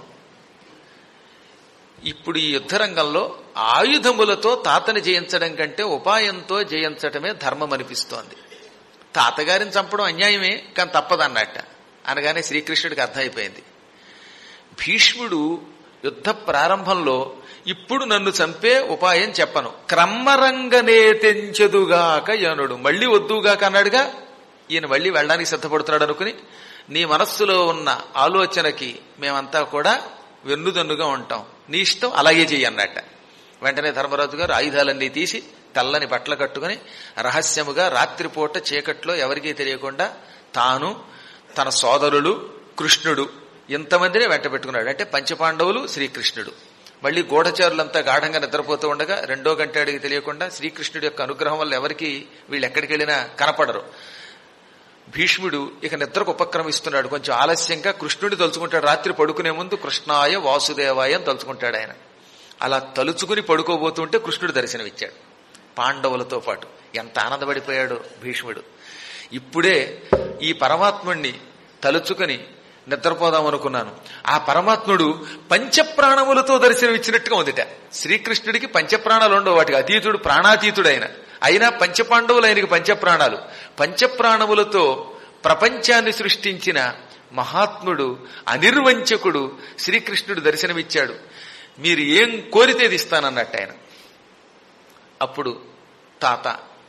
ఇప్పుడు ఈ యుద్ధ రంగంలో ఆయుధములతో తాతని జయించడం కంటే ఉపాయంతో జయించటమే ధర్మం అనిపిస్తోంది తాతగారిని చంపడం అన్యాయమే కానీ తప్పదన్నట్ట అనగానే శ్రీకృష్ణుడికి అర్థమైపోయింది భీష్ముడు యుద్ధ ప్రారంభంలో ఇప్పుడు నన్ను చంపే ఉపాయం చెప్పను క్రమరంగనే తెంచెదుగాక యనుడు మళ్ళీ వద్దుగాక అన్నాడుగా ఈయన మళ్ళీ వెళ్ళడానికి సిద్ధపడుతున్నాడు అనుకుని నీ మనస్సులో ఉన్న ఆలోచనకి మేమంతా కూడా వెన్నుదన్నుగా ఉంటాం నీ ఇష్టం అలాగే చెయ్యి అన్నట్ట వెంటనే ధర్మరాజు గారు ఆయుధాలన్నీ తీసి తెల్లని బట్టలు కట్టుకుని రహస్యముగా రాత్రిపూట చీకట్లో ఎవరికీ తెలియకుండా తాను తన సోదరులు కృష్ణుడు ఇంతమందిని వెంట పెట్టుకున్నాడు అంటే పంచపాండవులు శ్రీకృష్ణుడు మళ్ళీ గూఢచారులంతా గాఢంగా నిద్రపోతూ ఉండగా రెండో గంట అడిగి తెలియకుండా శ్రీకృష్ణుడి యొక్క అనుగ్రహం వల్ల ఎవరికి వీళ్ళు ఎక్కడికి వెళ్ళినా కనపడరు భీష్ముడు ఇక నిద్రకు ఉపక్రమిస్తున్నాడు కొంచెం ఆలస్యంగా కృష్ణుడి తలుచుకుంటాడు రాత్రి పడుకునే ముందు కృష్ణాయ వాసుదేవాయ అని తలుచుకుంటాడు ఆయన అలా తలుచుకుని పడుకోబోతుంటే కృష్ణుడు దర్శనమిచ్చాడు పాండవులతో పాటు ఎంత ఆనందపడిపోయాడు భీష్ముడు ఇప్పుడే ఈ పరమాత్ముణ్ణి తలుచుకుని నిద్రపోదాం అనుకున్నాను ఆ పరమాత్ముడు పంచప్రాణములతో దర్శనమిచ్చినట్టుగా ఉందిట శ్రీకృష్ణుడికి పంచప్రాణాలు ఉండవు వాటికి అతీతుడు ప్రాణాతీతుడు ఆయన అయినా పంచపాండవులు ఆయనకి పంచప్రాణాలు పంచప్రాణములతో ప్రపంచాన్ని సృష్టించిన మహాత్ముడు అనిర్వంచకుడు శ్రీకృష్ణుడు దర్శనమిచ్చాడు మీరు ఏం కోరితే ఇది ఇస్తానన్నట్టు ఆయన అప్పుడు తాత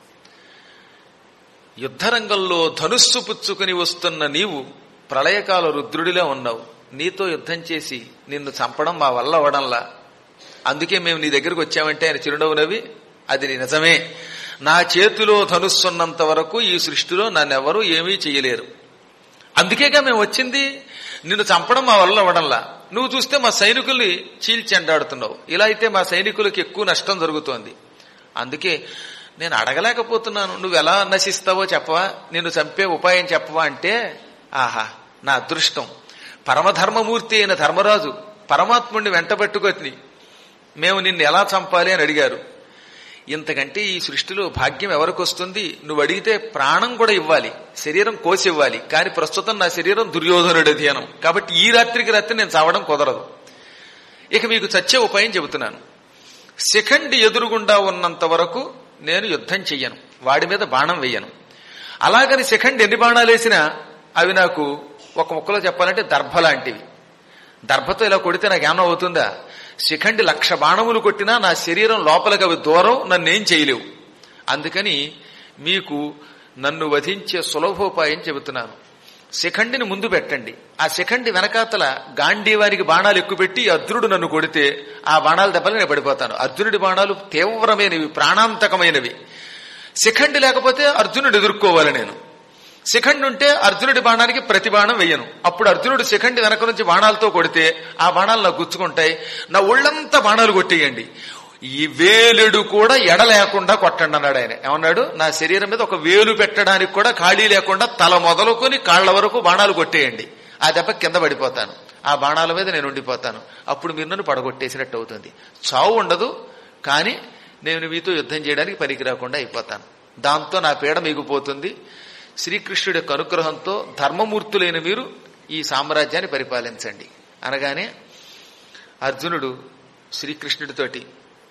యుద్ధరంగంలో ధనుస్సు పుచ్చుకుని వస్తున్న నీవు ప్రళయకాల రుద్రుడిలో ఉన్నావు నీతో యుద్ధం చేసి నిన్ను చంపడం మా వల్ల అవడంలా అందుకే మేము నీ దగ్గరకు వచ్చామంటే ఆయన చిరునవ్వు నవ్వి అది నిజమే నా చేతిలో ధనుస్సున్నంత వరకు ఈ సృష్టిలో నన్నెవరూ ఏమీ చేయలేరు అందుకేగా మేము వచ్చింది నిన్ను చంపడం మా వల్ల అవ్వడంలా నువ్వు చూస్తే మా సైనికుల్ని చీల్చెండాడుతున్నావు ఇలా అయితే మా సైనికులకి ఎక్కువ నష్టం జరుగుతోంది అందుకే నేను అడగలేకపోతున్నాను నువ్వు ఎలా నశిస్తావో చెప్పవా నిన్ను చంపే ఉపాయం చెప్పవా అంటే ఆహా నా అదృష్టం పరమధర్మమూర్తి అయిన ధర్మరాజు పరమాత్ముడిని వెంటబెట్టుకొని మేము నిన్ను ఎలా చంపాలి అని అడిగారు ఇంతకంటే ఈ సృష్టిలో భాగ్యం ఎవరికి వస్తుంది నువ్వు అడిగితే ప్రాణం కూడా ఇవ్వాలి శరీరం కోసి ఇవ్వాలి కానీ ప్రస్తుతం నా శరీరం దుర్యోధనుడి అధీనం కాబట్టి ఈ రాత్రికి రాత్రి నేను చావడం కుదరదు ఇక మీకు చచ్చే ఉపాయం చెబుతున్నాను శిఖండి ఎదురుగుండా ఉన్నంత వరకు నేను యుద్ధం చెయ్యను వాడి మీద బాణం వెయ్యను అలాగని శిఖండి ఎన్ని బాణాలు వేసినా అవి నాకు ఒక ముక్కలో చెప్పాలంటే దర్భ లాంటివి దర్భతో ఇలా కొడితే నాకు ఏమన్నా అవుతుందా శిఖండి లక్ష బాణములు కొట్టినా నా శరీరం లోపలికి అవి దూరం నన్నేం చేయలేవు అందుకని మీకు నన్ను వధించే సులభోపాయం చెబుతున్నాను శిఖండిని ముందు పెట్టండి ఆ శిఖండి వెనకాతల గాంధీవారికి బాణాలు ఎక్కువ పెట్టి అర్జునుడు నన్ను కొడితే ఆ బాణాల దెబ్బలు నేను పడిపోతాను అర్జునుడి బాణాలు తీవ్రమైనవి ప్రాణాంతకమైనవి శిఖండి లేకపోతే అర్జునుడు ఎదుర్కోవాలి నేను శిఖండి ఉంటే అర్జునుడి బాణానికి ప్రతి బాణం వెయ్యను అప్పుడు అర్జునుడు శిఖండి వెనక నుంచి బాణాలతో కొడితే ఆ బాణాలు నాకు గుచ్చుకుంటాయి నా ఒళ్ళంతా బాణాలు కొట్టేయండి ఈ వేలుడు కూడా ఎడ లేకుండా కొట్టండి అన్నాడు ఆయన ఏమన్నాడు నా శరీరం మీద ఒక వేలు పెట్టడానికి కూడా ఖాళీ లేకుండా తల మొదలుకొని కాళ్ల వరకు బాణాలు కొట్టేయండి ఆ దెబ్బ కింద పడిపోతాను ఆ బాణాల మీద నేను ఉండిపోతాను అప్పుడు మీరు నన్ను పడగొట్టేసినట్టు అవుతుంది చావు ఉండదు కానీ నేను మీతో యుద్ధం చేయడానికి పనికి రాకుండా అయిపోతాను దాంతో నా పీడ మిగిపోతుంది శ్రీకృష్ణుడి యొక్క అనుగ్రహంతో ధర్మమూర్తులైన మీరు ఈ సామ్రాజ్యాన్ని పరిపాలించండి అనగానే అర్జునుడు శ్రీకృష్ణుడితోటి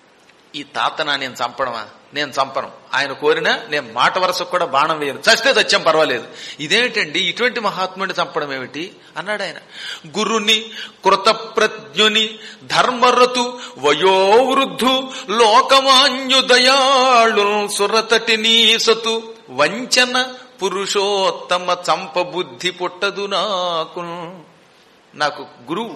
ఈ తాతనా నేను చంపడమా నేను చంపను ఆయన కోరినా నేను మాట వరసకు కూడా బాణం వేయను చస్తే చచ్చాం పర్వాలేదు ఇదేమిటండి ఇటువంటి మహాత్ముడిని చంపడం ఏమిటి అన్నాడు ఆయన గురుని కృతప్రజ్ఞుని ధర్మరతు వయోవృద్ధు లోకమాన్యుదయాళు సురతటి నీసతు వంచన పురుషోత్తమ చంప బుద్ధి పుట్టదు నాకు నాకు గురువు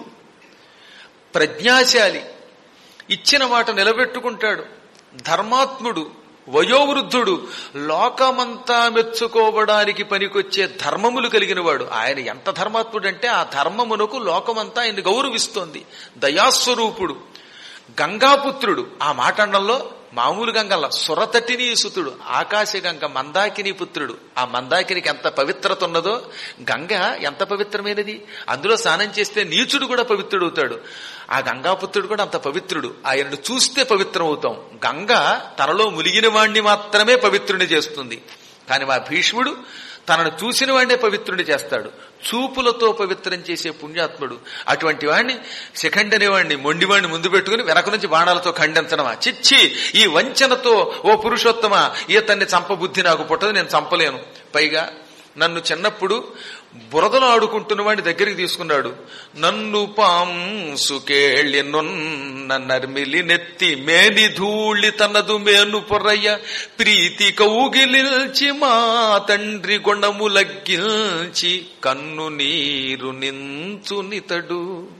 ప్రజ్ఞాశాలి ఇచ్చిన మాట నిలబెట్టుకుంటాడు ధర్మాత్ముడు వయోవృద్ధుడు లోకమంతా మెచ్చుకోవడానికి పనికొచ్చే ధర్మములు కలిగిన వాడు ఆయన ఎంత ధర్మాత్ముడు అంటే ఆ ధర్మమునకు లోకమంతా ఆయన గౌరవిస్తోంది దయాస్వరూపుడు గంగాపుత్రుడు ఆ మాటండంలో మామూలు గంగల్ల సురతటిని సుతుడు ఆకాశ గంగ మందాకిని పుత్రుడు ఆ మందాకినికి ఎంత పవిత్రత ఉన్నదో గంగ ఎంత పవిత్రమైనది అందులో స్నానం చేస్తే నీచుడు కూడా పవిత్రుడవుతాడు ఆ గంగాపుత్రుడు కూడా అంత పవిత్రుడు ఆయనను చూస్తే పవిత్రం అవుతాం గంగ తనలో ములిగిన వాణ్ణి మాత్రమే పవిత్రుని చేస్తుంది కానీ మా భీష్ముడు తనను చూసిన వాడినే పవిత్రుని చేస్తాడు చూపులతో పవిత్రం చేసే పుణ్యాత్ముడు అటువంటి వాడిని శిఖండని వాడిని మొండివాడిని ముందు పెట్టుకుని వెనక నుంచి బాణాలతో ఖండించడమా చిచ్చి ఈ వంచనతో ఓ పురుషోత్తమ ఈతన్ని చంపబుద్ధి నాకు పుట్టదు నేను చంపలేను పైగా నన్ను చిన్నప్పుడు బురదలో ఆడుకుంటున్న వాడిని దగ్గరికి తీసుకున్నాడు నన్ను పాంసుకేళ్ళి నున్న నర్మిలి నెత్తి మేని ధూళి తనదు మేను పొర్రయ్య ప్రీతి కౌగిలిల్చి మా తండ్రి గుణములగ్గిల్చి కన్ను నీరు నించునితడు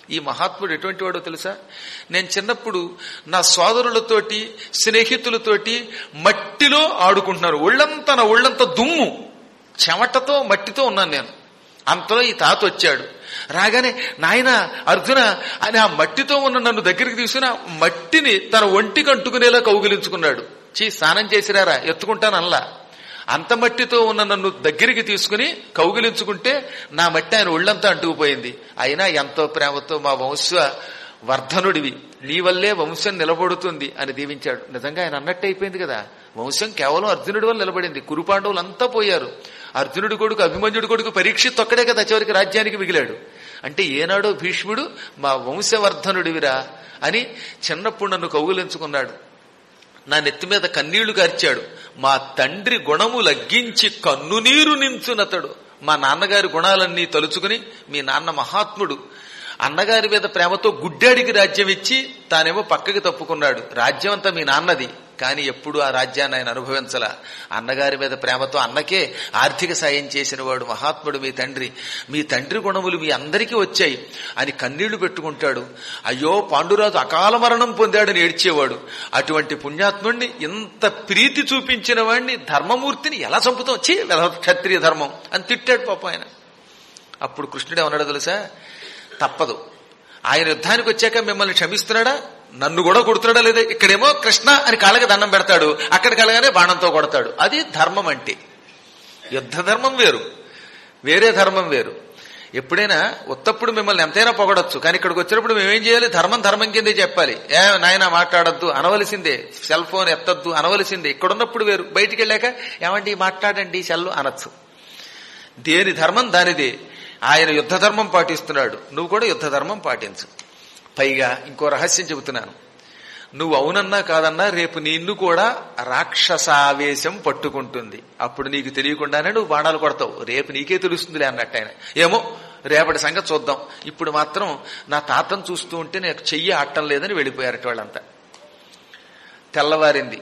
ఈ మహాత్ముడు ఎటువంటి వాడో తెలుసా నేను చిన్నప్పుడు నా సోదరులతోటి స్నేహితులతోటి మట్టిలో ఆడుకుంటున్నాను ఒళ్ళంతా నా ఒళ్ళంతా దుమ్ము చెమటతో మట్టితో ఉన్నాను నేను అంతలో ఈ తాత వచ్చాడు రాగానే నాయన అర్జున అని ఆ మట్టితో ఉన్న నన్ను దగ్గరికి తీసుకుని ఆ మట్టిని తన ఒంటికి అంటుకునేలా కౌగిలించుకున్నాడు చీ స్నానం చేసిరారా ఎత్తుకుంటాను అల్లా అంత మట్టితో ఉన్న నన్ను దగ్గరికి తీసుకుని కౌగిలించుకుంటే నా మట్టి ఆయన ఒళ్ళంతా అంటుకుపోయింది అయినా ఎంతో ప్రేమతో మా వంశ వర్ధనుడివి నీ వల్లే వంశం నిలబడుతుంది అని దీవించాడు నిజంగా ఆయన అన్నట్టే అయిపోయింది కదా వంశం కేవలం అర్జునుడి వల్ల నిలబడింది కురుపాండవులు అంతా పోయారు అర్జునుడి కొడుకు అభిమన్యుడి కొడుకు పరీక్షిత్ ఒక్కడే కదా చివరికి రాజ్యానికి మిగిలాడు అంటే ఏనాడో భీష్ముడు మా వంశవర్ధనుడివిరా అని చిన్నప్పుడు నన్ను కౌగులించుకున్నాడు నా నెత్తి మీద కన్నీళ్లు గార్చాడు మా తండ్రి గుణము లగ్గించి కన్నునీరు నించునతడు మా నాన్నగారి గుణాలన్నీ తలుచుకుని మీ నాన్న మహాత్ముడు అన్నగారి మీద ప్రేమతో గుడ్డాడికి రాజ్యం ఇచ్చి తానేమో పక్కకి తప్పుకున్నాడు రాజ్యం అంతా మీ నాన్నది కానీ ఎప్పుడు ఆ రాజ్యాన్ని ఆయన అనుభవించల అన్నగారి మీద ప్రేమతో అన్నకే ఆర్థిక సాయం చేసిన వాడు మహాత్ముడు మీ తండ్రి మీ తండ్రి గుణములు మీ అందరికీ వచ్చాయి అని కన్నీళ్లు పెట్టుకుంటాడు అయ్యో పాండురాజు అకాల మరణం పొందాడని ఏడ్చేవాడు అటువంటి పుణ్యాత్ముడిని ఇంత ప్రీతి చూపించిన వాడిని ధర్మమూర్తిని ఎలా చంపుతాం చీ క్షత్రియ ధర్మం అని తిట్టాడు పాప ఆయన అప్పుడు కృష్ణుడు ఏమన్నాడు తెలుసా తప్పదు ఆయన యుద్ధానికి వచ్చాక మిమ్మల్ని క్షమిస్తున్నాడా నన్ను కూడా కొడుతున్నాడా లేదా ఇక్కడేమో కృష్ణ అని కాళ్ళకి దండం పెడతాడు అక్కడికి వెళ్ళగానే బాణంతో కొడతాడు అది ధర్మం అంటే యుద్ధ ధర్మం వేరు వేరే ధర్మం వేరు ఎప్పుడైనా ఉత్తప్పుడు మిమ్మల్ని ఎంతైనా పొగడొచ్చు కానీ ఇక్కడికి వచ్చినప్పుడు మేమేం చేయాలి ధర్మం ధర్మం కిందే చెప్పాలి ఏ నాయన మాట్లాడద్దు అనవలసిందే సెల్ ఫోన్ ఎత్తద్దు అనవలసిందే ఇక్కడున్నప్పుడు వేరు బయటికి వెళ్ళాక ఏమండి మాట్లాడండి సెల్ అనొచ్చు దేని ధర్మం దానిదే ఆయన యుద్ధ ధర్మం పాటిస్తున్నాడు నువ్వు కూడా యుద్ధ ధర్మం పాటించు పైగా ఇంకో రహస్యం చెబుతున్నాను నువ్వు అవునన్నా కాదన్నా రేపు నిన్ను కూడా రాక్షసావేశం పట్టుకుంటుంది అప్పుడు నీకు తెలియకుండానే నువ్వు బాణాలు కొడతావు రేపు నీకే తెలుస్తుందిలే అన్నట్టు ఆయన ఏమో రేపటి సంగతి చూద్దాం ఇప్పుడు మాత్రం నా తాతను చూస్తూ ఉంటే నాకు చెయ్యి ఆడటం లేదని వెళ్ళిపోయారట వాళ్ళంతా తెల్లవారింది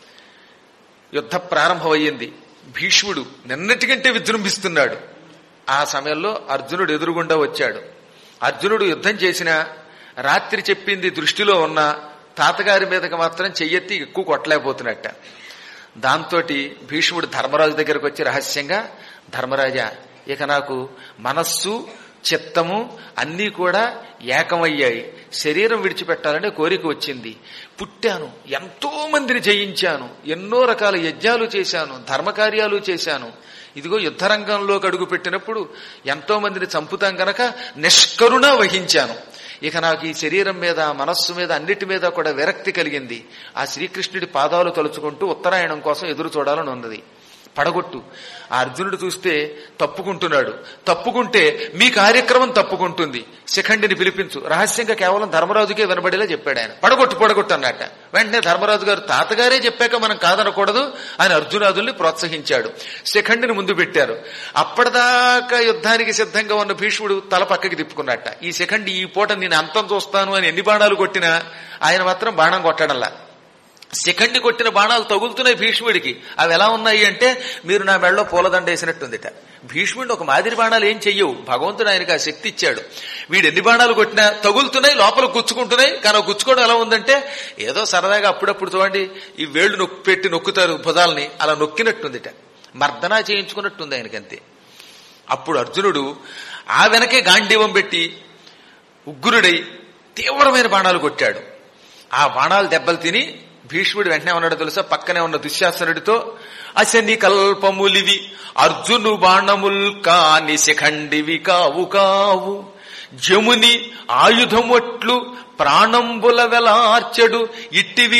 యుద్ధ ప్రారంభమయ్యింది భీష్ముడు నిన్నటికంటే విజృంభిస్తున్నాడు ఆ సమయంలో అర్జునుడు ఎదురుగుండా వచ్చాడు అర్జునుడు యుద్ధం చేసిన రాత్రి చెప్పింది దృష్టిలో ఉన్న తాతగారి మీదకి మాత్రం చెయ్యెత్తి ఎక్కువ కొట్టలేకపోతున్నట్ట దాంతో భీష్ముడు ధర్మరాజు దగ్గరకు వచ్చి రహస్యంగా ధర్మరాజా ఇక నాకు మనస్సు చిత్తము అన్నీ కూడా ఏకమయ్యాయి శరీరం విడిచిపెట్టాలనే కోరిక వచ్చింది పుట్టాను ఎంతో మందిని జయించాను ఎన్నో రకాల యజ్ఞాలు చేశాను ధర్మకార్యాలు చేశాను ఇదిగో యుద్ధరంగంలోకి అడుగు పెట్టినప్పుడు ఎంతో మందిని చంపుతాం గనక నిష్కరుణ వహించాను ఇక నాకు ఈ శరీరం మీద మనస్సు మీద అన్నిటి మీద కూడా విరక్తి కలిగింది ఆ శ్రీకృష్ణుడి పాదాలు తలుచుకుంటూ ఉత్తరాయణం కోసం ఎదురు చూడాలని ఉన్నది పడగొట్టు ఆ అర్జునుడు చూస్తే తప్పుకుంటున్నాడు తప్పుకుంటే మీ కార్యక్రమం తప్పుకుంటుంది శిఖండిని పిలిపించు రహస్యంగా కేవలం ధర్మరాజుకే వినబడేలా చెప్పాడు ఆయన పడగొట్టు పడగొట్టు అన్నట్ట వెంటనే ధర్మరాజు గారు తాతగారే చెప్పాక మనం కాదనకూడదు అని అర్జునాదుల్ని ప్రోత్సహించాడు శిఖండిని ముందు పెట్టారు అప్పటిదాకా యుద్ధానికి సిద్ధంగా ఉన్న భీష్ముడు తల పక్కకి తిప్పుకున్నట్ట ఈ శిఖండి ఈ పూట నేను అంతం చూస్తాను అని ఎన్ని బాణాలు కొట్టినా ఆయన మాత్రం బాణం కొట్టడంలా శిఖండి కొట్టిన బాణాలు తగులుతున్నాయి భీష్ముడికి అవి ఎలా ఉన్నాయి అంటే మీరు నా మెడలో పూలదండ వేసినట్టుందిట భీష్ముడిని ఒక మాదిరి బాణాలు ఏం చెయ్యవు భగవంతుడు ఆయనకి ఆ శక్తి ఇచ్చాడు వీడు ఎన్ని బాణాలు కొట్టినా తగులుతున్నాయి లోపల గుచ్చుకుంటున్నాయి కానీ ఆ గుచ్చుకోవడం ఎలా ఉందంటే ఏదో సరదాగా అప్పుడప్పుడు చూడండి ఈ వేళ్లు నొక్కి పెట్టి నొక్కుతారు భుజాలని అలా నొక్కినట్టుందిట మర్దనా చేయించుకున్నట్టుంది ఆయనకంతే అప్పుడు అర్జునుడు ఆ వెనకే గాంధీవం పెట్టి ఉగ్రుడై తీవ్రమైన బాణాలు కొట్టాడు ఆ బాణాలు దెబ్బలు తిని భీష్ముడు వెంటనే ఉన్నాడు తెలుసా పక్కనే ఉన్న దుశ్శాసనుడితో అశని కల్పములివి అర్జును బాణముల్ కాని శిఖండివి కావు కావు జముని ఆయుధమొట్లు ప్రాణంబుల వెలార్చెడు ఇట్టివి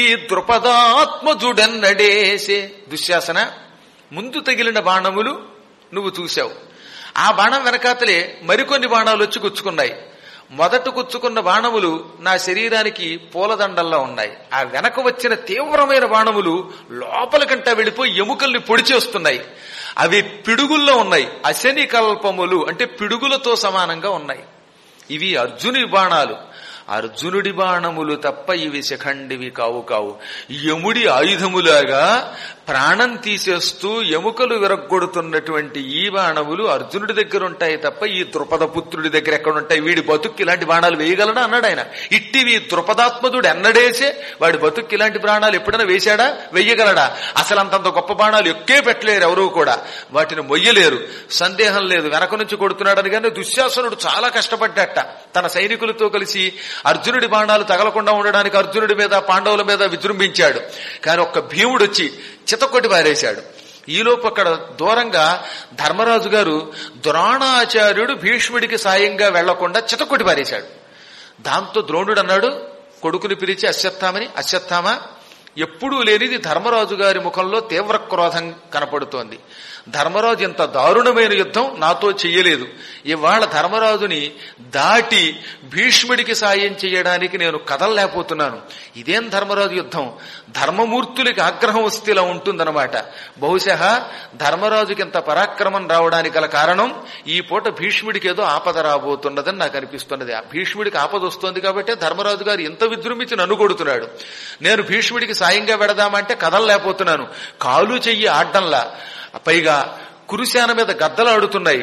ద్రుపదాత్మజుడన్నడేసే దుశ్శాసన ముందు తగిలిన బాణములు నువ్వు చూశావు ఆ బాణం వెనకాతలే మరికొన్ని బాణాలు వచ్చి గుచ్చుకున్నాయి మొదట గుచ్చుకున్న బాణములు నా శరీరానికి పూలదండల్లా ఉన్నాయి ఆ వెనక వచ్చిన తీవ్రమైన బాణములు లోపలికంటా వెళ్ళిపోయి ఎముకల్ని పొడిచేస్తున్నాయి అవి పిడుగుల్లో ఉన్నాయి అశని కల్పములు అంటే పిడుగులతో సమానంగా ఉన్నాయి ఇవి అర్జుని బాణాలు అర్జునుడి బాణములు తప్ప ఇవి శిఖండివి కావు కావు యముడి ఆయుధములాగా ప్రాణం తీసేస్తూ ఎముకలు విరగ్గొడుతున్నటువంటి ఈ బాణములు అర్జునుడి దగ్గర ఉంటాయి తప్ప ఈ ద్రుపద పుత్రుడి దగ్గర ఎక్కడ ఉంటాయి వీడి బతుక్కి ఇలాంటి బాణాలు వేయగలడా అన్నాడు ఆయన ఇట్టివి ద్రుపదాత్మదుడు ఎన్నడేసే వాడి బతుక్కి ఇలాంటి బాణాలు ఎప్పుడైనా వేశాడా వెయ్యగలడా అసలు అంతంత గొప్ప బాణాలు ఎక్కే పెట్టలేరు ఎవరూ కూడా వాటిని మొయ్యలేరు సందేహం లేదు వెనక నుంచి కొడుతున్నాడని కానీ దుశ్శాసనుడు చాలా కష్టపడ్డట తన సైనికులతో కలిసి అర్జునుడి బాణాలు తగలకుండా ఉండడానికి అర్జునుడి మీద పాండవుల మీద విజృంభించాడు కానీ ఒక్క భీముడు వచ్చి చితకొట్టి పారేశాడు ఈలోపు అక్కడ దూరంగా ధర్మరాజు గారు ద్రోణాచార్యుడు భీష్ముడికి సాయంగా వెళ్లకుండా చితకొట్టి పారేశాడు దాంతో ద్రోణుడు అన్నాడు కొడుకుని పిలిచి అశ్వత్థామని అశ్వత్థామ ఎప్పుడూ లేనిది ధర్మరాజు గారి ముఖంలో తీవ్ర క్రోధం కనపడుతోంది ధర్మరాజు ఇంత దారుణమైన యుద్ధం నాతో చెయ్యలేదు ఇవాళ ధర్మరాజుని దాటి భీష్ముడికి సాయం చేయడానికి నేను కదలలేకపోతున్నాను ఇదేం ధర్మరాజు యుద్ధం ధర్మమూర్తులకి ఆగ్రహం వస్తే ఇలా ఉంటుందన్నమాట బహుశా ధర్మరాజుకి ఇంత పరాక్రమం రావడానికి గల కారణం ఈ పూట భీష్ముడికి ఏదో ఆపద రాబోతున్నదని నాకు అనిపిస్తున్నది ఆ భీష్ముడికి ఆపద వస్తోంది కాబట్టి ధర్మరాజు గారు ఇంత విజృంభించి నన్ను కొడుతున్నాడు నేను భీష్ముడికి సాయంగా వెడదామంటే కదలలేకపోతున్నాను కాలు చెయ్యి ఆడ్డంలా పైగా కురుశాన మీద గద్దలాడుతున్నాయి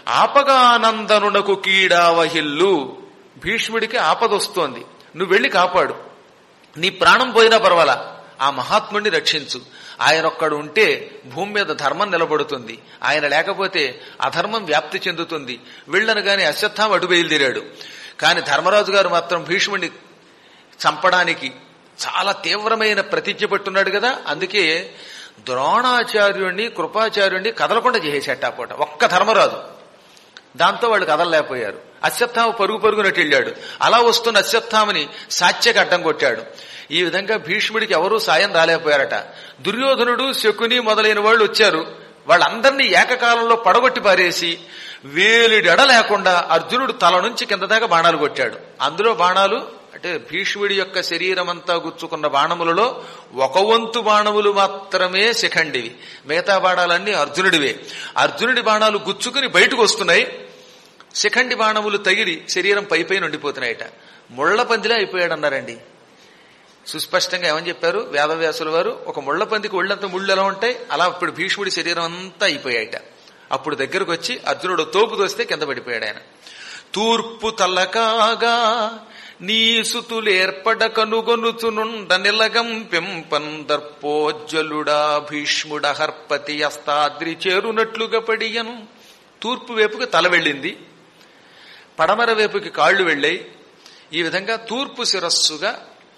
ఆపగానందనునకు కీడావహిల్లు భీష్ముడికి ఆపదొస్తోంది నువ్వు వెళ్ళి కాపాడు నీ ప్రాణం పోయినా పర్వాలా ఆ మహాత్ముడిని రక్షించు ఆయన ఒక్కడు ఉంటే భూమి మీద ధర్మం నిలబడుతుంది ఆయన లేకపోతే అధర్మం వ్యాప్తి చెందుతుంది వెళ్ళను గాని అశ్వత్థామ అటు బయలుదేరాడు కాని ధర్మరాజు గారు మాత్రం భీష్ముడిని చంపడానికి చాలా తీవ్రమైన ప్రతిజ్ఞ పట్టున్నాడు కదా అందుకే ద్రోణాచార్యుణ్ణి కృపాచార్యుణ్ణి కదలకుండా చేసేట ఆ పూట ఒక్క ధర్మరాజు దాంతో వాళ్ళు కదలలేకపోయారు అశ్వత్థామ పరుగు పరుగునట్టు వెళ్ళాడు అలా వస్తున్న అశ్వత్థామని సాత్యకి అడ్డం కొట్టాడు ఈ విధంగా భీష్ముడికి ఎవరూ సాయం రాలేకపోయారట దుర్యోధనుడు శకుని మొదలైన వాళ్ళు వచ్చారు వాళ్ళందరినీ ఏకకాలంలో పడగొట్టి పారేసి వేలిడెడ లేకుండా అర్జునుడు తల నుంచి కింద దాకా బాణాలు కొట్టాడు అందులో బాణాలు అంటే భీష్ముడి యొక్క శరీరం అంతా గుచ్చుకున్న బాణములలో ఒక వంతు బాణములు మాత్రమే శిఖండివి మిగతా బాణాలన్నీ అర్జునుడివే అర్జునుడి బాణాలు గుచ్చుకుని బయటకు వస్తున్నాయి శిఖండి బాణములు తగిలి శరీరం పై పైన ఉండిపోతున్నాయట ముళ్ల పందిలే అయిపోయాడు అన్నారండి సుస్పష్టంగా ఏమని చెప్పారు వేదవ్యాసుల వారు ఒక ముళ్ల పందికి ఒళ్ళంత ముళ్ళు ఎలా ఉంటాయి అలా ఇప్పుడు భీష్ముడి శరీరం అంతా అయిపోయాయట అప్పుడు దగ్గరకు వచ్చి అర్జునుడు తోపు దోస్తే కింద పడిపోయాడు ఆయన తూర్పు తల్లకాగా నీ సుతులేర్పడ కనుగొనుచునుండ నిలగం పెంపన్ దర్పోజ్వలుడా భీష్ముడ హర్పతి అస్తాద్రి చేరునట్లుగా పడియను తూర్పు వైపుకి తల వెళ్ళింది పడమర వైపుకి కాళ్లు వెళ్ళాయి ఈ విధంగా తూర్పు శిరస్సుగా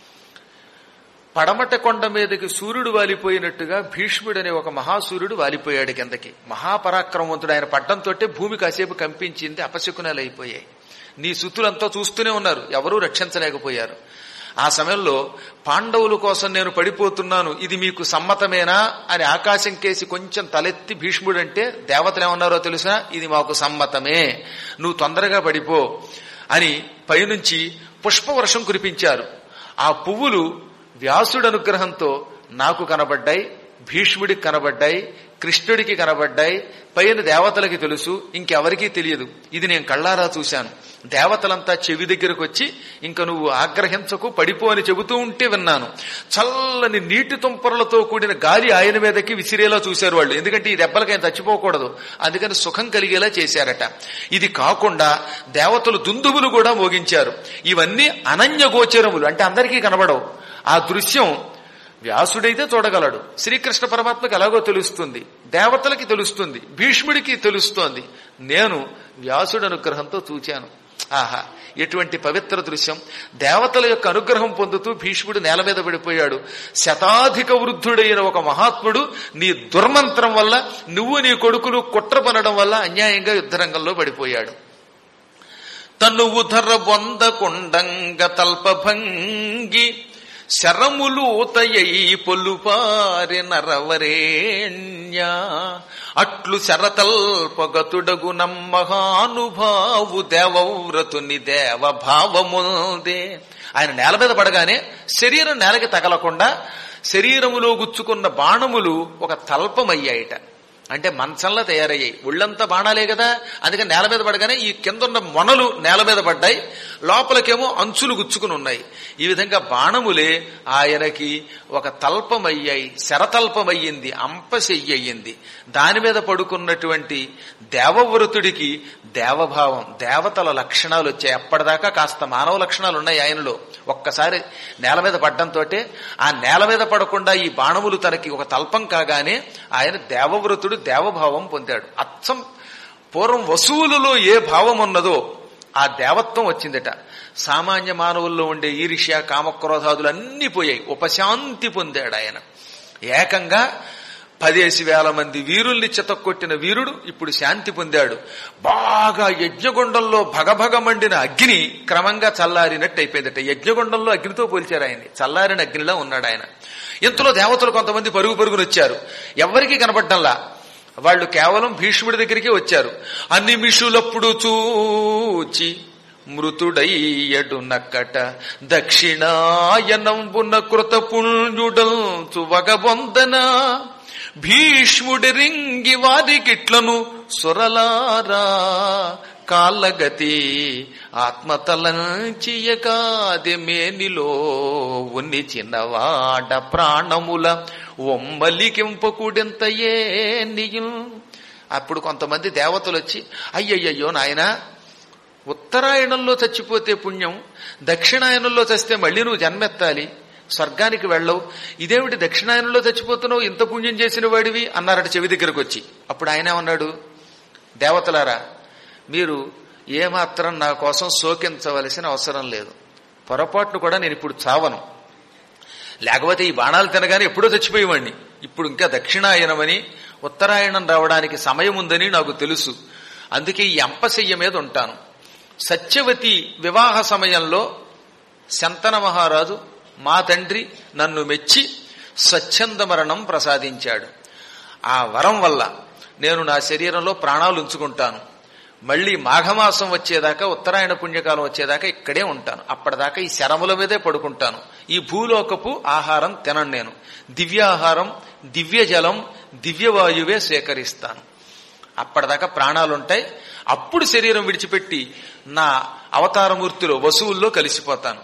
పడమట కొండ మీదకి సూర్యుడు వాలిపోయినట్టుగా భీష్ముడనే ఒక మహాసూర్యుడు వాలిపోయాడు కిందకి మహాపరాక్రమవంతుడు ఆయన పడ్డంతో భూమి కాసేపు కంపించింది అపశకునాలు అయిపోయాయి నీ సుతులంతా చూస్తూనే ఉన్నారు ఎవరూ రక్షించలేకపోయారు ఆ సమయంలో పాండవుల కోసం నేను పడిపోతున్నాను ఇది మీకు సమ్మతమేనా అని ఆకాశం కేసి కొంచెం తలెత్తి భీష్ముడంటే దేవతలు ఏమన్నారో తెలుసా ఇది మాకు సమ్మతమే నువ్వు తొందరగా పడిపో అని పైనుంచి పుష్పవర్షం కురిపించారు ఆ పువ్వులు వ్యాసుడు అనుగ్రహంతో నాకు కనబడ్డాయి భీష్ముడికి కనబడ్డాయి కృష్ణుడికి కనబడ్డాయి పైన దేవతలకి తెలుసు ఇంకెవరికీ తెలియదు ఇది నేను కళ్ళారా చూశాను దేవతలంతా చెవి దగ్గరకు వచ్చి ఇంక నువ్వు ఆగ్రహించకు పడిపో అని చెబుతూ ఉంటే విన్నాను చల్లని నీటి తుంపరలతో కూడిన గాలి ఆయన మీదకి విసిరేలా చూశారు వాళ్ళు ఎందుకంటే ఈ దెబ్బలకి ఆయన చచ్చిపోకూడదు అందుకని సుఖం కలిగేలా చేశారట ఇది కాకుండా దేవతలు దుందుబులు కూడా మోగించారు ఇవన్నీ అనన్య గోచరములు అంటే అందరికీ కనబడవు ఆ దృశ్యం వ్యాసుడైతే చూడగలడు శ్రీకృష్ణ పరమాత్మకి ఎలాగో తెలుస్తుంది దేవతలకి తెలుస్తుంది భీష్ముడికి తెలుస్తోంది నేను వ్యాసుడి అనుగ్రహంతో చూచాను ఆహా ఎటువంటి పవిత్ర దృశ్యం దేవతల యొక్క అనుగ్రహం పొందుతూ భీష్ముడు నేల మీద పడిపోయాడు శతాధిక వృద్ధుడైన ఒక మహాత్ముడు నీ దుర్మంత్రం వల్ల నువ్వు నీ కొడుకులు కుట్ర పనడం వల్ల అన్యాయంగా యుద్ధరంగంలో పడిపోయాడు తను ఉధర బొందకుండంగ తల్పభంగి శరములూతయై పొలుపారి నరవరేణ్య అట్లు శరతల్పగతుడగు నమ్మహానుభావు దేవవ్రతుని దేవ భావముందే ఆయన నేల మీద పడగానే శరీరం నేలకి తగలకుండా శరీరములో గుచ్చుకున్న బాణములు ఒక తల్పమయ్యాయిట అంటే మంచంలో తయారయ్యాయి ఒళ్ళంతా బాణాలే కదా అందుకని నేల మీద పడగానే ఈ కింద ఉన్న మొనలు నేల మీద పడ్డాయి లోపలికేమో అంచులు గుచ్చుకుని ఉన్నాయి ఈ విధంగా బాణములే ఆయనకి ఒక తల్పమయ్యాయి శరతల్పమయ్యింది అంపశయ్యి అయ్యింది దాని మీద పడుకున్నటువంటి దేవవ్రతుడికి దేవభావం దేవతల లక్షణాలు వచ్చాయి అప్పటిదాకా కాస్త మానవ లక్షణాలు ఉన్నాయి ఆయనలో ఒక్కసారి నేల మీద పడ్డంతో ఆ నేల మీద పడకుండా ఈ బాణములు తనకి ఒక తల్పం కాగానే ఆయన దేవవ్రతుడు దేవభావం పొందాడు అచ్చం పూర్వం వసూలులో ఏ భావం ఉన్నదో ఆ దేవత్వం వచ్చిందట సామాన్య మానవుల్లో ఉండే ఈర్ష్య కామక్రోధాదులు అన్ని పోయాయి ఉపశాంతి పొందాడు ఆయన ఏకంగా పదేసి వేల మంది వీరుల్ని చితక్కొట్టిన వీరుడు ఇప్పుడు శాంతి పొందాడు బాగా యజ్ఞగుండంలో భగభగ మండిన అగ్ని క్రమంగా చల్లారినట్టు అయిపోయిందట యజ్ఞగుండంలో అగ్నితో పోల్చారు ఆయన్ని చల్లారిన అగ్నిలా ఉన్నాడు ఆయన ఇంతలో దేవతలు కొంతమంది పరుగు పరుగును వచ్చారు ఎవరికీ కనపడ్డంలా వాళ్ళు కేవలం భీష్ముడి దగ్గరికి వచ్చారు అన్ని మిషులప్పుడు చూచి మృతుడయ్యడు నక్కట దక్షిణాయనంబున కృత పుణ్యుడంచు వగబొందన భీష్ముడి రింగి వారికిట్లను సురలారా కాళ్ళగతి ఆత్మతలంచియకాది మేనిలో ఉన్ని చిన్నవాడ ప్రాణముల ఒమ్మలికింపకూడెంతయే నియుల్ అప్పుడు కొంతమంది దేవతలు వచ్చి అయ్యయ్యో నాయనా ఉత్తరాయణంలో చచ్చిపోతే పుణ్యం దక్షిణాయనంలో చస్తే మళ్ళీ నువ్వు జన్మెత్తాలి స్వర్గానికి వెళ్ళవు ఇదేమిటి దక్షిణాయనంలో చచ్చిపోతున్నావు ఇంత పుణ్యం చేసిన వాడివి అన్నారట చెవి దగ్గరకు వచ్చి అప్పుడు ఆయన ఏమన్నాడు దేవతలారా మీరు ఏమాత్రం నా కోసం శోకించవలసిన అవసరం లేదు పొరపాటును కూడా నేను ఇప్పుడు చావను లేకపోతే ఈ బాణాలు తినగానే ఎప్పుడో చచ్చిపోయేవాడిని ఇప్పుడు ఇంకా దక్షిణాయనమని ఉత్తరాయణం రావడానికి సమయం ఉందని నాకు తెలుసు అందుకే ఈ అంపశయ్య మీద ఉంటాను సత్యవతి వివాహ సమయంలో శంతన మహారాజు మా తండ్రి నన్ను మెచ్చి స్వచ్ఛంద మరణం ప్రసాదించాడు ఆ వరం వల్ల నేను నా శరీరంలో ప్రాణాలు ఉంచుకుంటాను మళ్ళీ మాఘమాసం వచ్చేదాకా ఉత్తరాయణ పుణ్యకాలం వచ్చేదాకా ఇక్కడే ఉంటాను అప్పటిదాకా ఈ శరముల మీదే పడుకుంటాను ఈ భూలోకపు ఆహారం తినను నేను దివ్యాహారం దివ్య జలం దివ్యవాయువే సేకరిస్తాను అప్పటిదాకా ప్రాణాలుంటాయి అప్పుడు శరీరం విడిచిపెట్టి నా అవతారమూర్తిలో వసువుల్లో కలిసిపోతాను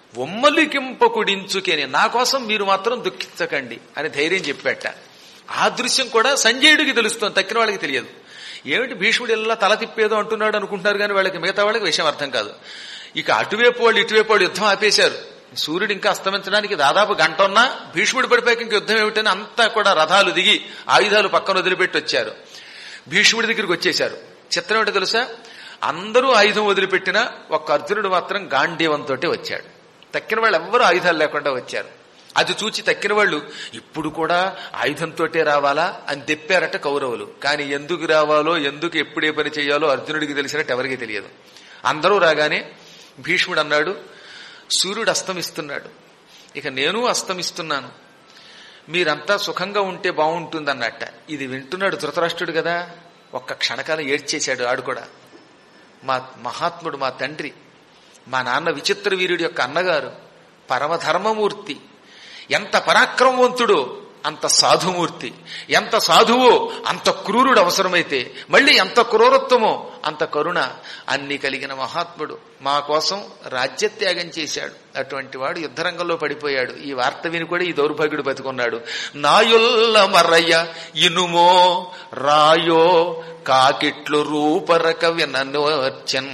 ఒమ్మలికింపకుడించుకేని నా కోసం మీరు మాత్రం దుఃఖించకండి అని ధైర్యం చెప్పాట ఆ దృశ్యం కూడా సంజయుడికి తెలుస్తుంది తక్కిన వాళ్ళకి తెలియదు ఏమిటి భీష్ముడు ఇలా తల తిప్పేదో అంటున్నాడు అనుకుంటున్నారు కానీ వాళ్ళకి మిగతా వాళ్ళకి విషయం అర్థం కాదు ఇక అటువైపు వాళ్ళు ఇటువైపు వాళ్ళు యుద్ధం ఆపేశారు సూర్యుడు ఇంకా అస్తమించడానికి దాదాపు గంట ఉన్నా భీష్ముడు పడిపోయాక ఇంక యుద్ధం ఏమిటని అంతా కూడా రథాలు దిగి ఆయుధాలు పక్కన వదిలిపెట్టి వచ్చారు భీష్ముడి దగ్గరికి వచ్చేశారు చిత్రం ఏంటో తెలుసా అందరూ ఆయుధం వదిలిపెట్టినా ఒక్క అర్జునుడు మాత్రం గాంధీవంతో వచ్చాడు తక్కిన వాళ్ళు ఎవ్వరూ ఆయుధాలు లేకుండా వచ్చారు అది చూచి తక్కిన వాళ్ళు ఇప్పుడు కూడా ఆయుధంతోటే రావాలా అని దెప్పారట కౌరవులు కానీ ఎందుకు రావాలో ఎందుకు ఎప్పుడే పని చేయాలో అర్జునుడికి తెలిసినట్టు ఎవరికీ తెలియదు అందరూ రాగానే భీష్ముడు అన్నాడు సూర్యుడు అస్తమిస్తున్నాడు ఇక నేను అస్తమిస్తున్నాను మీరంతా సుఖంగా ఉంటే బాగుంటుంది అన్నట్ట ఇది వింటున్నాడు ధృతరాష్ట్రుడు కదా ఒక్క క్షణకాలం ఏడ్చేశాడు ఆడు కూడా మా మహాత్ముడు మా తండ్రి మా నాన్న విచిత్ర వీరుడి యొక్క అన్నగారు పరమధర్మమూర్తి ఎంత పరాక్రమవంతుడో అంత సాధుమూర్తి ఎంత సాధువో అంత క్రూరుడు అవసరమైతే మళ్ళీ ఎంత క్రూరత్వమో అంత కరుణ అన్ని కలిగిన మహాత్ముడు మా కోసం రాజ్యత్యాగం చేశాడు అటువంటి వాడు యుద్ధరంగంలో పడిపోయాడు ఈ వార్త విని కూడా ఈ దౌర్భాగ్యుడు బతుకున్నాడు నాయుల్ల మర్రయ్య ఇనుమో రాయో కాకిట్లు రూపరక విననోర్చన్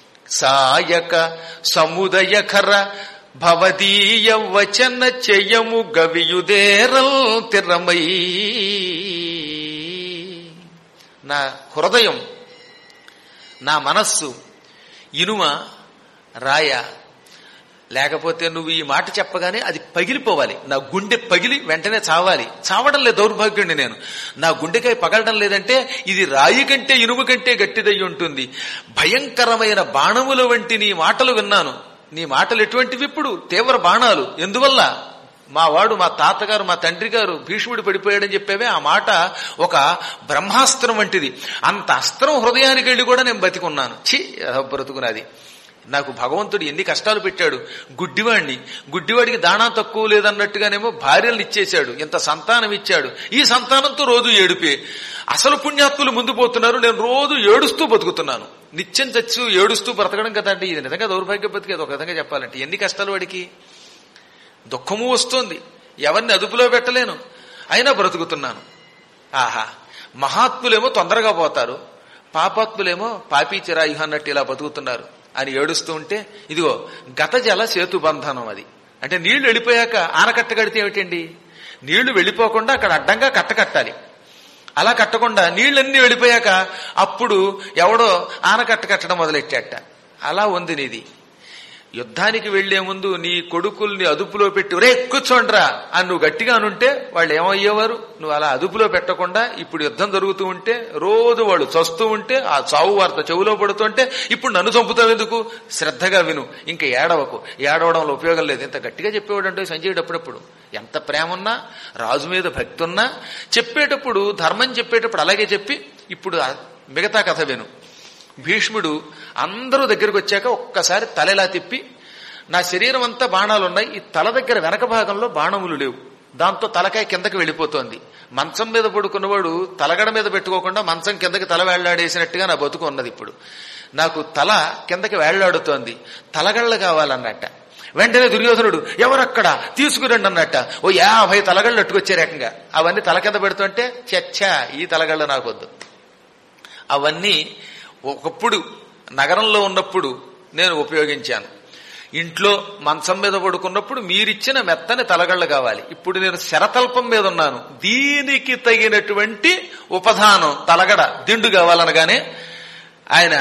సాయక సముదయఖర భవదీయ వచన చెయ్యము గవియుదేరల్ తిరమై నా హృదయం నా మనస్సు ఇనుమ రాయ లేకపోతే నువ్వు ఈ మాట చెప్పగానే అది పగిలిపోవాలి నా గుండె పగిలి వెంటనే చావాలి చావడం లేదు దౌర్భాగ్యుడిని నేను నా గుండెకాయ పగలడం లేదంటే ఇది రాయి కంటే ఇనుము కంటే గట్టిదయ్యి ఉంటుంది భయంకరమైన బాణముల వంటి నీ మాటలు విన్నాను నీ మాటలు ఎటువంటివి ఇప్పుడు తీవ్ర బాణాలు ఎందువల్ల మా వాడు మా తాతగారు మా తండ్రి గారు భీష్ముడు పడిపోయాడని చెప్పేవే ఆ మాట ఒక బ్రహ్మాస్త్రం వంటిది అంత అస్త్రం హృదయానికి వెళ్ళి కూడా నేను బతికున్నాను ఛీ బ్రతుకున్నది నాకు భగవంతుడు ఎన్ని కష్టాలు పెట్టాడు గుడ్డివాడిని గుడ్డివాడికి దాణా తక్కువ లేదన్నట్టుగానేమో భార్యలను ఇచ్చేశాడు ఇంత సంతానం ఇచ్చాడు ఈ సంతానంతో రోజు ఏడుపే అసలు పుణ్యాత్ములు ముందు పోతున్నారు నేను రోజు ఏడుస్తూ బతుకుతున్నాను నిత్యం చచ్చు ఏడుస్తూ బ్రతకడం కదా అంటే ఇది నిజంగా దౌర్భాగ్య బతికేది ఒక విధంగా చెప్పాలంటే ఎన్ని కష్టాలు వాడికి దుఃఖము వస్తోంది ఎవరిని అదుపులో పెట్టలేను అయినా బ్రతుకుతున్నాను ఆహా మహాత్ములేమో తొందరగా పోతారు పాపాత్ములేమో పాపీచిరాయుహ అన్నట్టు ఇలా బతుకుతున్నారు అని ఏడుస్తూ ఉంటే ఇదిగో గత జల సేతు బంధనం అది అంటే నీళ్లు వెళ్ళిపోయాక ఆనకట్ట కడితే ఏమిటండి నీళ్లు వెళ్ళిపోకుండా అక్కడ అడ్డంగా కట్ట కట్టాలి అలా కట్టకుండా నీళ్ళన్నీ వెళ్ళిపోయాక అప్పుడు ఎవడో ఆనకట్ట కట్టడం మొదలెట్టాట అలా ఉంది నీది యుద్ధానికి వెళ్లే ముందు నీ కొడుకుల్ని అదుపులో పెట్టి రే కూర్చోండ్రా అని నువ్వు గట్టిగా అనుంటే వాళ్ళు ఏమయ్యేవారు నువ్వు అలా అదుపులో పెట్టకుండా ఇప్పుడు యుద్ధం జరుగుతూ ఉంటే రోజు వాళ్ళు చస్తూ ఉంటే ఆ చావు వార్త చెవులో పడుతుంటే ఇప్పుడు నన్ను చంపుతావు ఎందుకు శ్రద్ధగా విను ఇంకా ఏడవకు ఏడవడంలో ఉపయోగం లేదు ఇంత గట్టిగా చెప్పేవాడు అంటే సంజయుడు అప్పుడప్పుడు ఎంత ప్రేమ ఉన్నా రాజు మీద భక్తి ఉన్నా చెప్పేటప్పుడు ధర్మం చెప్పేటప్పుడు అలాగే చెప్పి ఇప్పుడు ఆ మిగతా కథ విను భీష్ముడు అందరూ దగ్గరికి వచ్చాక ఒక్కసారి తలెలా తిప్పి నా శరీరం అంతా బాణాలు ఉన్నాయి ఈ తల దగ్గర వెనక భాగంలో బాణములు లేవు దాంతో తలకాయ కిందకి వెళ్ళిపోతోంది మంచం మీద పడుకున్నవాడు తలగడ మీద పెట్టుకోకుండా మంచం కిందకి తల వేళ్లాడేసినట్టుగా నా బతుకు ఉన్నది ఇప్పుడు నాకు తల కిందకి వేళ్లాడుతోంది తలగళ్ళ కావాలన్నట్ట వెంటనే దుర్యోధనుడు ఎవరక్కడ తీసుకురండి అన్నట్ట ఓ యాభై తలగళ్ళు అట్టుకొచ్చే రకంగా అవన్నీ తల కింద పెడుతుంటే చచ్చా ఈ తలగళ్ళు నాకొద్దు అవన్నీ ఒకప్పుడు నగరంలో ఉన్నప్పుడు నేను ఉపయోగించాను ఇంట్లో మంచం మీద పడుకున్నప్పుడు మీరిచ్చిన మెత్తని తలగళ్ళు కావాలి ఇప్పుడు నేను శరతల్పం మీద ఉన్నాను దీనికి తగినటువంటి ఉపధానం తలగడ దిండు కావాలనగానే ఆయన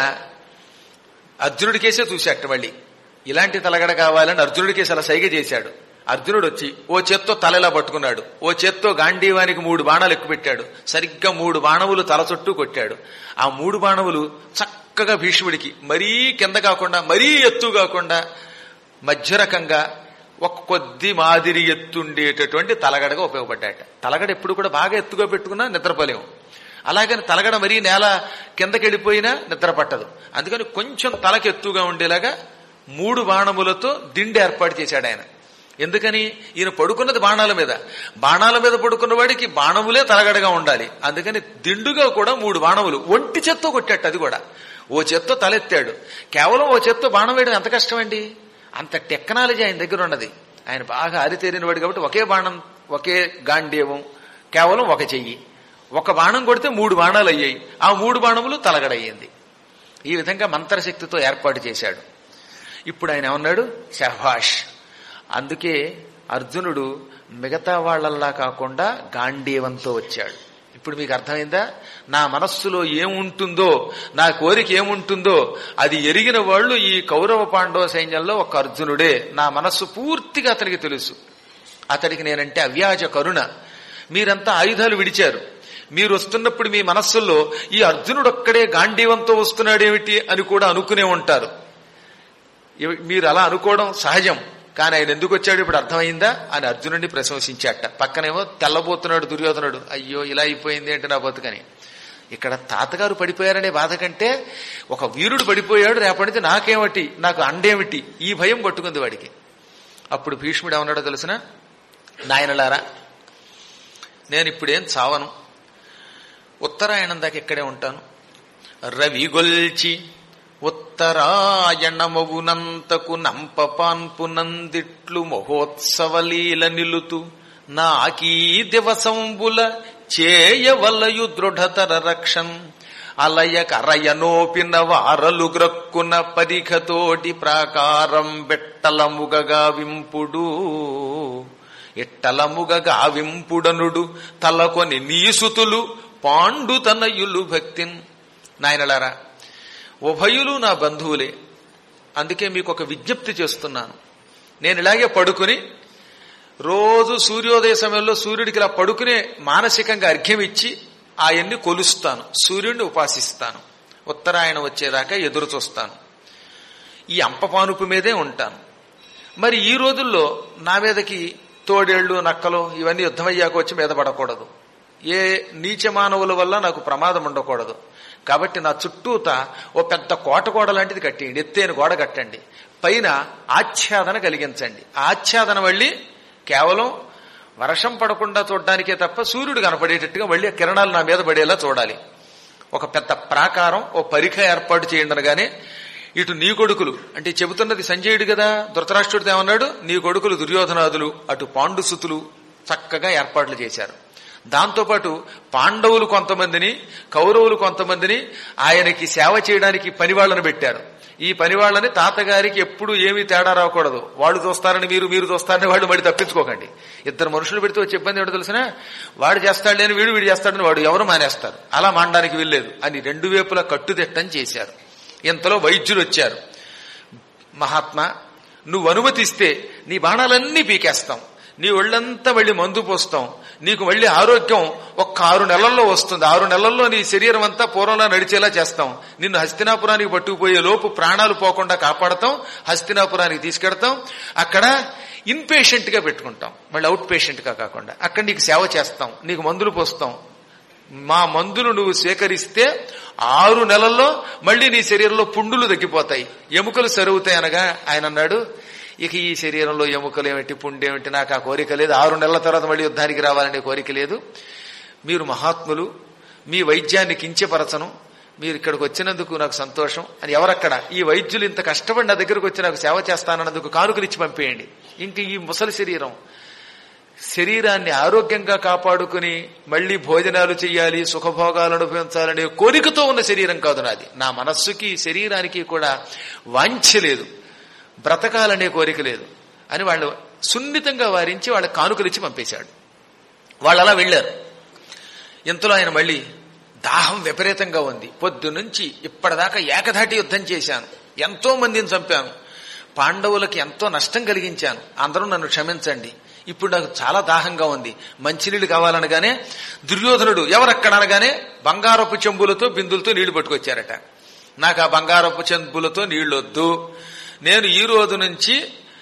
అర్జునుడికేసే చూశాట మళ్ళీ ఇలాంటి తలగడ కావాలని అర్జునుడికేసి అలా సైగ చేశాడు అర్జునుడు వచ్చి ఓ చేత్తో తలలా పట్టుకున్నాడు ఓ చేత్తో గాంధీవానికి మూడు బాణాలు ఎక్కుపెట్టాడు సరిగ్గా మూడు బాణములు తల చుట్టూ కొట్టాడు ఆ మూడు బాణములు చక్కగా భీష్ముడికి మరీ కింద కాకుండా మరీ ఎత్తు కాకుండా మధ్య రకంగా ఒక కొద్ది మాదిరి ఎత్తుండేటటువంటి తలగడగా ఉపయోగపడ్డాట తలగడ ఎప్పుడు కూడా బాగా ఎత్తుగా పెట్టుకున్నా నిద్రపోలేము అలాగని తలగడ మరీ నేల కిందకి వెళ్ళిపోయినా నిద్ర పట్టదు అందుకని కొంచెం తలకి ఎత్తుగా ఉండేలాగా మూడు బాణములతో దిండి ఏర్పాటు చేశాడు ఆయన ఎందుకని ఈయన పడుకున్నది బాణాల మీద బాణాల మీద పడుకున్న వాడికి బాణములే తలగడగా ఉండాలి అందుకని దిండుగా కూడా మూడు బాణములు ఒంటి చేత్తో కొట్టాడు అది కూడా ఓ చేత్తో తలెత్తాడు కేవలం ఓ చేత్తో బాణం వేయడం ఎంత కష్టమండి అంత టెక్నాలజీ ఆయన దగ్గర ఉన్నది ఆయన బాగా ఆరితేరిన వాడు కాబట్టి ఒకే బాణం ఒకే గాంధీవం కేవలం ఒక చెయ్యి ఒక బాణం కొడితే మూడు బాణాలు అయ్యాయి ఆ మూడు బాణములు తలగడయ్యింది ఈ విధంగా మంత్రశక్తితో ఏర్పాటు చేశాడు ఇప్పుడు ఆయన ఏమన్నాడు శభాష్ అందుకే అర్జునుడు మిగతా వాళ్లల్లా కాకుండా గాంధీవంతో వచ్చాడు ఇప్పుడు మీకు అర్థమైందా నా మనస్సులో ఏముంటుందో నా కోరిక ఏముంటుందో అది ఎరిగిన వాళ్ళు ఈ కౌరవ పాండవ సైన్యంలో ఒక అర్జునుడే నా మనస్సు పూర్తిగా అతనికి తెలుసు అతడికి నేనంటే అవ్యాజ కరుణ మీరంతా ఆయుధాలు విడిచారు మీరు వస్తున్నప్పుడు మీ మనస్సుల్లో ఈ అర్జునుడు ఒక్కడే గాంధీవంతో వస్తున్నాడేమిటి అని కూడా అనుకునే ఉంటారు ఇవి- మీరు అలా అనుకోవడం సహజం కానీ ఆయన ఎందుకు వచ్చాడు ఇప్పుడు అర్థమైందా అని అర్జునుడిని ప్రశంసించాట పక్కనేమో తెల్లబోతున్నాడు దుర్యోధనుడు అయ్యో ఇలా అయిపోయింది ఏంటి నా బతుకని ఇక్కడ తాతగారు పడిపోయారనే బాధ కంటే ఒక వీరుడు పడిపోయాడు రేపటిది నాకేమిటి నాకు అండేమిటి ఈ భయం పట్టుకుంది వాడికి అప్పుడు భీష్ముడు ఏమన్నాడో తెలిసిన నాయనలారా నేను ఇప్పుడేం చావను ఉత్తరాయణం దాకా ఇక్కడే ఉంటాను రవిగొల్చి ఉత్తరాయణమవునంతకు నంపపాన్పునందిట్లు మహోత్సవలీల నిలుతు నాకీ దివసంబుల చేయవలయు దృఢతర రక్షన్ అలయ కరయనోపిన వారలు గ్రక్కున పరిఖతోటి ప్రాకారం బెట్టలముగగా వింపుడు ఇట్టలముగగా వింపుడనుడు తలకొని నీసుతులు పాండు తనయులు భక్తిన్ నాయనలారా ఉభయులు నా బంధువులే అందుకే మీకు ఒక విజ్ఞప్తి చేస్తున్నాను నేను ఇలాగే పడుకుని రోజు సూర్యోదయ సమయంలో సూర్యుడికి ఇలా పడుకునే మానసికంగా అర్ఘ్యం ఇచ్చి ఆయన్ని కొలుస్తాను సూర్యుడిని ఉపాసిస్తాను ఉత్తరాయణం వచ్చేదాకా ఎదురు చూస్తాను ఈ అంపపానుపు మీదే ఉంటాను మరి ఈ రోజుల్లో నా మీదకి తోడేళ్లు నక్కలు ఇవన్నీ యుద్ధమయ్యాక వచ్చి మీద పడకూడదు ఏ నీచ మానవుల వల్ల నాకు ప్రమాదం ఉండకూడదు కాబట్టి నా చుట్టూత ఓ పెద్ద కోట గోడ లాంటిది కట్టేయండి ఎత్తైన గోడ కట్టండి పైన ఆచ్ఛాదన కలిగించండి ఆ ఆచ్ఛాదన వల్లి కేవలం వర్షం పడకుండా చూడడానికే తప్ప సూర్యుడు కనపడేటట్టుగా మళ్ళీ ఆ కిరణాలు నా మీద పడేలా చూడాలి ఒక పెద్ద ప్రాకారం ఓ పరిఖ ఏర్పాటు చేయండి అనగానే ఇటు నీ కొడుకులు అంటే చెబుతున్నది సంజయుడు కదా ధృతరాష్ట్రుడితో ఏమన్నాడు నీ కొడుకులు దుర్యోధనాదులు అటు పాండుసుతులు చక్కగా ఏర్పాట్లు చేశారు దాంతోపాటు పాండవులు కొంతమందిని కౌరవులు కొంతమందిని ఆయనకి సేవ చేయడానికి పనివాళ్లను పెట్టారు ఈ పనివాళ్ళని తాతగారికి ఎప్పుడు ఏమీ తేడా రాకూడదు వాళ్ళు చూస్తారని మీరు మీరు చూస్తారని వాళ్ళు మళ్ళీ తప్పించుకోకండి ఇద్దరు మనుషులు పెడితే వచ్చే ఇబ్బంది ఏంటో తెలిసిన వాడు చేస్తాడు అని వీడు వీడు చేస్తాడని వాడు ఎవరు మానేస్తారు అలా మానడానికి వీల్లేదు అని రెండు వైపులా కట్టుదిట్టం చేశారు ఇంతలో వైద్యులు వచ్చారు మహాత్మా నువ్వు అనుమతిస్తే నీ బాణాలన్నీ పీకేస్తాం నీ ఒళ్ళంతా మళ్ళీ మందు పోస్తాం నీకు మళ్ళీ ఆరోగ్యం ఒక్క ఆరు నెలల్లో వస్తుంది ఆరు నెలల్లో నీ శరీరం అంతా పూర్వంలా నడిచేలా చేస్తాం నిన్ను హస్తినాపురానికి పట్టుకుపోయే లోపు ప్రాణాలు పోకుండా కాపాడతాం హస్తినాపురానికి తీసుకెడతాం అక్కడ ఇన్పేషెంట్ గా పెట్టుకుంటాం మళ్ళీ అవుట్ పేషెంట్ గా కాకుండా అక్కడ నీకు సేవ చేస్తాం నీకు మందులు పోస్తాం మా మందులు నువ్వు స్వీకరిస్తే ఆరు నెలల్లో మళ్ళీ నీ శరీరంలో పుండులు తగ్గిపోతాయి ఎముకలు సరువుతాయి అనగా ఆయన అన్నాడు ఇక ఈ శరీరంలో ఎముకలు ఏమిటి పుండు ఏమిటి నాకు ఆ కోరిక లేదు ఆరు నెలల తర్వాత మళ్ళీ యుద్ధానికి రావాలనే కోరిక లేదు మీరు మహాత్ములు మీ వైద్యాన్ని కించపరచను మీరు ఇక్కడికి వచ్చినందుకు నాకు సంతోషం అని ఎవరక్కడ ఈ వైద్యులు ఇంత కష్టపడి నా దగ్గరకు వచ్చి నాకు సేవ చేస్తానన్నందుకు కానుకలు ఇచ్చి పంపేయండి ఇంక ఈ ముసలి శరీరం శరీరాన్ని ఆరోగ్యంగా కాపాడుకుని మళ్లీ భోజనాలు చెయ్యాలి సుఖభోగాలు అనుభవించాలనే కోరికతో ఉన్న శరీరం కాదు నాది నా మనస్సుకి శరీరానికి కూడా వాంఛ లేదు బ్రతకాలనే కోరిక లేదు అని వాళ్ళు సున్నితంగా వారించి వాళ్ళ కానుకలు ఇచ్చి పంపేశాడు వాళ్ళు అలా వెళ్లారు ఇంతలో ఆయన మళ్ళీ దాహం విపరీతంగా ఉంది పొద్దు నుంచి ఇప్పటిదాకా ఏకధాటి యుద్ధం చేశాను ఎంతో మందిని చంపాను పాండవులకి ఎంతో నష్టం కలిగించాను అందరూ నన్ను క్షమించండి ఇప్పుడు నాకు చాలా దాహంగా ఉంది మంచినీళ్లు కావాలనగానే దుర్యోధనుడు ఎవరక్కడ అనగానే బంగారపు చెంబులతో బిందులతో నీళ్లు పట్టుకొచ్చారట నాకు ఆ బంగారపు చెంబులతో నీళ్లొద్దు నేను ఈ రోజు నుంచి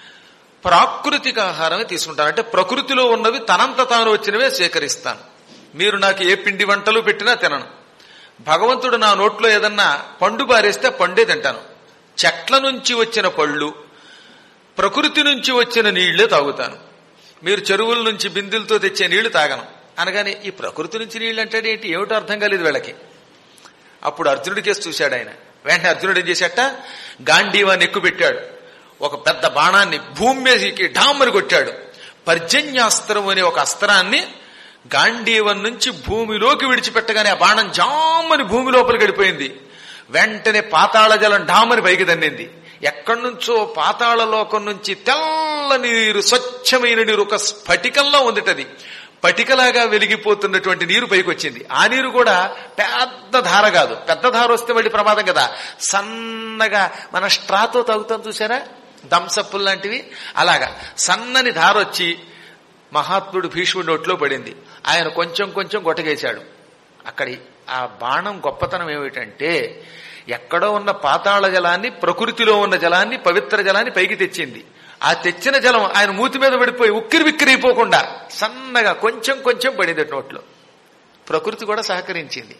ప్రాకృతిక ఆహారమే తీసుకుంటాను అంటే ప్రకృతిలో ఉన్నవి తనంత తాను వచ్చినవే స్వీకరిస్తాను మీరు నాకు ఏ పిండి వంటలు పెట్టినా తినను భగవంతుడు నా నోట్లో ఏదన్నా పండు బారేస్తే పండే తింటాను చెట్ల నుంచి వచ్చిన పళ్ళు ప్రకృతి నుంచి వచ్చిన నీళ్లే తాగుతాను మీరు చెరువుల నుంచి బిందులతో తెచ్చే నీళ్లు తాగను అనగానే ఈ ప్రకృతి నుంచి నీళ్లు అంటే ఏంటి ఏమిటో అర్థం కాలేదు వీళ్ళకి అప్పుడు అర్జునుడి కేసు చూశాడు ఆయన వెంటనే అర్జునుడు ఏం చేశాట గాంధీవాన్ని ఎక్కువ పెట్టాడు ఒక పెద్ద బాణాన్ని భూమి మీదకి ఢామ్మని కొట్టాడు పర్జన్యాస్త్రం అనే ఒక అస్త్రాన్ని గాంధీవం నుంచి భూమిలోకి విడిచిపెట్టగానే ఆ బాణం జామ్మని భూమి లోపలికి గడిపోయింది వెంటనే పాతాళ జలం ఢామని పైకి తన్నింది ఎక్కడి నుంచో పాతాళ లోకం నుంచి తెల్ల నీరు స్వచ్ఛమైన నీరు ఒక స్ఫటికంలో ఉందిటది పటికలాగా వెలిగిపోతున్నటువంటి నీరు పైకి వచ్చింది ఆ నీరు కూడా పెద్ద ధార కాదు పెద్ద ధార వస్తే మళ్ళీ ప్రమాదం కదా సన్నగా మన స్ట్రాతో తాగుతాం చూసారా దంసప్పులు లాంటివి అలాగా సన్నని ధార వచ్చి మహాత్ముడు భీష్ముడి నోట్లో పడింది ఆయన కొంచెం కొంచెం గొట్టగేశాడు అక్కడి ఆ బాణం గొప్పతనం ఏమిటంటే ఎక్కడో ఉన్న పాతాళ జలాన్ని ప్రకృతిలో ఉన్న జలాన్ని పవిత్ర జలాన్ని పైకి తెచ్చింది ఆ తెచ్చిన జలం ఆయన మూతి మీద పడిపోయి ఉక్కిరి విక్కిరైపోకుండా సన్నగా కొంచెం కొంచెం పడింది నోట్లో ప్రకృతి కూడా సహకరించింది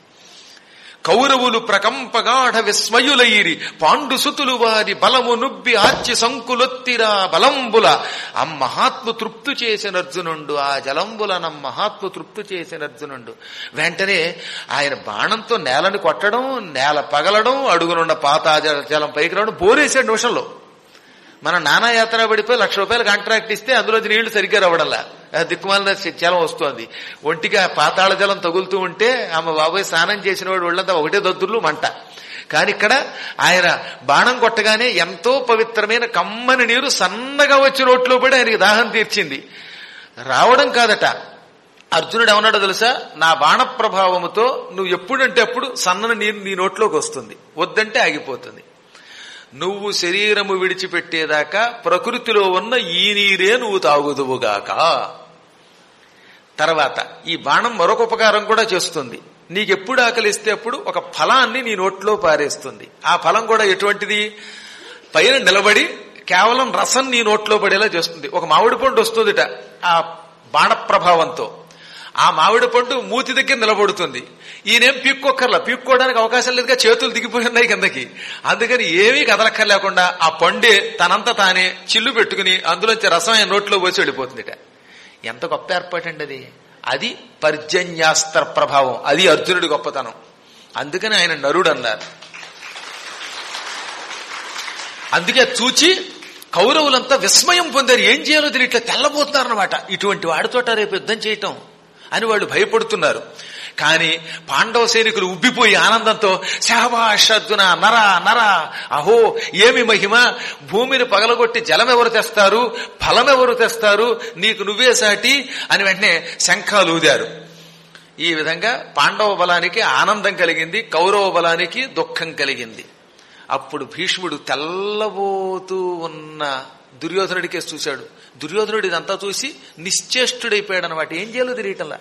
కౌరవులు ప్రకంపగాఢ విస్మయులైరి పాండు సుతులు వారి బలము నుబ్బి ఆర్చి సంకులొత్తిరా బలంబుల ఆ మహాత్ము తృప్తు చేసిన అర్జునుండు ఆ జలంబుల నమ్ మహాత్ము తృప్తు చేసిన అర్జునుండు వెంటనే ఆయన బాణంతో నేలను కొట్టడం నేల పగలడం అడుగునున్న పాతా జలం పైకి రావడం బోరేసాడు నిమిషంలో మన నానా యాత్ర పడిపోయి లక్ష రూపాయలు కాంట్రాక్ట్ ఇస్తే అందులో నీళ్లు సరిగ్గా రావడంలా దిక్కుమాలిన జలం వస్తోంది ఒంటిగా పాతాళ జలం తగులుతూ ఉంటే ఆమె బాబాయ్ స్నానం చేసిన వాడు ఒళ్ళంతా ఒకటే దద్దుర్లు మంట కానీ ఇక్కడ ఆయన బాణం కొట్టగానే ఎంతో పవిత్రమైన కమ్మని నీరు సన్నగా వచ్చి నోట్లో పడి ఆయనకి దాహం తీర్చింది రావడం కాదట అర్జునుడు ఏమన్నాడో తెలుసా నా బాణ ప్రభావముతో నువ్వు ఎప్పుడంటే అప్పుడు సన్నని నీరు నీ నోట్లోకి వస్తుంది వద్దంటే ఆగిపోతుంది నువ్వు శరీరము విడిచిపెట్టేదాకా ప్రకృతిలో ఉన్న ఈ నీరే నువ్వు తాగుదువుగాక తర్వాత ఈ బాణం మరొక ఉపకారం కూడా చేస్తుంది నీకెప్పుడు ఆకలిస్తే అప్పుడు ఒక ఫలాన్ని నీ నోట్లో పారేస్తుంది ఆ ఫలం కూడా ఎటువంటిది పైన నిలబడి కేవలం రసం నీ నోట్లో పడేలా చేస్తుంది ఒక మామిడి పండు వస్తుందిట ఆ బాణ ప్రభావంతో ఆ మామిడి పండు మూతి దగ్గర నిలబడుతుంది ఈయనేం పీక్కోక్కర్లా పీక్కోవడానికి అవకాశం లేదుగా చేతులు దిగిపోయి ఉన్నాయి కిందకి అందుకని ఏమీ కదలక్కర్లేకుండా ఆ పండే తనంత తానే చిల్లు పెట్టుకుని అందులోంచి రసం ఆయన నోట్లో పోసి వెళ్ళిపోతుందిట ఎంత గొప్ప ఏర్పాటండి అది అది పర్జన్యాస్త్ర ప్రభావం అది అర్జునుడి గొప్పతనం అందుకని ఆయన నరుడు అన్నారు అందుకే చూచి కౌరవులంతా విస్మయం పొందారు ఏం చేయాలో తెలియ ఇట్లా తెల్లబోతున్నారన్నమాట ఇటువంటి వాడితోట రేపు యుద్ధం చేయటం అని వాళ్ళు భయపడుతున్నారు కానీ పాండవ సైనికులు ఉబ్బిపోయి ఆనందంతో శాబాషద్దున నర నర అహో ఏమి మహిమ భూమిని పగలగొట్టి జలం ఎవరు తెస్తారు ఫలం ఎవరు తెస్తారు నీకు నువ్వే సాటి అని వెంటనే శంఖాలు ఊదారు ఈ విధంగా పాండవ బలానికి ఆనందం కలిగింది కౌరవ బలానికి దుఃఖం కలిగింది అప్పుడు భీష్ముడు తెల్లబోతూ ఉన్న దుర్యోధనుడికే చూశాడు దుర్యోధనుడు ఇదంతా చూసి నిశ్చేష్టుడైపోయాడు అనమాట ఏం చేయాలో తెలియటంలా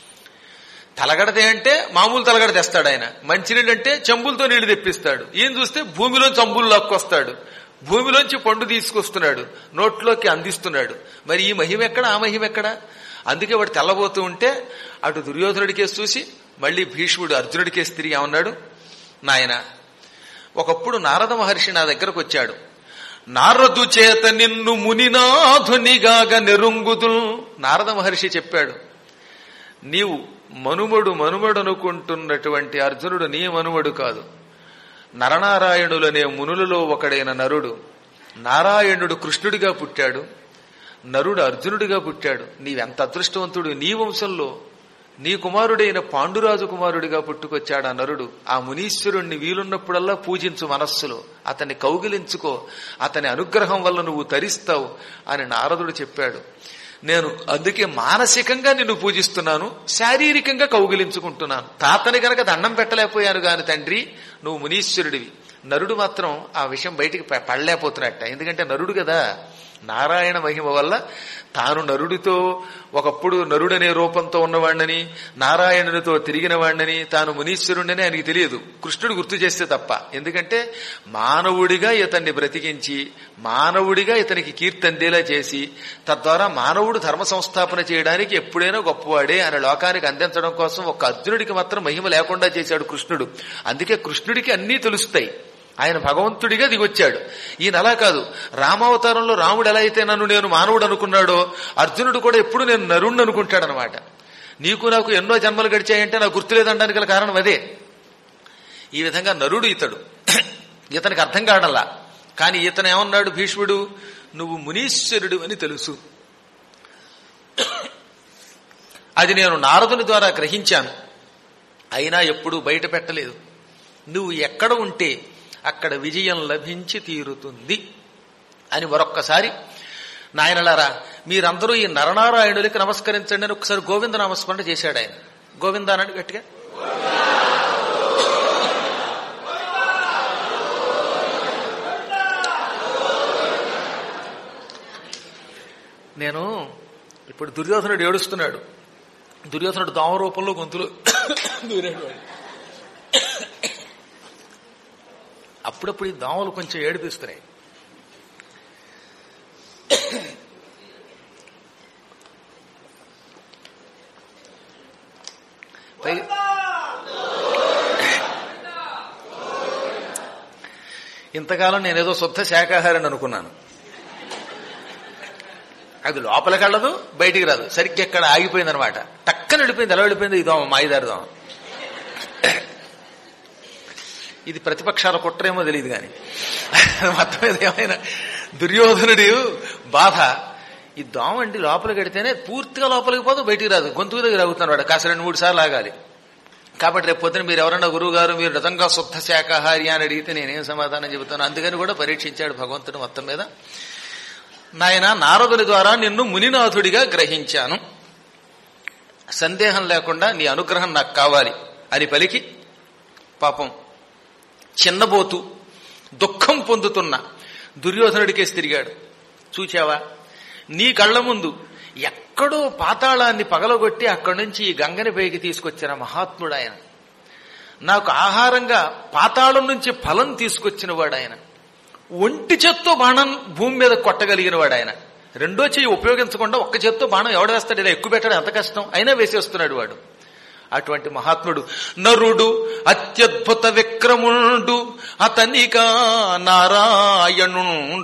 తలగడదే అంటే మామూలు తలగడ తెస్తాడు ఆయన మంచినీళ్ళు అంటే చెంబులతో నీళ్లు తెప్పిస్తాడు ఈయన చూస్తే భూమిలో చంబులు లాక్కొస్తాడు భూమిలోంచి పండు తీసుకొస్తున్నాడు నోట్లోకి అందిస్తున్నాడు మరి ఈ మహిమ ఎక్కడ ఆ మహిమ ఎక్కడ అందుకే వాడు తెల్లబోతూ ఉంటే అటు దుర్యోధనుడికేసి చూసి మళ్ళీ భీష్ముడు అర్జునుడికేసి తిరిగి ఏమన్నాడు నాయన ఒకప్పుడు నారద మహర్షి నా దగ్గరకు వచ్చాడు నారదు చేత నిన్ను మునినాధునిగాగ నెరుంగుదు నారద మహర్షి చెప్పాడు నీవు మనుమడు మనుమడు అనుకుంటున్నటువంటి అర్జునుడు నీ మనుమడు కాదు నరనారాయణులనే మునులలో ఒకడైన నరుడు నారాయణుడు కృష్ణుడిగా పుట్టాడు నరుడు అర్జునుడిగా పుట్టాడు నీవెంత అదృష్టవంతుడు నీ వంశంలో నీ కుమారుడైన పాండురాజు కుమారుడిగా పుట్టుకొచ్చాడు ఆ నరుడు ఆ మునీశ్వరుణ్ణి వీలున్నప్పుడల్లా పూజించు మనస్సులో అతన్ని కౌగిలించుకో అతని అనుగ్రహం వల్ల నువ్వు తరిస్తావు అని నారదుడు చెప్పాడు నేను అందుకే మానసికంగా నిన్ను పూజిస్తున్నాను శారీరకంగా కౌగిలించుకుంటున్నాను తాతని గనక దండం పెట్టలేకపోయాను గాని తండ్రి నువ్వు మునీశ్వరుడివి నరుడు మాత్రం ఆ విషయం బయటికి ప- పడలేకపోతున్నట్ట ఎందుకంటే నరుడు కదా నారాయణ మహిమ వల్ల తాను నరుడితో ఒకప్పుడు నరుడనే రూపంతో ఉన్నవాణ్ణని నారాయణునితో తిరిగిన వాణ్ణని తాను మునీశ్వరుడని ఆయనకి తెలియదు కృష్ణుడు గుర్తు చేస్తే తప్ప ఎందుకంటే మానవుడిగా ఇతన్ని బ్రతికించి మానవుడిగా ఇతనికి కీర్తి అందేలా చేసి తద్వారా మానవుడు ధర్మ సంస్థాపన చేయడానికి ఎప్పుడైనా గొప్పవాడే అని లోకానికి అందించడం కోసం ఒక అర్జునుడికి మాత్రం మహిమ లేకుండా చేశాడు కృష్ణుడు అందుకే కృష్ణుడికి అన్నీ తెలుస్తాయి ఆయన భగవంతుడిగా దిగొచ్చాడు ఈయన అలా కాదు రామావతారంలో రాముడు ఎలా అయితే నన్ను నేను మానవుడు అనుకున్నాడో అర్జునుడు కూడా ఎప్పుడు నేను నరుణ్ణి అనుకుంటాడనమాట నీకు నాకు ఎన్నో జన్మలు గడిచాయంటే నాకు గుర్తులేదనడానికి గల కారణం అదే ఈ విధంగా నరుడు ఇతడు ఇతనికి అర్థం కావడంలా కానీ ఇతను ఏమన్నాడు భీష్ముడు నువ్వు మునీశ్వరుడు అని తెలుసు అది నేను నారదుని ద్వారా గ్రహించాను అయినా ఎప్పుడూ బయట పెట్టలేదు నువ్వు ఎక్కడ ఉంటే అక్కడ విజయం లభించి తీరుతుంది అని మరొక్కసారి నాయనలారా మీరందరూ ఈ నరనారాయణులకి నమస్కరించండి అని ఒకసారి గోవింద నామస్మరణ చేశాడు ఆయన గోవింద అన్నాడు గట్టిగా నేను ఇప్పుడు దుర్యోధనుడు ఏడుస్తున్నాడు దుర్యోధనుడు దోమ రూపంలో గొంతులు దూరాడు వాడు. అప్పుడప్పుడు ఈ దోమలు కొంచెం ఏడిపిస్తున్నాయి పై ఇంతకాలం నేనేదో శుద్ధ శాకాహారాన్ని అనుకున్నాను అది లోపలికి వెళ్ళదు బయటికి రాదు సరిగ్గా ఎక్కడ ఆగిపోయింది అనమాట టక్కన వెళ్ళిపోయింది ఎలా వెళ్ళిపోయింది ఈ దోమ మాయిదారి దోమ ఇది ప్రతిపక్షాల కుట్రేమో తెలియదు కానీ మొత్తం మీద ఏమైనా దుర్యోధనుడు బాధ ఈ దోమ అండి లోపలికి వెడితేనే పూర్తిగా లోపలికి పోదు బయటికి రాదు గొంతుకు దగ్గర అవుతున్నాడు కాస్త రెండు మూడు సార్లు ఆగాలి కాబట్టి రేపు పొద్దున మీరు ఎవరన్నా గురువు గారు మీరు నిజంగా శుద్ధ శాకాహారి అని అడిగితే నేనేం సమాధానం చెబుతాను అందుకని కూడా పరీక్షించాడు భగవంతుడు మొత్తం మీద నాయన నారదుని ద్వారా నిన్ను మునినాథుడిగా గ్రహించాను సందేహం లేకుండా నీ అనుగ్రహం నాకు కావాలి అని పలికి పాపం చిన్నబోతు దుఃఖం పొందుతున్న దుర్యోధనుడికేసి తిరిగాడు చూచావా నీ కళ్ళ ముందు ఎక్కడో పాతాళాన్ని పగలగొట్టి అక్కడి నుంచి ఈ గంగని పైకి తీసుకొచ్చిన మహాత్ముడు ఆయన నాకు ఆహారంగా పాతాళం నుంచి ఫలం తీసుకొచ్చిన వాడు ఆయన ఒంటి చేత్తో బాణం భూమి మీద కొట్టగలిగిన వాడు ఆయన రెండో చెయ్యి ఉపయోగించకుండా ఒక్క చేత్తో బాణం ఎవడ వేస్తాడు ఇలా ఎక్కువ పెట్టడం ఎంత కష్టం అయినా వేసేస్తున్నాడు వాడు అటువంటి మహాత్ముడు నరుడు అత్యద్భుత విక్రముండు అతనిగా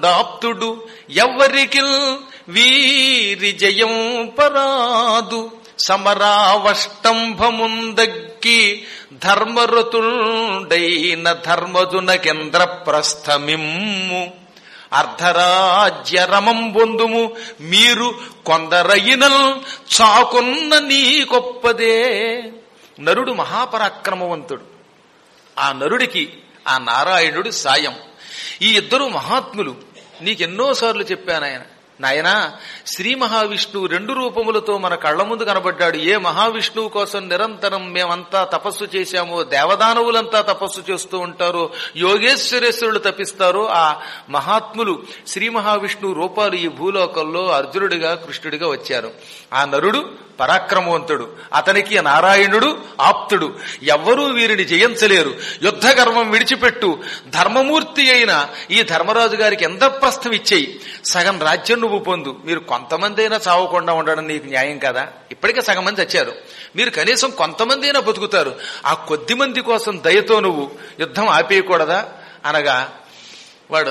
నారాయణుండాప్తుడు ఎవ్వరికి వీరి జయం పరాదు సమరావష్టంభముందక్కి ధర్మరతుడైన ధర్మజున కేంద్ర ప్రస్థమిమ్ము అర్ధరాజ్య రమం బొందుము మీరు కొందరయినల్ చాకున్న నీ గొప్పదే నరుడు మహాపరాక్రమవంతుడు ఆ నరుడికి ఆ నారాయణుడు సాయం ఈ ఇద్దరు మహాత్ములు నీకెన్నోసార్లు చెప్పాను ఆయన నాయనా శ్రీ మహావిష్ణువు రెండు రూపములతో మన కళ్ల ముందు కనబడ్డాడు ఏ మహావిష్ణువు కోసం నిరంతరం మేమంతా తపస్సు చేశామో దేవదానవులంతా తపస్సు చేస్తూ ఉంటారో యోగేశ్వరేశ్వరులు తప్పిస్తారో ఆ మహాత్ములు శ్రీ మహావిష్ణువు రూపాలు ఈ భూలోకంలో అర్జునుడిగా కృష్ణుడిగా వచ్చారు ఆ నరుడు పరాక్రమవంతుడు అతనికి నారాయణుడు ఆప్తుడు ఎవ్వరూ వీరిని జయించలేరు యుద్ధ గర్వం విడిచిపెట్టు ధర్మమూర్తి అయిన ఈ ధర్మరాజు గారికి ఎంత ప్రస్థం ఇచ్చేయి సగం రాజ్యం నువ్వు పొందు మీరు కొంతమంది అయినా చావకుండా ఉండడం నీకు న్యాయం కదా ఇప్పటికే సగం మంది వచ్చారు మీరు కనీసం కొంతమంది అయినా బతుకుతారు ఆ కొద్ది మంది కోసం దయతో నువ్వు యుద్ధం ఆపేయకూడదా అనగా వాడు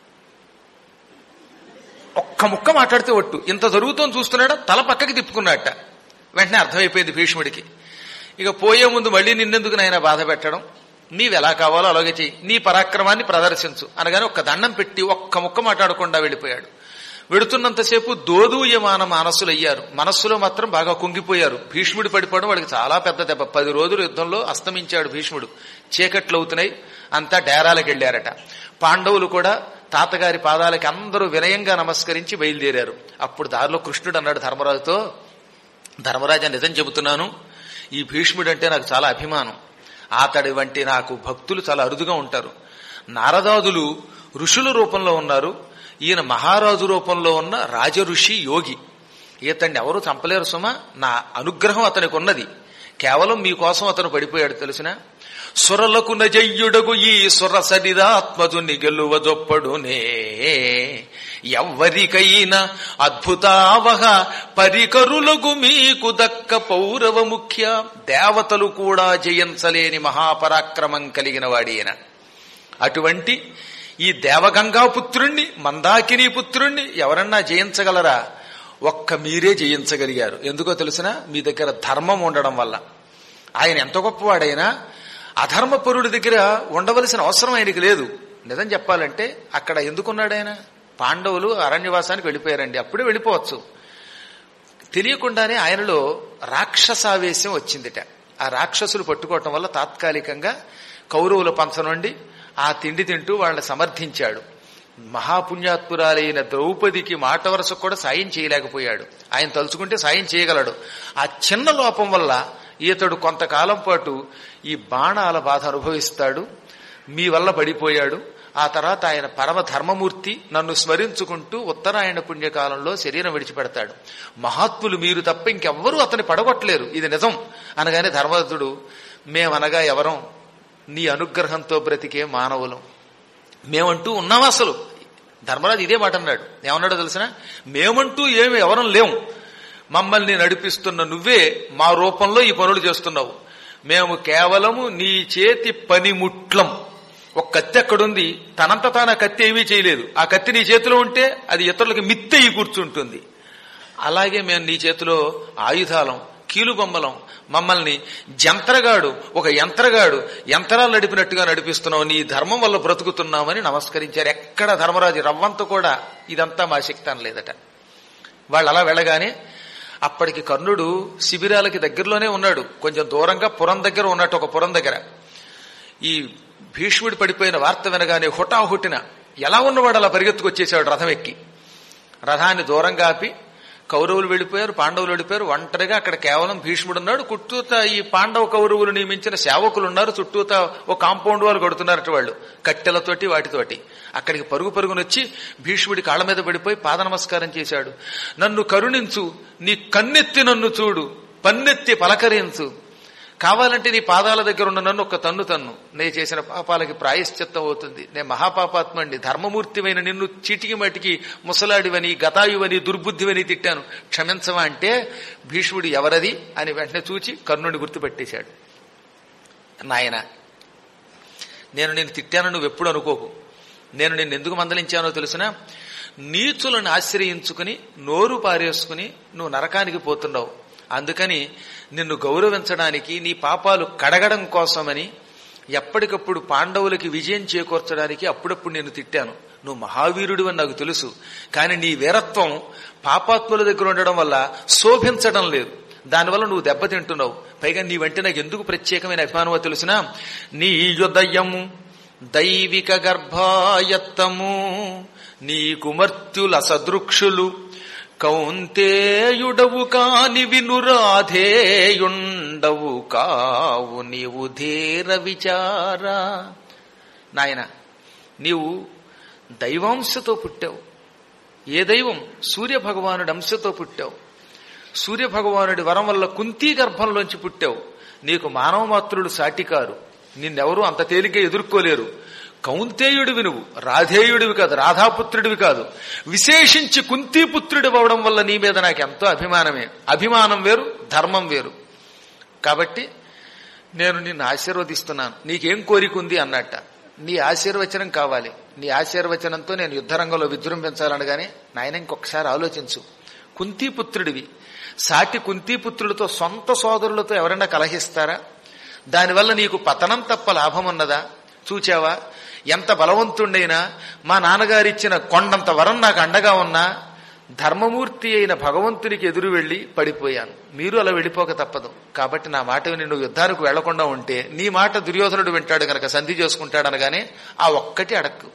ఒక్క ముక్క మాట్లాడితే ఒట్టు ఇంత జరుగుతోంది చూస్తున్నాడా తల పక్కకి తిప్పుకున్నట్ట వెంటనే అర్థమైపోయింది భీష్ముడికి ఇక పోయే ముందు మళ్ళీ నిన్నెందుకు నాయన బాధ పెట్టడం నీవు ఎలా కావాలో అలాగే చెయ్యి నీ పరాక్రమాన్ని ప్రదర్శించు అనగానే ఒక్క దండం పెట్టి ఒక్క ముక్క మాట్లాడకుండా వెళ్ళిపోయాడు వెడుతున్నంతసేపు దోదూయమాన మానస్సులు అయ్యారు మనస్సులో మాత్రం బాగా కుంగిపోయారు భీష్ముడు పడిపోవడం వాడికి చాలా పెద్ద దెబ్బ పది రోజులు యుద్ధంలో అస్తమించాడు భీష్ముడు చీకట్లు అవుతున్నాయి అంతా డేరాలకు వెళ్లారట పాండవులు కూడా తాతగారి పాదాలకి అందరూ వినయంగా నమస్కరించి బయలుదేరారు అప్పుడు దారిలో కృష్ణుడు అన్నాడు ధర్మరాజుతో ధర్మరాజా నిజం చెబుతున్నాను ఈ భీష్ముడు అంటే నాకు చాలా అభిమానం అతడి వంటి నాకు భక్తులు చాలా అరుదుగా ఉంటారు నారదాదులు ఋషుల రూపంలో ఉన్నారు ఈయన మహారాజు రూపంలో ఉన్న రాజ ఋషి యోగి ఈతన్ని ఎవరు చంపలేరు సుమా నా అనుగ్రహం అతనికి ఉన్నది కేవలం మీకోసం అతను పడిపోయాడు తెలిసిన సురలకు నజయ్యుడగు ఈ సుర సరిదాత్మజుని గెలువజొప్పడునే ఎవ్వరికైనా అద్భుతావహ పరికరులగు మీకు దక్క పౌరవ ముఖ్య దేవతలు కూడా జయించలేని మహాపరాక్రమం కలిగిన వాడియన అటువంటి ఈ దేవగంగా పుత్రుణ్ణి మందాకిని పుత్రుణ్ణి ఎవరన్నా జయించగలరా ఒక్క మీరే జయించగలిగారు ఎందుకో తెలిసిన మీ దగ్గర ధర్మం ఉండడం వల్ల ఆయన ఎంత గొప్పవాడైనా అధర్మపరుడి దగ్గర ఉండవలసిన అవసరం ఆయనకి లేదు నిజం చెప్పాలంటే అక్కడ ఎందుకున్నాడు ఆయన పాండవులు అరణ్యవాసానికి వెళ్ళిపోయారండి అప్పుడే వెళ్ళిపోవచ్చు తెలియకుండానే ఆయనలో రాక్షసావేశం వచ్చిందిట ఆ రాక్షసులు పట్టుకోవటం వల్ల తాత్కాలికంగా కౌరవుల పంచ నుండి ఆ తిండి తింటూ వాళ్ళని సమర్థించాడు మహాపుణ్యాత్పురాలైన ద్రౌపదికి మాట వరుసకు కూడా సాయం చేయలేకపోయాడు ఆయన తలుచుకుంటే సాయం చేయగలడు ఆ చిన్న లోపం వల్ల ఈతడు కొంతకాలం పాటు ఈ బాణాల బాధ అనుభవిస్తాడు మీ వల్ల పడిపోయాడు ఆ తర్వాత ఆయన పరమ ధర్మమూర్తి నన్ను స్మరించుకుంటూ ఉత్తరాయణ పుణ్యకాలంలో శరీరం విడిచిపెడతాడు మహాత్ములు మీరు తప్ప ఇంకెవ్వరూ అతని పడగొట్టలేరు ఇది నిజం అనగానే ధర్మదత్తుడు మేమనగా ఎవరం నీ అనుగ్రహంతో బ్రతికే మానవులం మేమంటూ ఉన్నాం అసలు ధర్మరాజు ఇదే మాట అన్నాడు ఏమన్నాడో తెలిసిన మేమంటూ ఏమి ఎవరం లేవు మమ్మల్ని నడిపిస్తున్న నువ్వే మా రూపంలో ఈ పనులు చేస్తున్నావు మేము కేవలము నీ చేతి పనిముట్లం ఒక కత్తి ఎక్కడుంది తనంత తాను ఆ కత్తి ఏమీ చేయలేదు ఆ కత్తి నీ చేతిలో ఉంటే అది ఇతరులకి మిత్తయి కూర్చుంటుంది అలాగే మేము నీ చేతిలో ఆయుధాలం కీలుబొమ్మలం మమ్మల్ని జంత్రగాడు ఒక యంత్రగాడు యంత్రాలు నడిపినట్టుగా నడిపిస్తున్నావు నీ ధర్మం వల్ల బ్రతుకుతున్నామని నమస్కరించారు ఎక్కడ ధర్మరాజు రవ్వంత కూడా ఇదంతా మా శక్తి అనలేదట వాళ్ళు అలా వెళ్ళగానే అప్పటికి కర్ణుడు శిబిరాలకి దగ్గరలోనే ఉన్నాడు కొంచెం దూరంగా పురం దగ్గర ఉన్నట్టు ఒక పురం దగ్గర ఈ భీష్ముడి పడిపోయిన వార్త వినగానే హుటాహుటిన ఎలా ఉన్నవాడు అలా పరిగెత్తుకొచ్చేసాడు రథం ఎక్కి రథాన్ని దూరంగా ఆపి కౌరవులు వెళ్ళిపోయారు పాండవులు వెళ్ళిపోయారు ఒంటరిగా అక్కడ కేవలం భీష్ముడు ఉన్నాడు చుట్టూత ఈ పాండవ కౌరవులు నియమించిన సేవకులు ఉన్నారు చుట్టూత ఒక కాంపౌండ్ వాళ్ళు కొడుతున్నారట వాళ్ళు కట్టెలతోటి వాటితోటి అక్కడికి పరుగు పరుగునొచ్చి భీష్ముడి కాళ్ళ మీద పడిపోయి పాద నమస్కారం చేశాడు నన్ను కరుణించు నీ కన్నెత్తి నన్ను చూడు పన్నెత్తి పలకరించు కావాలంటే నీ పాదాల దగ్గర ఉన్న నన్ను ఒక తన్ను తన్ను నే చేసిన పాపాలకి ప్రాయశ్చిత్తం అవుతుంది నేను మహాపాపాత్మండి ధర్మమూర్తివైన నిన్ను చీటికి మటికి ముసలాడివని గతాయువని దుర్బుద్ధివని తిట్టాను క్షమించవా అంటే భీష్ముడు ఎవరది అని వెంటనే చూచి కర్ణుని గుర్తుపెట్టేశాడు నాయన నేను నేను తిట్టాను నువ్వు ఎప్పుడు అనుకోకు నేను నిన్ను ఎందుకు మందలించానో తెలిసినా నీచులను ఆశ్రయించుకుని నోరు పారేసుకుని నువ్వు నరకానికి పోతున్నావు అందుకని నిన్ను గౌరవించడానికి నీ పాపాలు కడగడం కోసమని ఎప్పటికప్పుడు పాండవులకి విజయం చేకూర్చడానికి అప్పుడప్పుడు నేను తిట్టాను నువ్వు మహావీరుడు అని నాకు తెలుసు కానీ నీ వీరత్వం పాపాత్ముల దగ్గర ఉండడం వల్ల శోభించడం లేదు దానివల్ల నువ్వు దెబ్బతింటున్నావు పైగా నీ వెంట నాకు ఎందుకు ప్రత్యేకమైన అభిమానమో తెలుసునా నీ యుదయము దైవిక గర్భాయత్తము నీ కుమర్త్యుల సదృక్షులు కౌంతేయుడవు కాని వినురాధేయుండవు కావు నీవు ధీర విచార నాయన నీవు దైవాంశతో పుట్టావు ఏ దైవం సూర్య భగవానుడి అంశతో పుట్టావు సూర్య భగవానుడి వరం వల్ల కుంతీ గర్భంలోంచి పుట్టావు నీకు మానవ మాత్రులు సాటికారు నిన్నెవరూ అంత తేలిగ్గా ఎదుర్కోలేరు కౌంతేయుడివి నువ్వు రాధేయుడివి కాదు రాధాపుత్రుడివి కాదు విశేషించి కుంతీపుత్రుడి అవడం వల్ల నీ మీద నాకు ఎంతో అభిమానమే అభిమానం వేరు ధర్మం వేరు కాబట్టి నేను నిన్ను ఆశీర్వదిస్తున్నాను నీకేం కోరిక ఉంది అన్నట్ట నీ ఆశీర్వచనం కావాలి నీ ఆశీర్వచనంతో నేను యుద్ధరంగంలో విజృంభించాలనగానే నాయన ఇంకొకసారి ఆలోచించు కుంతీపుత్రుడివి సాటి కుంతీపుత్రులతో సొంత సోదరులతో ఎవరైనా కలహిస్తారా దానివల్ల నీకు పతనం తప్ప లాభం ఉన్నదా చూచావా ఎంత బలవంతుడైనా మా నాన్నగారిచ్చిన కొండంత వరం నాకు అండగా ఉన్నా ధర్మమూర్తి అయిన భగవంతునికి ఎదురు వెళ్లి పడిపోయాను మీరు అలా వెళ్ళిపోక తప్పదు కాబట్టి నా మాట విని నువ్వు యుద్ధానికి వెళ్లకుండా ఉంటే నీ మాట దుర్యోధనుడు వింటాడు గనక సంధి చేసుకుంటాడనగానే ఆ ఒక్కటి అడక్కు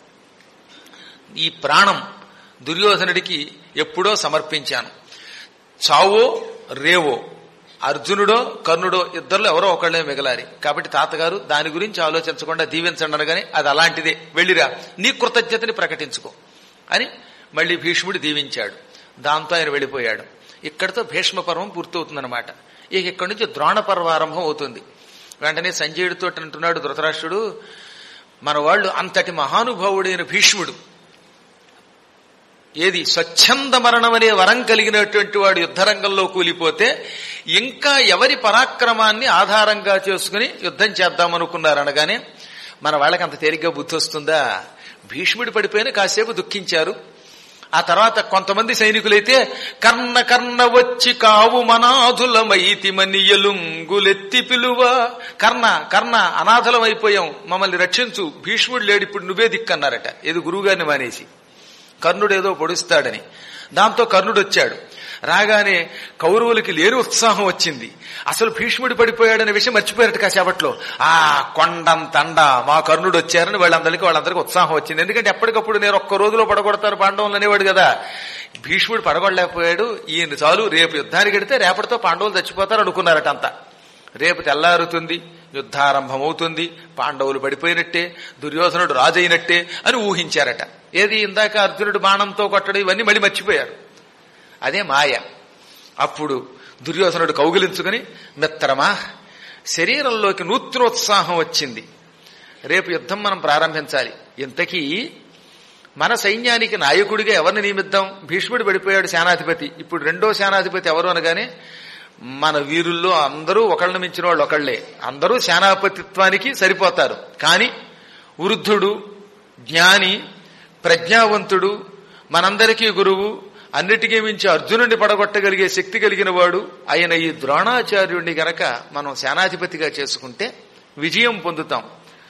ఈ ప్రాణం దుర్యోధనుడికి ఎప్పుడో సమర్పించాను చావో రేవో అర్జునుడో కర్ణుడో ఇద్దరులో ఎవరో ఒకళ్ళే మిగలారి కాబట్టి తాతగారు దాని గురించి ఆలోచించకుండా దీవించండి అనగానే అది అలాంటిదే వెళ్ళిరా నీ కృతజ్ఞతని ప్రకటించుకో అని మళ్ళీ భీష్ముడు దీవించాడు దాంతో ఆయన వెళ్ళిపోయాడు ఇక్కడితో భీష్మ పర్వం పూర్తవుతుందన్నమాట ఇక ఇక్కడి నుంచి ద్రోణ పర్వ ఆరంభం అవుతుంది వెంటనే సంజయుడితో అంటున్నాడు ధృతరాష్ట్రుడు మన వాళ్ళు అంతటి మహానుభావుడైన భీష్ముడు ఏది స్వచ్ఛంద మరణం అనే వరం కలిగినటువంటి వాడు యుద్ధరంగంలో కూలిపోతే ఇంకా ఎవరి పరాక్రమాన్ని ఆధారంగా చేసుకుని యుద్ధం చేద్దామనుకున్నారు అనగానే మన వాళ్ళకి అంత తేలిగ్గా బుద్ధి వస్తుందా భీష్ముడు పడిపోయిన కాసేపు దుఃఖించారు ఆ తర్వాత కొంతమంది సైనికులైతే కర్ణ కర్ణ వచ్చి కావు మనాథులమైతి మనియలుంగులెత్తి పిలువ కర్ణ కర్ణ అనాథలం అయిపోయాం మమ్మల్ని రక్షించు భీష్ముడు లేడు ఇప్పుడు నువ్వే దిక్కన్నారట ఏది గురువుగారిని మానేసి కర్ణుడు ఏదో పొడుస్తాడని దాంతో కర్ణుడు వచ్చాడు రాగానే కౌరవులకి లేని ఉత్సాహం వచ్చింది అసలు భీష్ముడు పడిపోయాడనే విషయం మర్చిపోయారట కాసేపట్లో ఆ కొండంతండ మా కర్ణుడు వచ్చారని వాళ్ళందరికీ వాళ్ళందరికీ ఉత్సాహం వచ్చింది ఎందుకంటే ఎప్పటికప్పుడు నేను ఒక్క రోజులో పడగొడతారు పాండవులు అనేవాడు కదా భీష్ముడు పడగొడలేకపోయాడు ఈయన చాలు రేపు యుద్ధానికి వెడితే రేపటితో పాండవులు చచ్చిపోతారు అనుకున్నారట అంతా రేపు తెల్లారుతుంది యుద్ధారంభమవుతుంది పాండవులు పడిపోయినట్టే దుర్యోధనుడు రాజైనట్టే అని ఊహించారట ఏది ఇందాక అర్జునుడు బాణంతో కొట్టడం ఇవన్నీ మళ్ళీ మర్చిపోయారు అదే మాయ అప్పుడు దుర్యోధనుడు కౌగిలించుకుని మిత్రమా శరీరంలోకి నూతనోత్సాహం వచ్చింది రేపు యుద్ధం మనం ప్రారంభించాలి ఇంతకీ మన సైన్యానికి నాయకుడిగా ఎవరిని నియమిద్దాం భీష్ముడు పడిపోయాడు సేనాధిపతి ఇప్పుడు రెండో సేనాధిపతి ఎవరు అనగానే మన వీరుల్లో అందరూ ఒకళ్ళని మించిన వాళ్ళు ఒకళ్లే అందరూ సేనాపతిత్వానికి సరిపోతారు కానీ వృద్ధుడు జ్ఞాని ప్రజ్ఞావంతుడు మనందరికీ గురువు అన్నిటికీ మించి అర్జునుడిని పడగొట్టగలిగే శక్తి కలిగిన వాడు ఆయన ఈ ద్రోణాచార్యుడిని గనక మనం సేనాధిపతిగా చేసుకుంటే విజయం పొందుతాం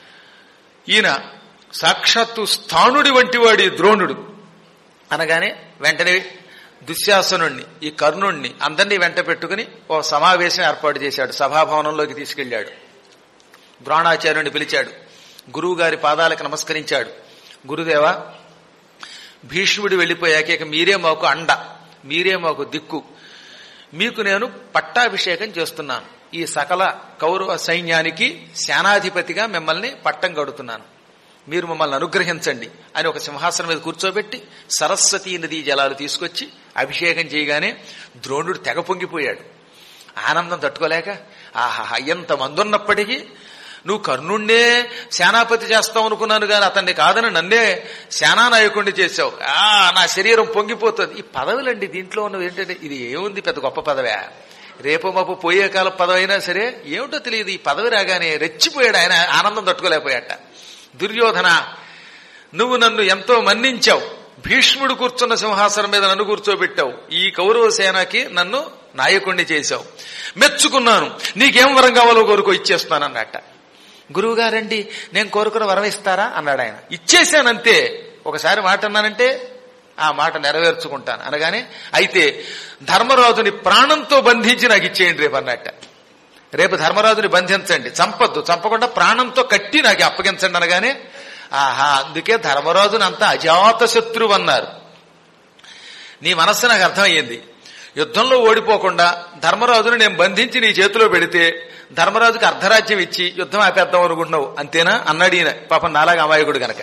ఈయన సాక్షాత్తు స్థానుడి వంటి వాడి ద్రోణుడు అనగానే వెంటనే దుశ్శాసనుణ్ణి ఈ కర్ణుణ్ణి అందరినీ వెంట పెట్టుకుని ఓ సమావేశం ఏర్పాటు చేశాడు సభాభవనంలోకి తీసుకెళ్లాడు ద్రోణాచార్యుడిని పిలిచాడు గురువు గారి పాదాలకు నమస్కరించాడు గురుదేవా భీష్ముడు వెళ్లిపోయాక ఇక మీరే మాకు అండ మీరే మాకు దిక్కు మీకు నేను పట్టాభిషేకం చేస్తున్నాను ఈ సకల కౌరవ సైన్యానికి సేనాధిపతిగా మిమ్మల్ని పట్టం కడుతున్నాను మీరు మమ్మల్ని అనుగ్రహించండి అని ఒక సింహాసనం మీద కూర్చోబెట్టి సరస్వతీ నదీ జలాలు తీసుకొచ్చి అభిషేకం చేయగానే ద్రోణుడు తెగ పొంగిపోయాడు ఆనందం తట్టుకోలేక ఆహా ఎంత మందున్నప్పటికీ నువ్వు కర్ణుణ్ణే సేనాపతి చేస్తావు అనుకున్నాను కానీ అతన్ని కాదని నన్నే సేనానాయకుడిని చేశావు ఆ నా శరీరం పొంగిపోతుంది ఈ పదవులండి దీంట్లో ఉన్నవి ఏంటంటే ఇది ఏముంది పెద్ద గొప్ప పదవే రేపు మాపు పోయే కాల పదవి అయినా సరే ఏమిటో తెలియదు ఈ పదవి రాగానే రెచ్చిపోయాడు ఆయన ఆనందం తట్టుకోలేకపోయాట దుర్యోధన నువ్వు నన్ను ఎంతో మన్నించావు భీష్ముడు కూర్చున్న సింహాసనం మీద నన్ను కూర్చోబెట్టావు ఈ కౌరవ సేనకి నన్ను నాయకుణ్ణి చేశావు మెచ్చుకున్నాను నీకేం వరం కావాలో కోరుకో ఇచ్చేస్తున్నాను అన్నట్ట గురువు గారండి నేను కోరుకున్న వరం ఇస్తారా అన్నాడు ఆయన ఇచ్చేశానంతే ఒకసారి మాట అన్నానంటే ఆ మాట నెరవేర్చుకుంటాను అనగానే అయితే ధర్మరాజుని ప్రాణంతో బంధించి నాకు ఇచ్చేయండి రేపు అన్నట్ట రేపు ధర్మరాజుని బంధించండి చంపొద్దు చంపకుండా ప్రాణంతో కట్టి నాకు అప్పగించండి అనగానే ఆహా అందుకే ధర్మరాజుని అంత అజాత శత్రువు అన్నారు నీ మనస్సు నాకు అర్థమయ్యింది యుద్ధంలో ఓడిపోకుండా ధర్మరాజుని నేను బంధించి నీ చేతిలో పెడితే ధర్మరాజుకి అర్ధరాజ్యం ఇచ్చి యుద్ధం ఆపేద్దాం అనుకుంటున్నావు అంతేనా అన్నాడు ఈయన పాపం నాలాగా అమాయకుడు గనక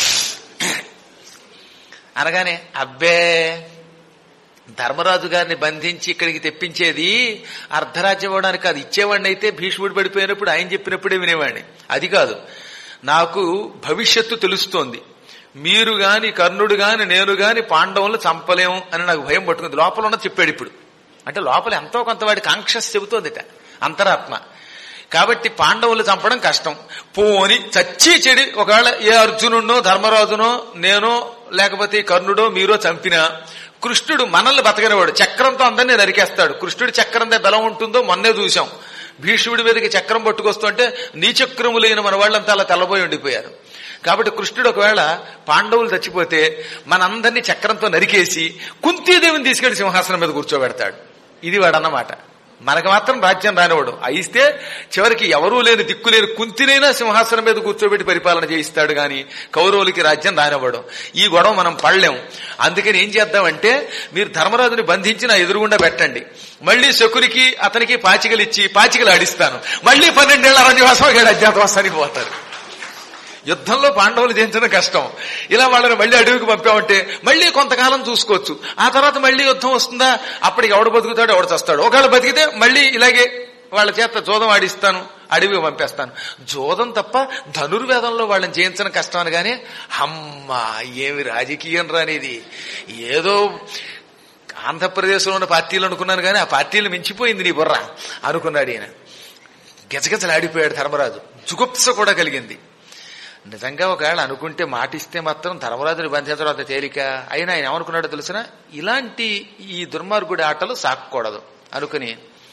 అనగానే అబ్బే ధర్మరాజు గారిని బంధించి ఇక్కడికి తెప్పించేది అర్ధరాజ్యం ఇవ్వడానికి కాదు ఇచ్చేవాడిని అయితే భీష్ముడు పడిపోయినప్పుడు ఆయన చెప్పినప్పుడే వినేవాడిని అది కాదు నాకు భవిష్యత్తు తెలుస్తోంది మీరు గాని కర్ణుడు గాని నేను గాని పాండవులను చంపలేము అని నాకు భయం పట్టుకుంది లోపల ఉన్న చెప్పాడు ఇప్పుడు అంటే లోపల ఎంతో కొంత వాడి కాంక్షస్ చెబుతోందిట అంతరాత్మ కాబట్టి పాండవులు చంపడం కష్టం పోని చచ్చి చెడి ఒకవేళ ఏ అర్జునుడినో ధర్మరాజునో నేనో లేకపోతే ఈ కర్ణుడో మీరో చంపినా కృష్ణుడు మనల్ని బతకనివాడు చక్రంతో అందరినీ నరికేస్తాడు కృష్ణుడి చక్రం దగ్గర బలం ఉంటుందో మొన్నే చూశాం భీష్ముడి మీదకి చక్రం పట్టుకొస్తుంటే నీచక్రము లేని మన వాళ్ళంతా అలా తెల్లబోయి ఉండిపోయారు కాబట్టి కృష్ణుడు ఒకవేళ పాండవులు చచ్చిపోతే మనందరినీ చక్రంతో నరికేసి కుంతీదేవిని తీసుకెళ్లి సింహాసనం మీద కూర్చోబెడతాడు ఇది వాడన్నమాట మనకు మాత్రం రాజ్యం రానివాడు అయిస్తే చివరికి ఎవరూ లేని దిక్కు లేని కుంతినైనా సింహాసనం మీద కూర్చోబెట్టి పరిపాలన చేయిస్తాడు గాని కౌరవులకి రాజ్యం రానివ్వడు ఈ గొడవ మనం పడలేం అందుకని ఏం చేద్దామంటే మీరు ధర్మరాజుని బంధించి నా ఎదురుగుండా పెట్టండి మళ్ళీ శకునికి అతనికి పాచికలు ఇచ్చి పాచికలు ఆడిస్తాను మళ్ళీ పన్నెండేళ్ల అరణ్యవాసం ఏడు అజ్ఞాతవాసానికి పోతారు యుద్ధంలో పాండవులు జయించడం కష్టం ఇలా వాళ్ళని మళ్ళీ అడవికి పంపామంటే మళ్ళీ కొంతకాలం చూసుకోవచ్చు ఆ తర్వాత మళ్ళీ యుద్ధం వస్తుందా అప్పటికి ఎవడు బతుకుతాడు ఎవడు చస్తాడు ఒకవేళ బతికితే మళ్ళీ ఇలాగే వాళ్ళ చేత జోదం ఆడిస్తాను అడవికి పంపేస్తాను జోదం తప్ప ధనుర్వేదంలో వాళ్ళని జయించడం కష్టం అనగానే అమ్మా ఏమి రాజకీయం రానిది ఏదో ఆంధ్రప్రదేశ్లో ఉన్న పార్టీలు అనుకున్నాను కానీ ఆ పార్టీలు మించిపోయింది నీ బుర్ర అనుకున్నాడు ఈయన గజగజలాడిపోయాడు ధర్మరాజు జుగుప్స కూడా కలిగింది నిజంగా ఒకవేళ అనుకుంటే మాట ఇస్తే మాత్రం ధర్మరాజుని బంధించడం అంత తేలిక అయినా ఆయన ఏమనుకున్నాడో తెలిసిన ఇలాంటి ఈ దుర్మార్గుడి ఆటలు సాక్కూడదు అనుకుని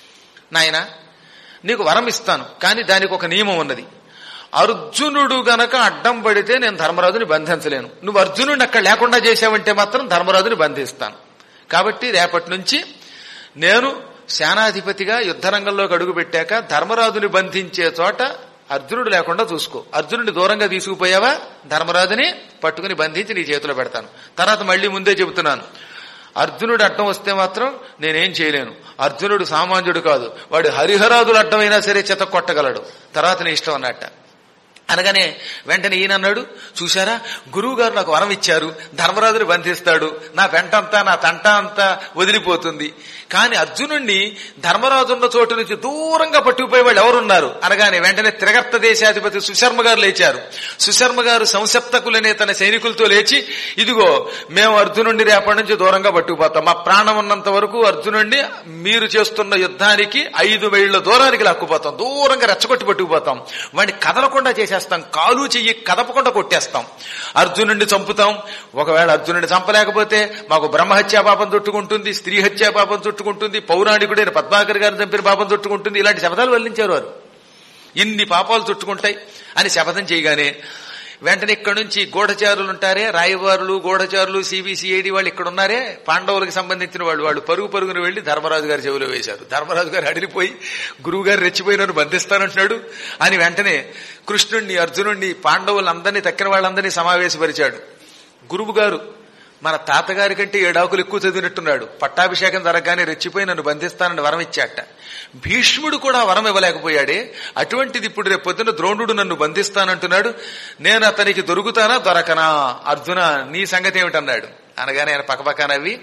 నాయన నీకు వరం ఇస్తాను కానీ దానికి ఒక నియమం ఉన్నది అర్జునుడు గనక అడ్డం పడితే నేను ధర్మరాజుని బంధించలేను నువ్వు అర్జునుడిని అక్కడ లేకుండా చేసావంటే మాత్రం ధర్మరాజుని బంధిస్తాను కాబట్టి రేపటి నుంచి నేను సేనాధిపతిగా యుద్ధరంగంలోకి అడుగు పెట్టాక ధర్మరాజుని బంధించే చోట అర్జునుడు లేకుండా చూసుకో అర్జునుడిని దూరంగా తీసుకుపోయావా ధర్మరాజుని పట్టుకుని బంధించి నీ చేతిలో పెడతాను తర్వాత మళ్ళీ ముందే చెబుతున్నాను అర్జునుడు అడ్డం వస్తే మాత్రం నేనేం చేయలేను అర్జునుడు సామాన్యుడు కాదు వాడు హరిహరాదులు అడ్డమైనా సరే చెత కొట్టగలడు తర్వాత నీ ఇష్టం అన్నట్ట అనగానే వెంటనే ఈయన అన్నాడు చూశారా గురువు గారు నాకు వరం ఇచ్చారు ధర్మరాజుని బంధిస్తాడు నా వెంటంతా నా తంట అంతా వదిలిపోతుంది కానీ అర్జునుణ్ణి ధర్మరాజు ఉన్న చోటు నుంచి దూరంగా పట్టుకుపోయే వాళ్ళు ఎవరున్నారు అనగానే వెంటనే త్రిగర్త దేశాధిపతి సుశర్మ గారు లేచారు సుశర్మ గారు సంసప్తకులనే తన సైనికులతో లేచి ఇదిగో మేము అర్జునుడిని రేపటి నుంచి దూరంగా పట్టుకుపోతాం మా ప్రాణం ఉన్నంత వరకు అర్జునుడిని మీరు చేస్తున్న యుద్ధానికి ఐదు మైళ్ళ దూరానికి లాక్కుపోతాం దూరంగా రెచ్చగొట్టి పట్టుకుపోతాం వాడిని కదలకుండా చేసేస్తాం కాలు చెయ్యి కదపకుండా కొట్టేస్తాం అర్జునుడిని చంపుతాం ఒకవేళ అర్జునుడిని చంపలేకపోతే మాకు బ్రహ్మహత్యా పాపం చుట్టుకుంటుంది స్త్రీ హత్యా పాపం చుట్టుకుంటుంది పౌరాణికుడైన పద్మాకర్ గారు చంపిన పాపం చుట్టుకుంటుంది ఇలాంటి శపథాలు వల్లించారు వారు ఇన్ని పాపాలు చుట్టుకుంటాయి అని శపథం చేయగానే వెంటనే ఇక్కడ నుంచి గూఢచారులు ఉంటారే రాయవారులు గూఢచారులు సిబిసిఐడి వాళ్ళు ఇక్కడ ఉన్నారే పాండవులకు సంబంధించిన వాళ్ళు వాళ్ళు పరుగు పరుగున వెళ్లి ధర్మరాజు గారి చెవిలో వేశారు ధర్మరాజు గారు అడిగిపోయి గురువు గారు రెచ్చిపోయినను బంధిస్తానంటున్నాడు అని వెంటనే కృష్ణుణ్ణి అర్జునుణ్ణి పాండవులందరినీ తక్కిన వాళ్ళందరినీ సమావేశపరిచాడు గురువు గారు మన తాతగారి కంటే ఏడాకులు ఎక్కువ చదివినట్టున్నాడు పట్టాభిషేకం జరగగానే రెచ్చిపోయి నన్ను బంధిస్తానని వరం ఇచ్చాట భీష్ముడు కూడా వరం ఇవ్వలేకపోయాడే అటువంటిది ఇప్పుడు రేపు పొద్దున ద్రోణుడు నన్ను బంధిస్తానంటున్నాడు నేను అతనికి దొరుకుతానా దొరకనా అర్జున నీ సంగతి ఏమిటన్నాడు అనగానే ఆయన పక్కపక్క నవ్వి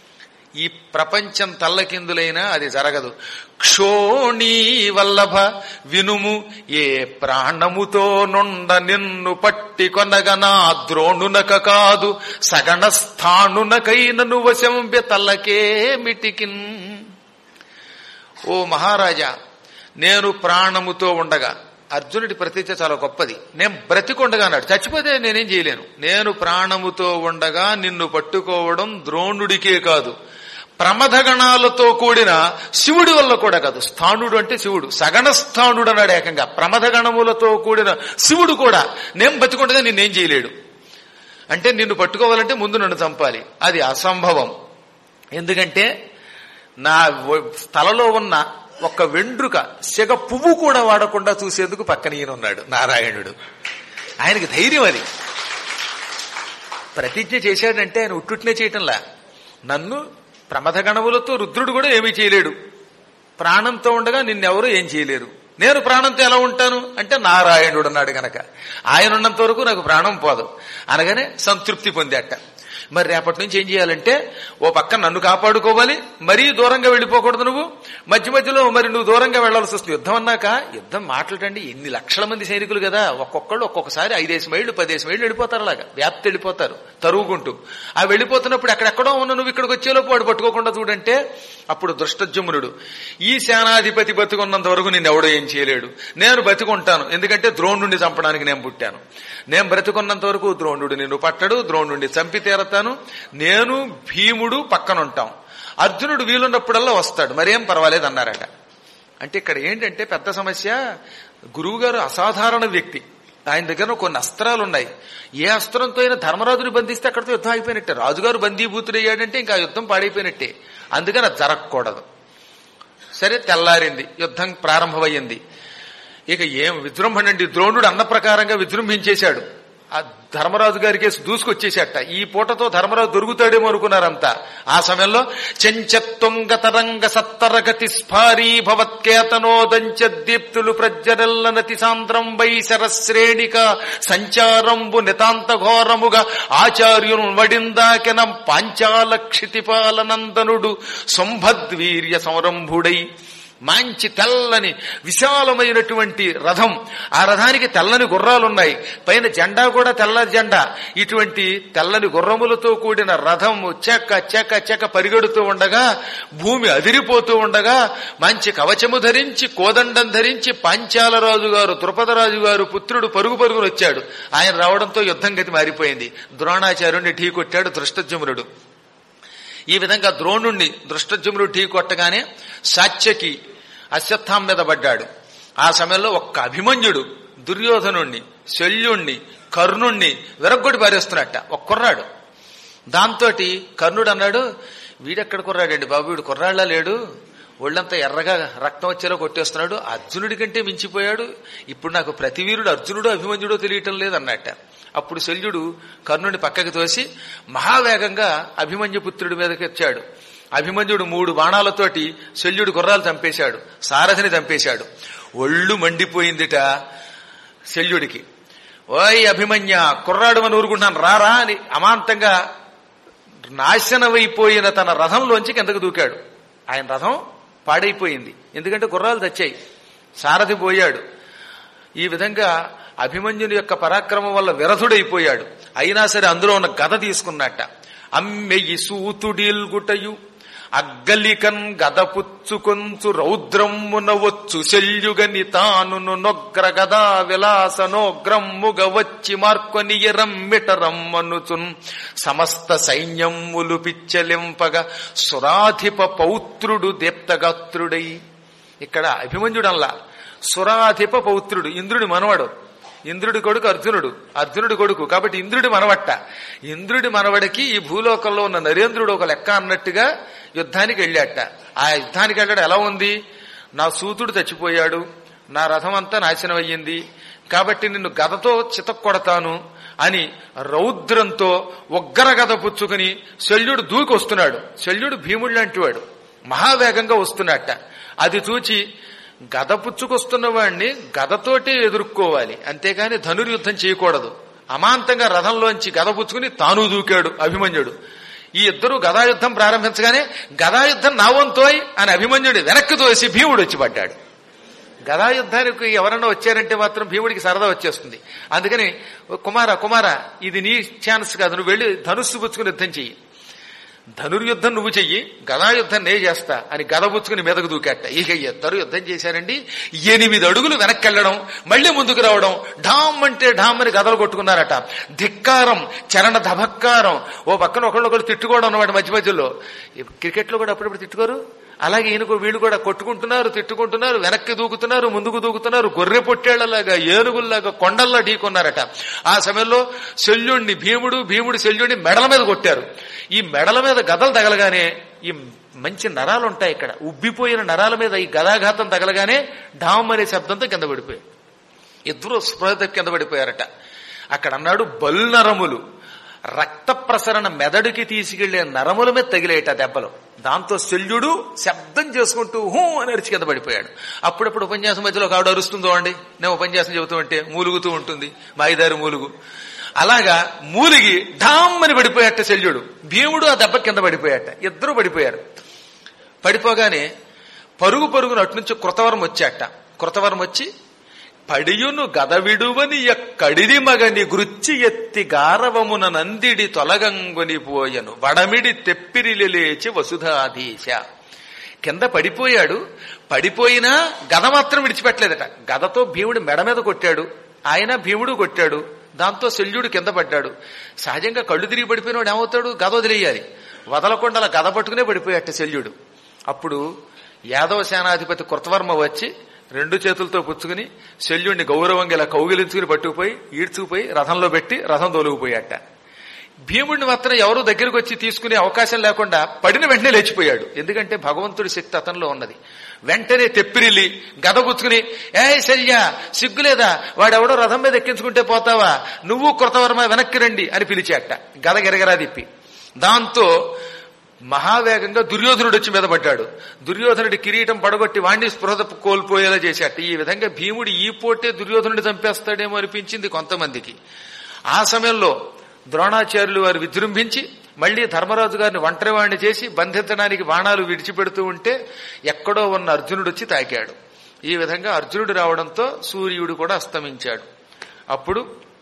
ఈ ప్రపంచం తల్లకిందులైనా అది జరగదు క్షోణీ వల్లభ వినుము ఏ ప్రాణముతో నుండ నిన్ను పట్టి కొనగ నా ద్రోణునక కాదు సగణ స్థాణునకైనను వశంబ్య తల్లకే మిటికిన్ ఓ మహారాజా నేను ప్రాణముతో ఉండగా అర్జునుడి ప్రతిజ్ఞ చాలా గొప్పది నేను బ్రతికొండగా అన్నాడు చచ్చిపోతే నేనేం చేయలేను నేను ప్రాణముతో ఉండగా నిన్ను పట్టుకోవడం ద్రోణుడికే కాదు ప్రమథగణాలతో కూడిన శివుడి వల్ల కూడా కాదు స్థానుడు అంటే శివుడు సగణ స్థానుడు అన్నాడు ఏకంగా ప్రమథగణములతో కూడిన శివుడు కూడా నేను బతికుండగా నిన్నేం చేయలేడు అంటే నిన్ను పట్టుకోవాలంటే ముందు నన్ను చంపాలి అది అసంభవం ఎందుకంటే నా వ- తలలో ఉన్న ఒక వెండ్రుక సెగ పువ్వు కూడా వాడకుండా చూసేందుకు పక్కన ఈయన ఉన్నాడు నారాయణుడు ఆయనకి ధైర్యం అది ప్రతిజ్ఞ చేశాడంటే ఆయన ఉట్టుట్నే చేయటంలా నన్ను ప్రమథగణములతో రుద్రుడు కూడా ఏమీ చేయలేడు ప్రాణంతో ఉండగా నిన్నెవరూ ఏం చేయలేరు నేను ప్రాణంతో ఎలా ఉంటాను అంటే నారాయణుడు అన్నాడు గనక ఆయన ఉన్నంత వరకు నాకు ప్రాణం పోదు అనగానే సంతృప్తి పొందాట మరి రేపటి నుంచి ఏం చేయాలంటే ఓ పక్క నన్ను కాపాడుకోవాలి మరీ దూరంగా వెళ్ళిపోకూడదు నువ్వు మధ్య మధ్యలో మరి నువ్వు దూరంగా వెళ్లాల్సి వస్తుంది యుద్ధం అన్నాక యుద్ధం మాట్లాడండి ఎన్ని లక్షల మంది సైనికులు కదా ఒక్కొక్కళ్ళు ఒక్కొక్కసారి ఐదేసి మైళ్ళు పదేసి మైళ్ళు వెళ్ళిపోతారు అలాగా వ్యాప్తి వెళ్ళిపోతారు తరుగుకుంటూ ఆ వెళ్ళిపోతున్నప్పుడు ఎక్కడెక్కడో ఉన్న నువ్వు ఇక్కడికి వచ్చేలోపు వాడు పట్టుకోకుండా చూడంటే అప్పుడు దృష్టజమునుడు ఈ సేనాధిపతి బతికున్నంత వరకు నేను ఎవడో ఏం చేయలేడు నేను బతికుంటాను ఎందుకంటే ద్రోణుడిని చంపడానికి నేను పుట్టాను నేను బ్రతికున్నంత వరకు ద్రోణుడు నిన్ను పట్టడు ద్రోణుడిని చంపి తీరతాను నేను భీముడు పక్కన ఉంటాం అర్జునుడు వీలున్నప్పుడల్లా వస్తాడు మరేం పర్వాలేదు అన్నారట అంటే ఇక్కడ ఏంటంటే పెద్ద సమస్య గురువు గారు అసాధారణ వ్యక్తి ఆయన దగ్గర కొన్ని అస్త్రాలు ఉన్నాయి ఏ అస్త్రంతో అయినా ధర్మరాజుని బంధిస్తే అక్కడితో యుద్ధం అయిపోయినట్టే రాజుగారు బందీభూతుడయ్యాడంటే ఇంకా ఆ యుద్ధం పాడైపోయినట్టే అందుకని అది జరగకూడదు సరే తెల్లారింది యుద్ధం ప్రారంభమయ్యింది ఇక ఏం విజృంభణ అండి ద్రోణుడు అన్న ప్రకారంగా విజృంభించేశాడు ఆ ధర్మరాజు గారికి దూసుకొచ్చేసేట ఈ పూటతో ధర్మరాజు దొరుకుతాడేమో అనుకున్నారంతా ఆ సమయంలో చెంచత్తుంగ తరంగ సత్తరగతి స్ఫారీ భవత్కేతనోదంచ దీప్తులు ప్రజ్జరల్లనతి సాంద్రం వై శరశ్రేణిక సంచారంబు నితాంత ఘోరముగా ఆచార్యును వడిందాకెన పాంచాల క్షితిపాలనందనుడు శంభద్వీర్య సంరంభుడై మంచి తెల్లని విశాలమైనటువంటి రథం ఆ రథానికి తెల్లని గుర్రాలున్నాయి పైన జెండా కూడా తెల్ల జెండా ఇటువంటి తెల్లని గుర్రములతో కూడిన రథం చెక్క చెక్క చెక్క పరిగెడుతూ ఉండగా భూమి అదిరిపోతూ ఉండగా మంచి కవచము ధరించి కోదండం ధరించి పాంచాల రాజు గారు ద్రుపదరాజు గారు పుత్రుడు పరుగు పరుగును వచ్చాడు ఆయన రావడంతో యుద్ధం గతి మారిపోయింది ద్రోణాచార్యుడిని ఢీ కొట్టాడు దృష్టజమునుడు ఈ విధంగా ద్రోణుణ్ణి దృష్టజముడు ఢీ కొట్టగానే సాత్యకి అశ్వత్థాం మీద పడ్డాడు ఆ సమయంలో ఒక్క అభిమన్యుడు దుర్యోధనుణ్ణి శల్యుణ్ణి కర్ణుణ్ణి విరగ్గొట్టి పారేస్తున్నట్ట ఒక కుర్రాడు దాంతో కర్ణుడు అన్నాడు వీడెక్కడ కుర్రాడండి బాబు వీడు కుర్రాళ్ళ లేడు ఒళ్ళంతా ఎర్రగా రక్తం వచ్చేలా కొట్టేస్తున్నాడు అర్జునుడి కంటే మించిపోయాడు ఇప్పుడు నాకు ప్రతి వీరుడు అర్జునుడు అభిమన్యుడో తెలియటం లేదు అన్నట్ట అప్పుడు శల్యుడు కర్ణుని పక్కకి తోసి మహావేగంగా అభిమన్యు పుత్రుడి మీదకి వచ్చాడు అభిమన్యుడు మూడు బాణాలతోటి శల్యుడు గుర్రాలు చంపేశాడు సారథిని చంపేశాడు ఒళ్ళు మండిపోయిందిట శల్యుడికి ఓయ్ అభిమన్య కుర్రాడు అని ఊరుకుంటున్నాను రారా అని అమాంతంగా నాశనమైపోయిన తన రథంలోంచి కిందకు దూకాడు ఆయన రథం పాడైపోయింది ఎందుకంటే గుర్రాలు తెచ్చాయి సారథి పోయాడు ఈ విధంగా అభిమన్యుని యొక్క పరాక్రమం వల్ల విరథుడైపోయాడు అయినా సరే అందులో ఉన్న గద తీసుకున్నట్ట అమ్మెయి సూతుడీల్గుటయు అగ్గలికన్ గద పుచ్చుకొంచు రౌద్రమ్మున వచ్చు శల్యుగని తానును నొగ్ర గదా విలాసనోగ్రమ్ముగ వచ్చి మార్కొని రమ్మిటరమ్మనుచున్ సమస్త సైన్యమ్ములు పిచ్చలింపగా సురాధిప పౌత్రుడు దీప్తగాత్రుడై ఇక్కడ అభిమన్యుడల్లా సురాధిప పౌత్రుడు ఇంద్రుడి మనవడు ఇంద్రుడి కొడుకు అర్జునుడు అర్జునుడి కొడుకు కాబట్టి ఇంద్రుడి మనవట్ట ఇంద్రుడి మనవడికి ఈ భూలోకంలో ఉన్న నరేంద్రుడు ఒక లెక్క అన్నట్టుగా యుద్ధానికి వెళ్ళాట ఆ యుద్ధానికి వెళ్ళడం ఎలా ఉంది నా సూతుడు చచ్చిపోయాడు నా రథం అంతా నాశనం అయ్యింది కాబట్టి నిన్ను గదతో చితక్కొడతాను అని రౌద్రంతో ఒగ్గర గద పుచ్చుకుని శల్యుడు దూకి వస్తున్నాడు శల్యుడు భీముడు లాంటివాడు మహావేగంగా వస్తున్నట్ట అది చూచి గద పుచ్చుకొస్తున్న వాడిని గదతోటే ఎదుర్కోవాలి అంతేగాని ధనుర్యుద్ధం చేయకూడదు అమాంతంగా రథంలోంచి గద పుచ్చుకుని తాను దూకాడు అభిమన్యుడు ఈ ఇద్దరు గదాయుద్ధం ప్రారంభించగానే గదాయుద్ధం నా వంతోయ్ అని అభిమన్యుడు వెనక్కి తోసి భీముడు వచ్చి పడ్డాడు గదాయుద్ధానికి ఎవరన్నా వచ్చారంటే మాత్రం భీముడికి సరదా వచ్చేస్తుంది అందుకని కుమార కుమార ఇది నీ ఛాన్స్ కాదు నువ్వు వెళ్ళి ధనుస్సు పుచ్చుకుని యుద్ధం చెయ్యి ధనుర్యుద్ధం నువ్వు చెయ్యి గదాయుద్ధం నే చేస్తా అని గద పుచ్చుకుని మీదకు దూకేట ఇక ఇద్దరు యుద్ధం చేశారండి ఎనిమిది అడుగులు వెనక్కి వెళ్ళడం మళ్ళీ ముందుకు రావడం ఢామ్ అంటే ఢామ్ అని గదలు కొట్టుకున్నారట ధిక్కారం చరణ ధబక్కారం ఓ పక్కన ఒకళ్ళొకళ్ళు తిట్టుకోవడం అన్నమాట మధ్య మధ్యలో ఈ క్రికెట్లో కూడా అప్పుడప్పుడు తిట్టుకోరు అలాగే ఈయనకు వీళ్ళు కూడా కొట్టుకుంటున్నారు తిట్టుకుంటున్నారు వెనక్కి దూకుతున్నారు ముందుకు దూకుతున్నారు గొర్రె పొట్టేళ్లలాగా ఏనుగుల్లాగా కొండల్లా ఢీకొన్నారట ఆ సమయంలో శల్యుణ్ణి భీముడు భీముడు శల్యుణ్ణి మెడల మీద కొట్టారు ఈ మెడల మీద గదలు తగలగానే ఈ మంచి నరాలు ఉంటాయి ఇక్కడ ఉబ్బిపోయిన నరాల మీద ఈ గదాఘాతం తగలగానే ఢామ్ అనే శబ్దంతో కింద పడిపోయాయి ఇద్దరు స్పృహత కింద పడిపోయారట అక్కడ అన్నాడు బల్నరములు రక్త ప్రసరణ మెదడుకి తీసుకెళ్లే నరముల మీద తగిలేట దెబ్బలు దాంతో శల్యుడు శబ్దం చేసుకుంటూ హూ అని అరిచి కింద పడిపోయాడు అప్పుడప్పుడు ఉపన్యాసం మధ్యలో ఒక ఆవిడ అరుస్తుందో అండి నేను ఉపన్యాసం చెబుతూ ఉంటే మూలుగుతూ ఉంటుంది మాయిదారు మూలుగు అలాగా మూలిగి ఢామ్ అని పడిపోయాట శల్యుడు భీముడు ఆ దెబ్బ కింద పడిపోయాట ఇద్దరు పడిపోయారు పడిపోగానే పరుగు పరుగును అట్నుంచి కృతవరం వచ్చాట కృతవరం వచ్చి పడియును గదవిడువని ఎక్కడిది మగని గృచ్చి ఎత్తి గారవమున నందిడి తొలగంగొని పోయను వడమిడి తెప్పిరిలి లేచి వసుధాధీశ కింద పడిపోయాడు పడిపోయినా గద మాత్రం విడిచిపెట్టలేదట గదతో భీముడు మెడ మీద కొట్టాడు ఆయన భీముడు కొట్టాడు దాంతో శల్యుడు కింద పడ్డాడు సహజంగా కళ్ళు తిరిగి పడిపోయినవాడు ఏమవుతాడు గద వదిలేయాలి వదలకుండా అలా గద పట్టుకునే పడిపోయాట శల్యుడు అప్పుడు యాదవ సేనాధిపతి కృతవర్మ వచ్చి రెండు చేతులతో పుచ్చుకుని శల్యుణ్ణి గౌరవంగా ఇలా కౌగిలించుకుని పట్టుకుపోయి ఈడ్చుకుపోయి రథంలో పెట్టి రథం తోలుకుపోయాట భీముడిని మాత్రం ఎవరు దగ్గరకు వచ్చి తీసుకునే అవకాశం లేకుండా పడిన వెంటనే లేచిపోయాడు ఎందుకంటే భగవంతుడి శక్తి అతనిలో ఉన్నది వెంటనే తెప్పిరిల్లి గద పుచ్చుకుని ఏ శల్య సిగ్గులేదా వాడెవడో రథం మీద ఎక్కించుకుంటే పోతావా నువ్వు కృతవర్మ వెనక్కి రండి అని పిలిచాట గద గిరగరా తిప్పి దాంతో మహావేగంగా దుర్యోధనుడు వచ్చి మీద పడ్డాడు దుర్యోధనుడి కిరీటం పడగొట్టి వాణ్ణి స్పృహత కోల్పోయేలా చేశాట ఈ విధంగా భీముడు ఈ పోటే దుర్యోధనుడి చంపేస్తాడేమో అనిపించింది కొంతమందికి ఆ సమయంలో ద్రోణాచార్యులు వారు విజృంభించి మళ్లీ ధర్మరాజు గారిని ఒంటరివాణ్ణి చేసి బంధించడానికి బాణాలు విడిచిపెడుతూ ఉంటే ఎక్కడో ఉన్న అర్జునుడు వచ్చి తాకాడు ఈ విధంగా అర్జునుడు రావడంతో సూర్యుడు కూడా అస్తమించాడు అప్పుడు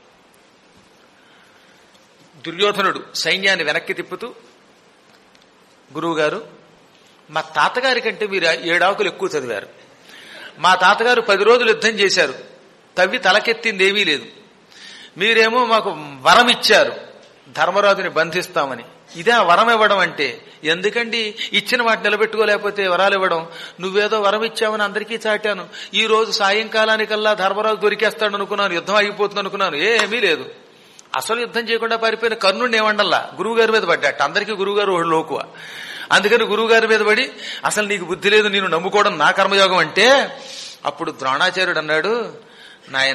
దుర్యోధనుడు సైన్యాన్ని వెనక్కి తిప్పుతూ గురువుగారు మా తాతగారి కంటే మీరు ఏడాకులు ఎక్కువ చదివారు మా తాతగారు పది రోజులు యుద్ధం చేశారు తవ్వి తలకెత్తింది ఏమీ లేదు మీరేమో మాకు వరం ఇచ్చారు ధర్మరాజుని బంధిస్తామని ఇదే ఆ వరం ఇవ్వడం అంటే ఎందుకండి ఇచ్చిన మాట నిలబెట్టుకోలేకపోతే వరాలు ఇవ్వడం నువ్వేదో వరం ఇచ్చావని అందరికీ చాటాను ఈ రోజు సాయంకాలానికల్లా ధర్మరాజు దొరికేస్తాడు అనుకున్నాను యుద్ధం ఆగిపోతుంది అనుకున్నాను ఏమీ లేదు అసలు యుద్ధం చేయకుండా పారిపోయిన కర్ణుడిని ఏమండల్లా గురువు గారి మీద పడ్డాట అందరికీ గురువు గారు ఒకడు లోకువ అందుకని గురువు గారి మీద పడి అసలు నీకు బుద్ధి లేదు నేను నమ్ముకోవడం నా కర్మయోగం అంటే అప్పుడు ద్రోణాచార్యుడు అన్నాడు నాయన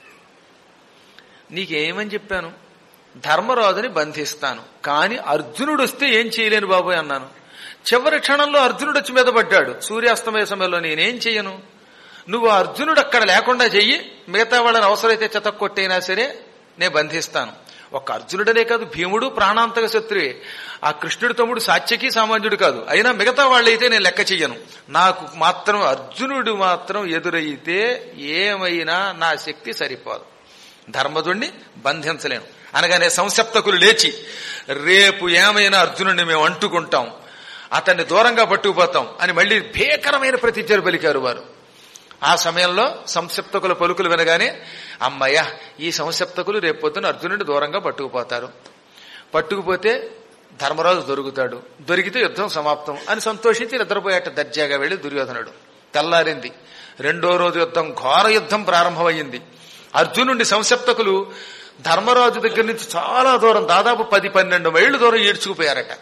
నీకేమని చెప్పాను ధర్మరాజుని బంధిస్తాను కాని అర్జునుడు వస్తే ఏం చేయలేను బాబోయ్ అన్నాను చివరి క్షణంలో అర్జునుడు వచ్చి మీద పడ్డాడు సూర్యాస్తమయ సమయంలో నేనేం చెయ్యను నువ్వు ఆ అర్జునుడు అక్కడ లేకుండా చెయ్యి మిగతా వాళ్ళని అవసరమైతే చెత్త కొట్టైనా సరే నేను బంధిస్తాను ఒక అర్జునుడనే కాదు భీముడు ప్రాణాంతక శత్రువే ఆ కృష్ణుడి తమ్ముడు సాత్యకి సామాన్యుడు కాదు అయినా మిగతా వాళ్ళైతే నేను లెక్క చెయ్యను నాకు మాత్రం అర్జునుడు మాత్రం ఎదురైతే ఏమైనా నా శక్తి సరిపోదు ధర్మజుణ్ణి బంధించలేను అనగానే సంసప్తకులు లేచి రేపు ఏమైనా అర్జునుడిని మేము అంటుకుంటాం అతన్ని దూరంగా పట్టుకుపోతాం అని మళ్ళీ భీకరమైన ప్రతిజ్ఞలు పలికారు వారు ఆ సమయంలో సంసప్తకుల పలుకులు వినగానే అమ్మయ్య ఈ సంసప్తకులు రేపొద్దున అర్జునుడిని దూరంగా పట్టుకుపోతారు పట్టుకుపోతే ధర్మరాజు దొరుకుతాడు దొరికితే యుద్ధం సమాప్తం అని సంతోషించి నిద్రపోయాట దర్జాగా వెళ్లి దుర్యోధనుడు తెల్లారింది రెండో రోజు యుద్ధం ఘోర యుద్ధం ప్రారంభమైంది అర్జునుడి సంసప్తకులు ధర్మరాజు దగ్గర నుంచి చాలా దూరం దాదాపు పది పన్నెండు మైళ్ళు దూరం ఈడ్చుకుపోయారట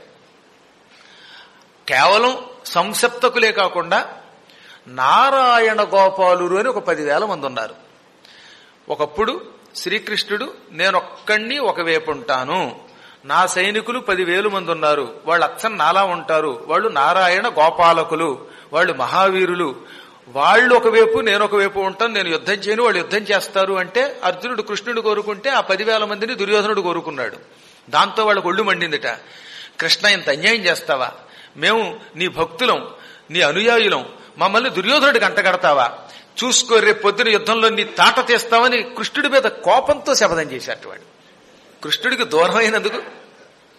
కేవలం సంసప్తకులే కాకుండా నారాయణ గోపాలురు అని ఒక పదివేల మంది ఉన్నారు ఒకప్పుడు శ్రీకృష్ణుడు నేనొక్కడిని ఒకవైపు ఉంటాను నా సైనికులు పదివేలు మంది ఉన్నారు వాళ్ళు అచ్చం నాలా ఉంటారు వాళ్ళు నారాయణ గోపాలకులు వాళ్ళు మహావీరులు వాళ్ళు ఒకవైపు నేను ఒకవైపు ఉంటాను నేను యుద్ధం చేయను వాళ్ళు యుద్ధం చేస్తారు అంటే అర్జునుడు కృష్ణుడు కోరుకుంటే ఆ పదివేల మందిని దుర్యోధనుడు కోరుకున్నాడు దాంతో వాళ్ళకు ఒళ్ళు మండిందిట కృష్ణ ఇంత అన్యాయం చేస్తావా మేము నీ భక్తులం నీ అనుయాయులం మమ్మల్ని దుర్యోధనుడికి అంటగడతావా చూసుకో రేపు పొద్దున యుద్ధంలో నీ తాట తీస్తావని కృష్ణుడి మీద కోపంతో శపథం చేశాడు వాడు కృష్ణుడికి దూరం అయినందుకు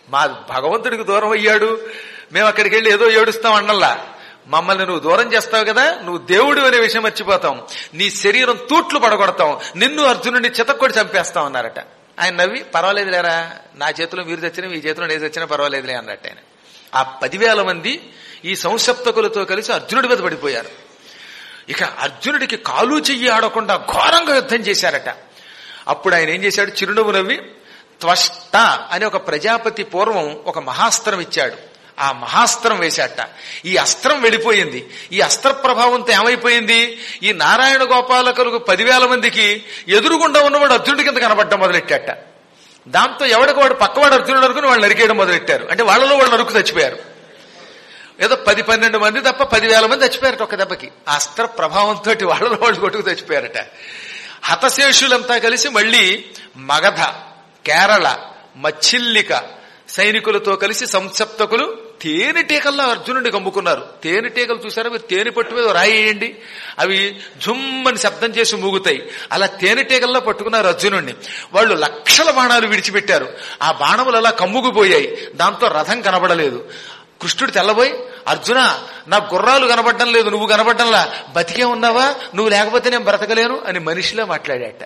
మా భగవంతుడికి దూరం అయ్యాడు మేము అక్కడికి వెళ్ళి ఏదో ఏడుస్తాం అన్నల్లా మమ్మల్ని నువ్వు దూరం చేస్తావు కదా నువ్వు దేవుడు అనే విషయం మర్చిపోతాం నీ శరీరం తూట్లు పడగొడతాం నిన్ను అర్జునుడిని చితక్కొడి చంపేస్తాం అన్నారట ఆయన నవ్వి పర్వాలేదు లేరా నా చేతిలో మీరు తెచ్చినా మీ చేతిలో నేను తెచ్చినా పర్వాలేదులే అన్నట్టు ఆయన ఆ పదివేల మంది ఈ సంసప్తకులతో కలిసి అర్జునుడి మీద పడిపోయారు ఇక అర్జునుడికి కాలు చెయ్యి ఆడకుండా ఘోరంగా యుద్ధం చేశారట అప్పుడు ఆయన ఏం చేశాడు చిరునవ్వు నవ్వి త్వష్ట అనే ఒక ప్రజాపతి పూర్వం ఒక మహాస్త్రం ఇచ్చాడు ఆ మహాస్త్రం వేశాట ఈ అస్త్రం వెళ్ళిపోయింది ఈ అస్త్ర ప్రభావంతో ఏమైపోయింది ఈ నారాయణ గోపాలకులకు పదివేల మందికి ఎదురుగుండా ఉన్నవాడు అర్జునుడి కింద కనబడ్డం మొదలెట్టాట దాంతో ఎవడికి వాడు పక్కవాడు అర్జునుడు అనుకుని వాళ్ళు నరికేయడం మొదలెట్టారు అంటే వాళ్ళలో వాళ్ళు నరుకు చచ్చిపోయారు ఏదో పది పన్నెండు మంది తప్ప పదివేల మంది చచ్చిపోయారట ఒక దెబ్బకి ఆ అస్త్ర ప్రభావంతో వాళ్ళలో వాళ్ళు కొట్టుకు చచ్చిపోయారట హతశేషులంతా కలిసి మళ్ళీ మగధ కేరళ మచ్చిల్లిక సైనికులతో కలిసి సంసప్తకులు తేనెటీకల్లా అర్జునుడిని కమ్ముకున్నారు తేనెటీగలు చూసారా మీరు తేనె పట్టు మీద రాయేయండి అవి జుమ్మని శబ్దం చేసి మూగుతాయి అలా తేనెటీగల్లా పట్టుకున్నారు అర్జునుడిని వాళ్ళు లక్షల బాణాలు విడిచిపెట్టారు ఆ బాణములు అలా కమ్ముకుపోయాయి దాంతో రథం కనబడలేదు కృష్ణుడు తెల్లబోయి అర్జున నా గుర్రాలు కనబడడం లేదు నువ్వు కనబడ్డంలా బతికే ఉన్నావా నువ్వు లేకపోతే నేను బ్రతకలేను అని మనిషిలా మాట్లాడాట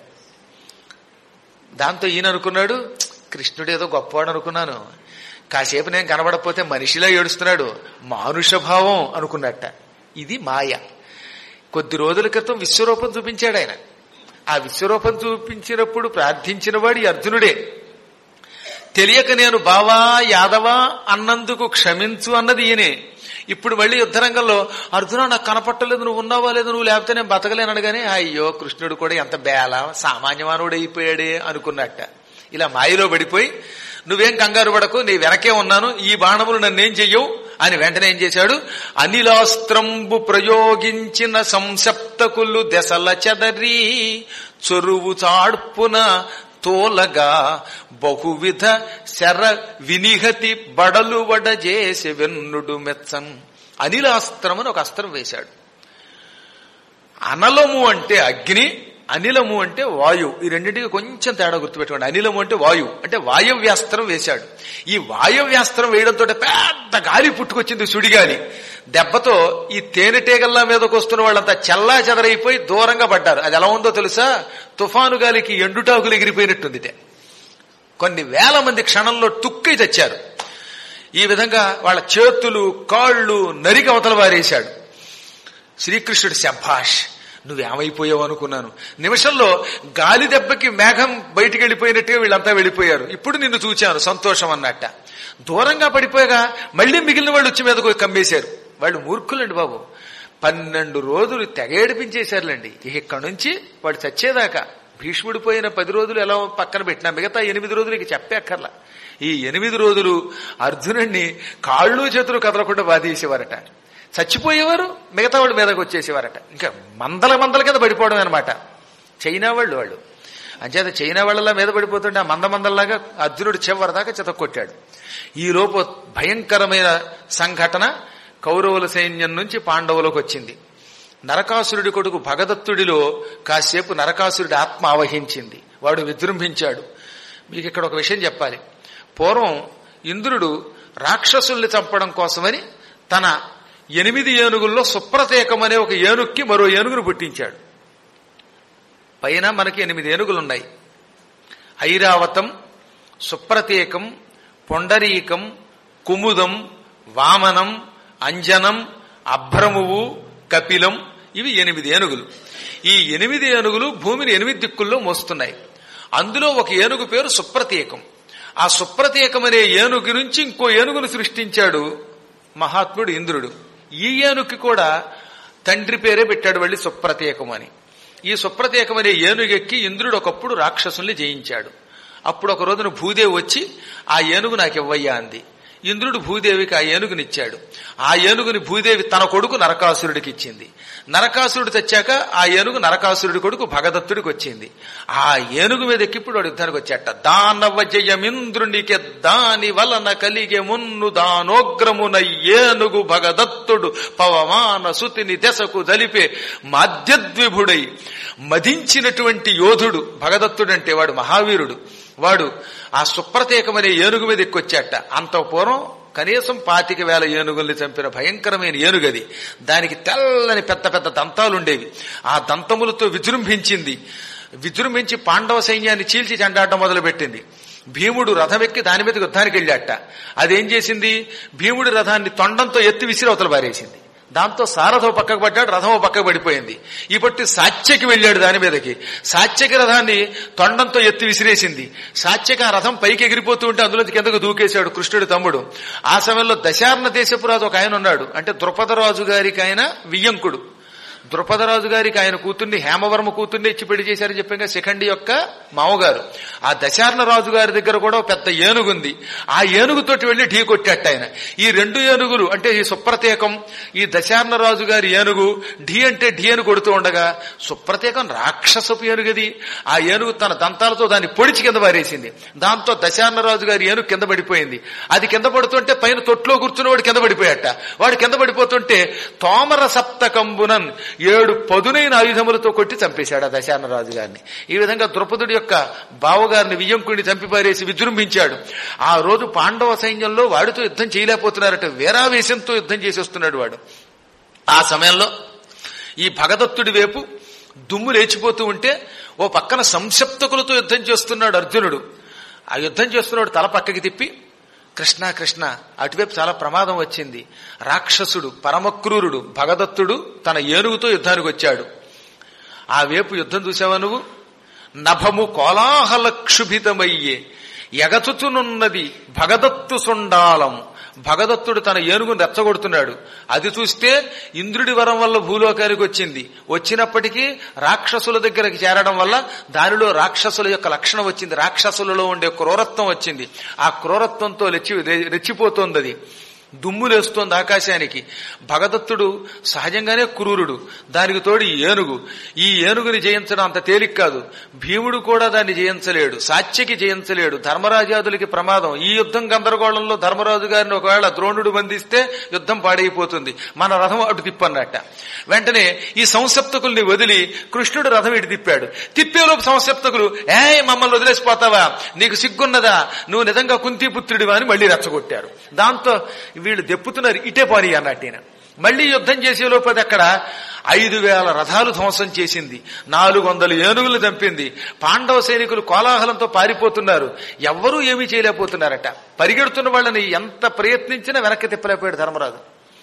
దాంతో ఈయన అనుకున్నాడు కృష్ణుడు ఏదో గొప్పవాడు అనుకున్నాను కాసేపు నేను కనబడకపోతే మనిషిలా ఏడుస్తున్నాడు మానుష భావం అనుకున్నట్ట ఇది మాయ కొద్ది రోజుల క్రితం విశ్వరూపం చూపించాడు ఆయన ఆ విశ్వరూపం చూపించినప్పుడు ప్రార్థించిన వాడు ఈ అర్జునుడే తెలియక నేను బావా యాదవా అన్నందుకు క్షమించు అన్నది ఈయనే ఇప్పుడు మళ్ళీ యుద్ధరంగంలో అర్జున నాకు కనపట్టలేదు నువ్వు ఉన్నావా లేదు నువ్వు లేకపోతే నేను బతకలేను అనగానే అయ్యో కృష్ణుడు కూడా ఎంత బేల సామాన్యమానుడు అయిపోయాడే అనుకున్నట్ట ఇలా మాయలో పడిపోయి నువ్వేం కంగారు పడకు నీ వెనకే ఉన్నాను ఈ బాణములు నన్నేం చెయ్యవు అని వెంటనే ఏం చేశాడు అనిలాస్త్రంబు ప్రయోగించిన సంసప్తకులు దశల చెదరి చొరువు చాడ్పున తోలగా బహువిధ శర వినిహతి బడలు వడ చేసి వెన్నుడు మెచ్చం అనిలాస్త్రం అని ఒక అస్త్రం వేశాడు అనలము అంటే అగ్ని అనిలము అంటే వాయువు ఈ రెండింటికి కొంచెం తేడా గుర్తుపెట్టుకోండి అనిలము అంటే వాయువు అంటే వాయవ్యాస్త్రం వేశాడు ఈ వాయవ్యాస్త్రం వేయడంతో పెద్ద గాలి పుట్టుకొచ్చింది సుడిగాలి దెబ్బతో ఈ తేనెటీగల్లా మీదకి వస్తున్న వాళ్ళంతా చల్లా చెదరైపోయి దూరంగా పడ్డారు అది ఎలా ఉందో తెలుసా తుఫాను గాలికి ఎండుటాకులు ఎగిరిపోయినట్టుందిటే కొన్ని వేల మంది క్షణంలో తుక్కై తెచ్చారు ఈ విధంగా వాళ్ళ చేతులు కాళ్ళు నరికి అవతల వారేశాడు శ్రీకృష్ణుడు శభాష్ నువ్వేమైపోయావు అనుకున్నాను నిమిషంలో గాలి దెబ్బకి మేఘం బయటికి వెళ్ళిపోయినట్టుగా వీళ్ళంతా వెళ్ళిపోయారు ఇప్పుడు నిన్ను చూచాను సంతోషం అన్నట్ట దూరంగా పడిపోయాగా మళ్ళీ మిగిలిన వాళ్ళు వచ్చి మీదకు కమ్మేశారు వాళ్ళు మూర్ఖులండి బాబు పన్నెండు రోజులు తెగేడిపించేశారులేండి ఇక్కడి నుంచి వాడు చచ్చేదాకా భీష్ముడు పోయిన పది రోజులు ఎలా పక్కన పెట్టినా మిగతా ఎనిమిది రోజులకి చెప్పేక్కర్లా ఈ ఎనిమిది రోజులు అర్జునుడిని కాళ్ళు చేతులు కదలకుండా బాధేసేవారట చచ్చిపోయేవారు మిగతా వాళ్ళు మీదకి వచ్చేసేవారట ఇంకా మందల మందల కింద పడిపోవడం అనమాట చైనా వాళ్ళు వాళ్ళు అంచేత చైనా వాళ్ళలా మీద పడిపోతుంటే ఆ మంద మందల్లాగా అర్జునుడు చివరి దాకా చితక్కొట్టాడు ఈ లోపు భయంకరమైన సంఘటన కౌరవుల సైన్యం నుంచి పాండవులకు వచ్చింది నరకాసురుడి కొడుకు భగదత్తుడిలో కాసేపు నరకాసురుడి ఆత్మ ఆవహించింది వాడు విజృంభించాడు మీకు ఇక్కడ ఒక విషయం చెప్పాలి పూర్వం ఇంద్రుడు రాక్షసుల్ని చంపడం కోసమని తన ఎనిమిది ఏనుగుల్లో సుప్రతేకం అనే ఒక ఏనుక్కి మరో ఏనుగును పుట్టించాడు పైన మనకి ఎనిమిది ఏనుగులున్నాయి ఐరావతం సుప్రతేకం పొండరీకం కుముదం వామనం అంజనం అభ్రమువు కపిలం ఇవి ఎనిమిది ఏనుగులు ఈ ఎనిమిది ఏనుగులు భూమిని ఎనిమిది దిక్కుల్లో మోస్తున్నాయి అందులో ఒక ఏనుగు పేరు సుప్రతీకం ఆ సుప్రతీకం అనే ఏనుగు నుంచి ఇంకో ఏనుగును సృష్టించాడు మహాత్ముడు ఇంద్రుడు ఈ ఏనుగుకి కూడా తండ్రి పేరే పెట్టాడు వెళ్ళి సుప్రతీకం అని ఈ సుప్రతీకం అనే ఏనుగెక్కి ఇంద్రుడు ఒకప్పుడు రాక్షసుల్ని జయించాడు అప్పుడు ఒక రోజున భూదేవి వచ్చి ఆ ఏనుగు నాకు ఇవ్వయ్యా అంది ఇంద్రుడు భూదేవికి ఆ ఏనుగునిచ్చాడు ఆ ఏనుగుని భూదేవి తన కొడుకు నరకాసురుడికి ఇచ్చింది నరకాసురుడు తెచ్చాక ఆ ఏనుగు నరకాసురుడి కొడుకు భగదత్తుడికి వచ్చింది ఆ ఏనుగు మీద ఎక్కిప్పుడు వాడు యుద్ధానికి వచ్చాట దానవ జయమింద్రునికి దాని వలన కలిగే మున్ను దానోగ్రమున ఏనుగు భగదత్తుడు పవమాన సుతిని దశకు జలిపే మాధ్యద్విభుడై మదించినటువంటి యోధుడు భగదత్తుడంటే వాడు మహావీరుడు వాడు ఆ సుప్రతీకమనే ఏనుగు మీద ఎక్కొచ్చాట అంత పూర్వం కనీసం పాతిక వేల ఏనుగుల్ని చంపిన భయంకరమైన ఏనుగది దానికి తెల్లని పెద్ద పెద్ద దంతాలు ఉండేవి ఆ దంతములతో విజృంభించింది విజృంభించి పాండవ సైన్యాన్ని చీల్చి చెండాడటం మొదలుపెట్టింది భీముడు రథం ఎక్కి దాని మీద యుద్ధానికి వెళ్ళాట అదేం చేసింది భీముడి రథాన్ని తొండంతో ఎత్తి విసిరి అవతల పారేసింది దాంతో సారథం పక్కకు పడ్డాడు రథం ఓ పక్కకు పడిపోయింది ఈ పట్టి సాత్యకి వెళ్ళాడు దాని మీదకి సాత్యకి రథాన్ని తొండంతో ఎత్తి విసిరేసింది సాత్యకి ఆ రథం పైకి ఎగిరిపోతూ ఉంటే అందులో కిందకు దూకేశాడు కృష్ణుడి తమ్ముడు ఆ సమయంలో దశార్ణ దేశపు రాజు ఒక ఆయన ఉన్నాడు అంటే ద్రుపదరాజు గారికి ఆయన వియ్యంకుడు ద్రుపదరాజు గారికి ఆయన కూతుర్ని హేమవర్మ కూతుర్ని ఇచ్చి పెళ్లి చేశారని చెప్పాక శిఖండి యొక్క మామగారు ఆ దశార్ణ రాజు గారి దగ్గర కూడా ఒక పెద్ద ఏనుగుంది ఆ ఏనుగుతోటి వెళ్లి ఢీ కొట్టాట ఆయన ఈ రెండు ఏనుగులు అంటే ఈ సుప్రతీకం ఈ దశార్ణ రాజు గారి ఏనుగు ఢీ అంటే ఢీ అని కొడుతూ ఉండగా సుప్రతీకం రాక్షసపు ఏనుగది ఆ ఏనుగు తన దంతాలతో దాన్ని పొడిచి కింద పారేసింది దాంతో దశార్ణ రాజు గారి ఏనుగు కింద పడిపోయింది అది కింద పడుతుంటే పైన తొట్లో కూర్చుని వాడు కింద పడిపోయాట వాడు కింద పడిపోతుంటే తోమర సప్తకంబునన్ ఏడు పదునైన ఆయుధములతో కొట్టి చంపేశాడు ఆ దశార్ణ రాజు గారిని ఈ విధంగా ద్రుపదుడి యొక్క బావగారిని వియ్యంకుడిని చంపి పారేసి విజృంభించాడు ఆ రోజు పాండవ సైన్యంలో వాడితో యుద్ధం చేయలేకపోతున్నారట వీరావేశంతో యుద్ధం చేసేస్తున్నాడు వాడు ఆ సమయంలో ఈ భగదత్తుడి వైపు దుమ్ము లేచిపోతూ ఉంటే ఓ పక్కన సంసప్తకులతో యుద్ధం చేస్తున్నాడు అర్జునుడు ఆ యుద్ధం చేస్తున్నాడు తల పక్కకి తిప్పి కృష్ణ కృష్ణ అటువైపు చాలా ప్రమాదం వచ్చింది రాక్షసుడు పరమక్రూరుడు భగదత్తుడు తన ఏనుగుతో యుద్ధానికి వచ్చాడు ఆ వైపు యుద్ధం చూసావా నువ్వు నభము కోలాహల క్షుభితమయ్యే ఎగచుచునున్నది భగదత్తు సుండాలం భగదత్తుడు తన ఏనుగును రెచ్చగొడుతున్నాడు అది చూస్తే ఇంద్రుడి వరం వల్ల భూలోకానికి వచ్చింది వచ్చినప్పటికీ రాక్షసుల దగ్గరికి చేరడం వల్ల దానిలో రాక్షసుల యొక్క లక్షణం వచ్చింది రాక్షసులలో ఉండే క్రూరత్వం వచ్చింది ఆ క్రూరత్వంతో రెచ్చి రెచ్చిపోతోంది అది దుమ్ములేస్తోంది ఆకాశానికి భగదత్తుడు సహజంగానే క్రూరుడు దానికి తోడు ఈ ఏనుగు ఈ ఏనుగుని జయించడం అంత తేలిక కాదు భీముడు కూడా దాన్ని జయించలేడు సాత్యకి జయించలేడు ధర్మరాజాదులకి ప్రమాదం ఈ యుద్ధం గందరగోళంలో ధర్మరాజు గారిని ఒకవేళ ద్రోణుడు బంధిస్తే యుద్ధం పాడైపోతుంది మన రథం అటు తిప్పన్నట్ట వెంటనే ఈ సంసప్తకుల్ని వదిలి కృష్ణుడు రథం ఇటు తిప్పాడు తిప్పేలోపు సంసప్తకులు ఏ మమ్మల్ని వదిలేసిపోతావా నీకు సిగ్గున్నదా నువ్వు నిజంగా కుంతిపుత్రుడివా అని మళ్ళీ రెచ్చగొట్టారు దాంతో వీళ్ళు దెప్పుతున్నారు ఇటే పోనీ అన్నట్టు ఈయన. మళ్ళీ యుద్ధం చేసే లోపు అది అక్కడ ఐదు వేల రథాలు ధ్వంసం చేసింది నాలుగు వందల ఏనుగులు చంపింది పాండవ సైనికులు కోలాహలంతో పారిపోతున్నారు ఎవ్వరూ ఏమీ చేయలేకపోతున్నారట పరిగెడుతున్న వాళ్ళని ఎంత ప్రయత్నించినా వెనక్కి తిప్పలేకపోయాడు ధర్మరాజు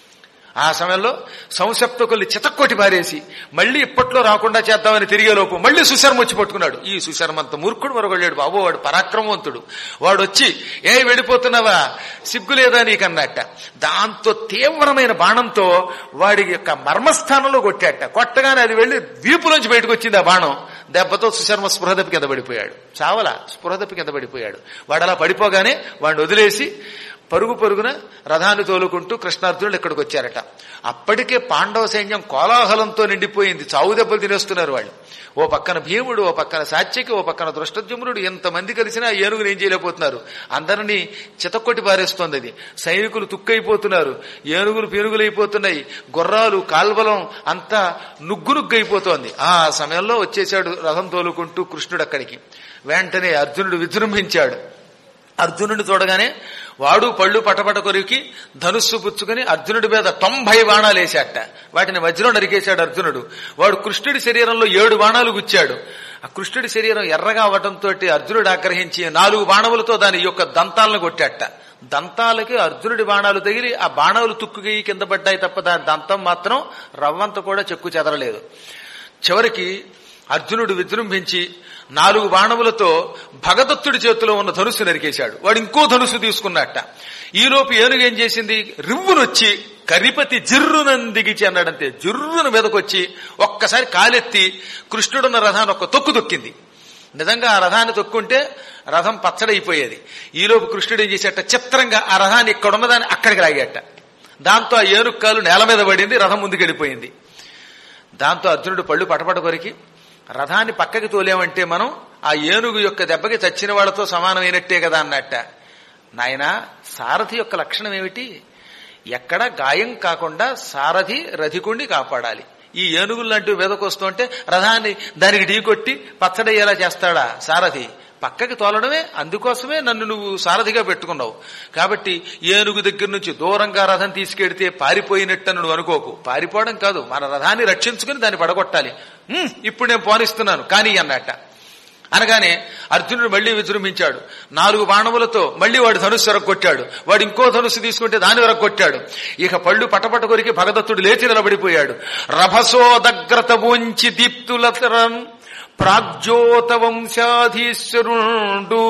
ఆ సమయంలో సంసప్తకుల్ని చితక్కొట్టి పారేసి మళ్ళీ ఇప్పట్లో రాకుండా చేద్దామని తిరిగే లోపు మళ్ళీ సుశర్మ వచ్చి పట్టుకున్నాడు ఈ సుశర్మ అంత మూర్ఖుడు మరొకళ్ళాడు బాబు వాడు పరాక్రమవంతుడు వాడు వచ్చి ఏ వెళ్ళిపోతున్నావా సిగ్గు లేదా నీకన్నట్ట దాంతో తీవ్రమైన బాణంతో వాడి యొక్క మర్మస్థానంలో కొట్టాట కొట్టగానే అది వెళ్లి వీపులోంచి బయటకు వచ్చింది ఆ బాణం దెబ్బతో సుశర్మ స్పృహదపి కింద పడిపోయాడు చావల స్పృహదపి కింద పడిపోయాడు వాడు అలా పడిపోగానే వాడిని వదిలేసి పరుగు పరుగున రథాన్ని తోలుకుంటూ కృష్ణార్జునులు ఇక్కడికి వచ్చారట అప్పటికే పాండవ సైన్యం కోలాహలంతో నిండిపోయింది చావు దెబ్బలు తినేస్తున్నారు వాళ్ళు ఓ పక్కన భీముడు ఓ పక్కన సాత్యకి ఓ పక్కన దృష్టద్యుమ్నుడు ఎంతమంది కలిసినా ఆ ఏనుగుని ఏం చేయలేకపోతున్నారు అందరినీ చితక్కొట్టి పారేస్తోంది అది సైనికులు తుక్కైపోతున్నారు ఏనుగులు పీనుగులైపోతున్నాయి గుర్రాలు కాల్వలం అంతా నుగ్గు నుగ్గు అయిపోతోంది ఆ సమయంలో వచ్చేశాడు రథం తోలుకుంటూ కృష్ణుడు అక్కడికి వెంటనే అర్జునుడు విజృంభించాడు అర్జునుడిని చూడగానే వాడు పళ్ళు పటపట కొరికి ధనుస్సు పుచ్చుకుని అర్జునుడి మీద తొంభై బాణాలు వేశాట వాటిని మధ్యలో నరికేశాడు అర్జునుడు వాడు కృష్ణుడి శరీరంలో ఏడు బాణాలు గుచ్చాడు ఆ కృష్ణుడి శరీరం ఎర్రగా అవటంతో అర్జునుడు ఆగ్రహించి నాలుగు బాణములతో దాని యొక్క దంతాలను కొట్టాట దంతాలకి అర్జునుడి బాణాలు తగిలి ఆ బాణాలు తుక్కుగి కింద పడ్డాయి తప్ప దాని దంతం మాత్రం రవ్వంత కూడా చెక్కు చెదరలేదు చివరికి అర్జునుడు విజృంభించి నాలుగు బాణములతో భగదత్తుడి చేతిలో ఉన్న ధనుసు నరికేశాడు వాడు ఇంకో ధనుసు తీసుకున్నట్ట ఈలోపు ఏనుగు ఏం చేసింది రివ్వునొచ్చి కరిపతి జిర్రునని దిగిచి అన్నాడంతే జిర్రున మీదకొచ్చి ఒక్కసారి కాలెత్తి కృష్ణుడున్న రథాన్ని ఒక్క తొక్కు తొక్కింది నిజంగా ఆ రథాన్ని తొక్కుంటే రథం పచ్చడైపోయేది ఈలోపు కృష్ణుడు ఏం చేసేట చిత్రంగా ఆ రథాన్ని ఇక్కడ ఉన్నదాన్ని అక్కడికి లాగేట దాంతో ఆ ఏనుగు కాలు నేల మీద పడింది రథం ముందుకెళ్ళిపోయింది దాంతో అర్జునుడు పళ్ళు పటపట కొరికి రథాన్ని పక్కకి తోలేమంటే మనం ఆ ఏనుగు యొక్క దెబ్బకి చచ్చిన వాళ్ళతో సమానమైనట్టే కదా అన్నట్ట నాయనా సారథి యొక్క లక్షణం ఏమిటి ఎక్కడ గాయం కాకుండా సారథి రథికుణ్ణి కాపాడాలి ఈ ఏనుగులు లాంటివి మీదకొస్తుంటే రథాన్ని దానికి ఢీకొట్టి పచ్చడయ్యేలా చేస్తాడా సారథి పక్కకి తోలడమే అందుకోసమే నన్ను నువ్వు సారథిగా పెట్టుకున్నావు కాబట్టి ఏనుగు దగ్గర నుంచి దూరంగా రథం తీసుకెడితే పారిపోయినట్టు నువ్వు అనుకోకు పారిపోవడం కాదు మన రథాన్ని రక్షించుకుని దాన్ని పడగొట్టాలి "ఉమ్, ఇప్పుడు నేను పోనిస్తున్నాను కానీ అన్నట్ట అనగానే అర్జునుడు మళ్లీ విజృంభించాడు నాలుగు బాణములతో మళ్లీ వాడు ధనుస్సు ఎరగొట్టాడు వాడు ఇంకో ధనుస్సు తీసుకుంటే దాని ఎరగొట్టాడు ఇక పళ్ళు పటపట కొరికి భగదత్తుడు లేచి నిలబడిపోయాడు రభసోదగ్రత ఉంచి దీప్తులతరం ప్రాగ్జ్యోత వంశాధీశ్వరుండు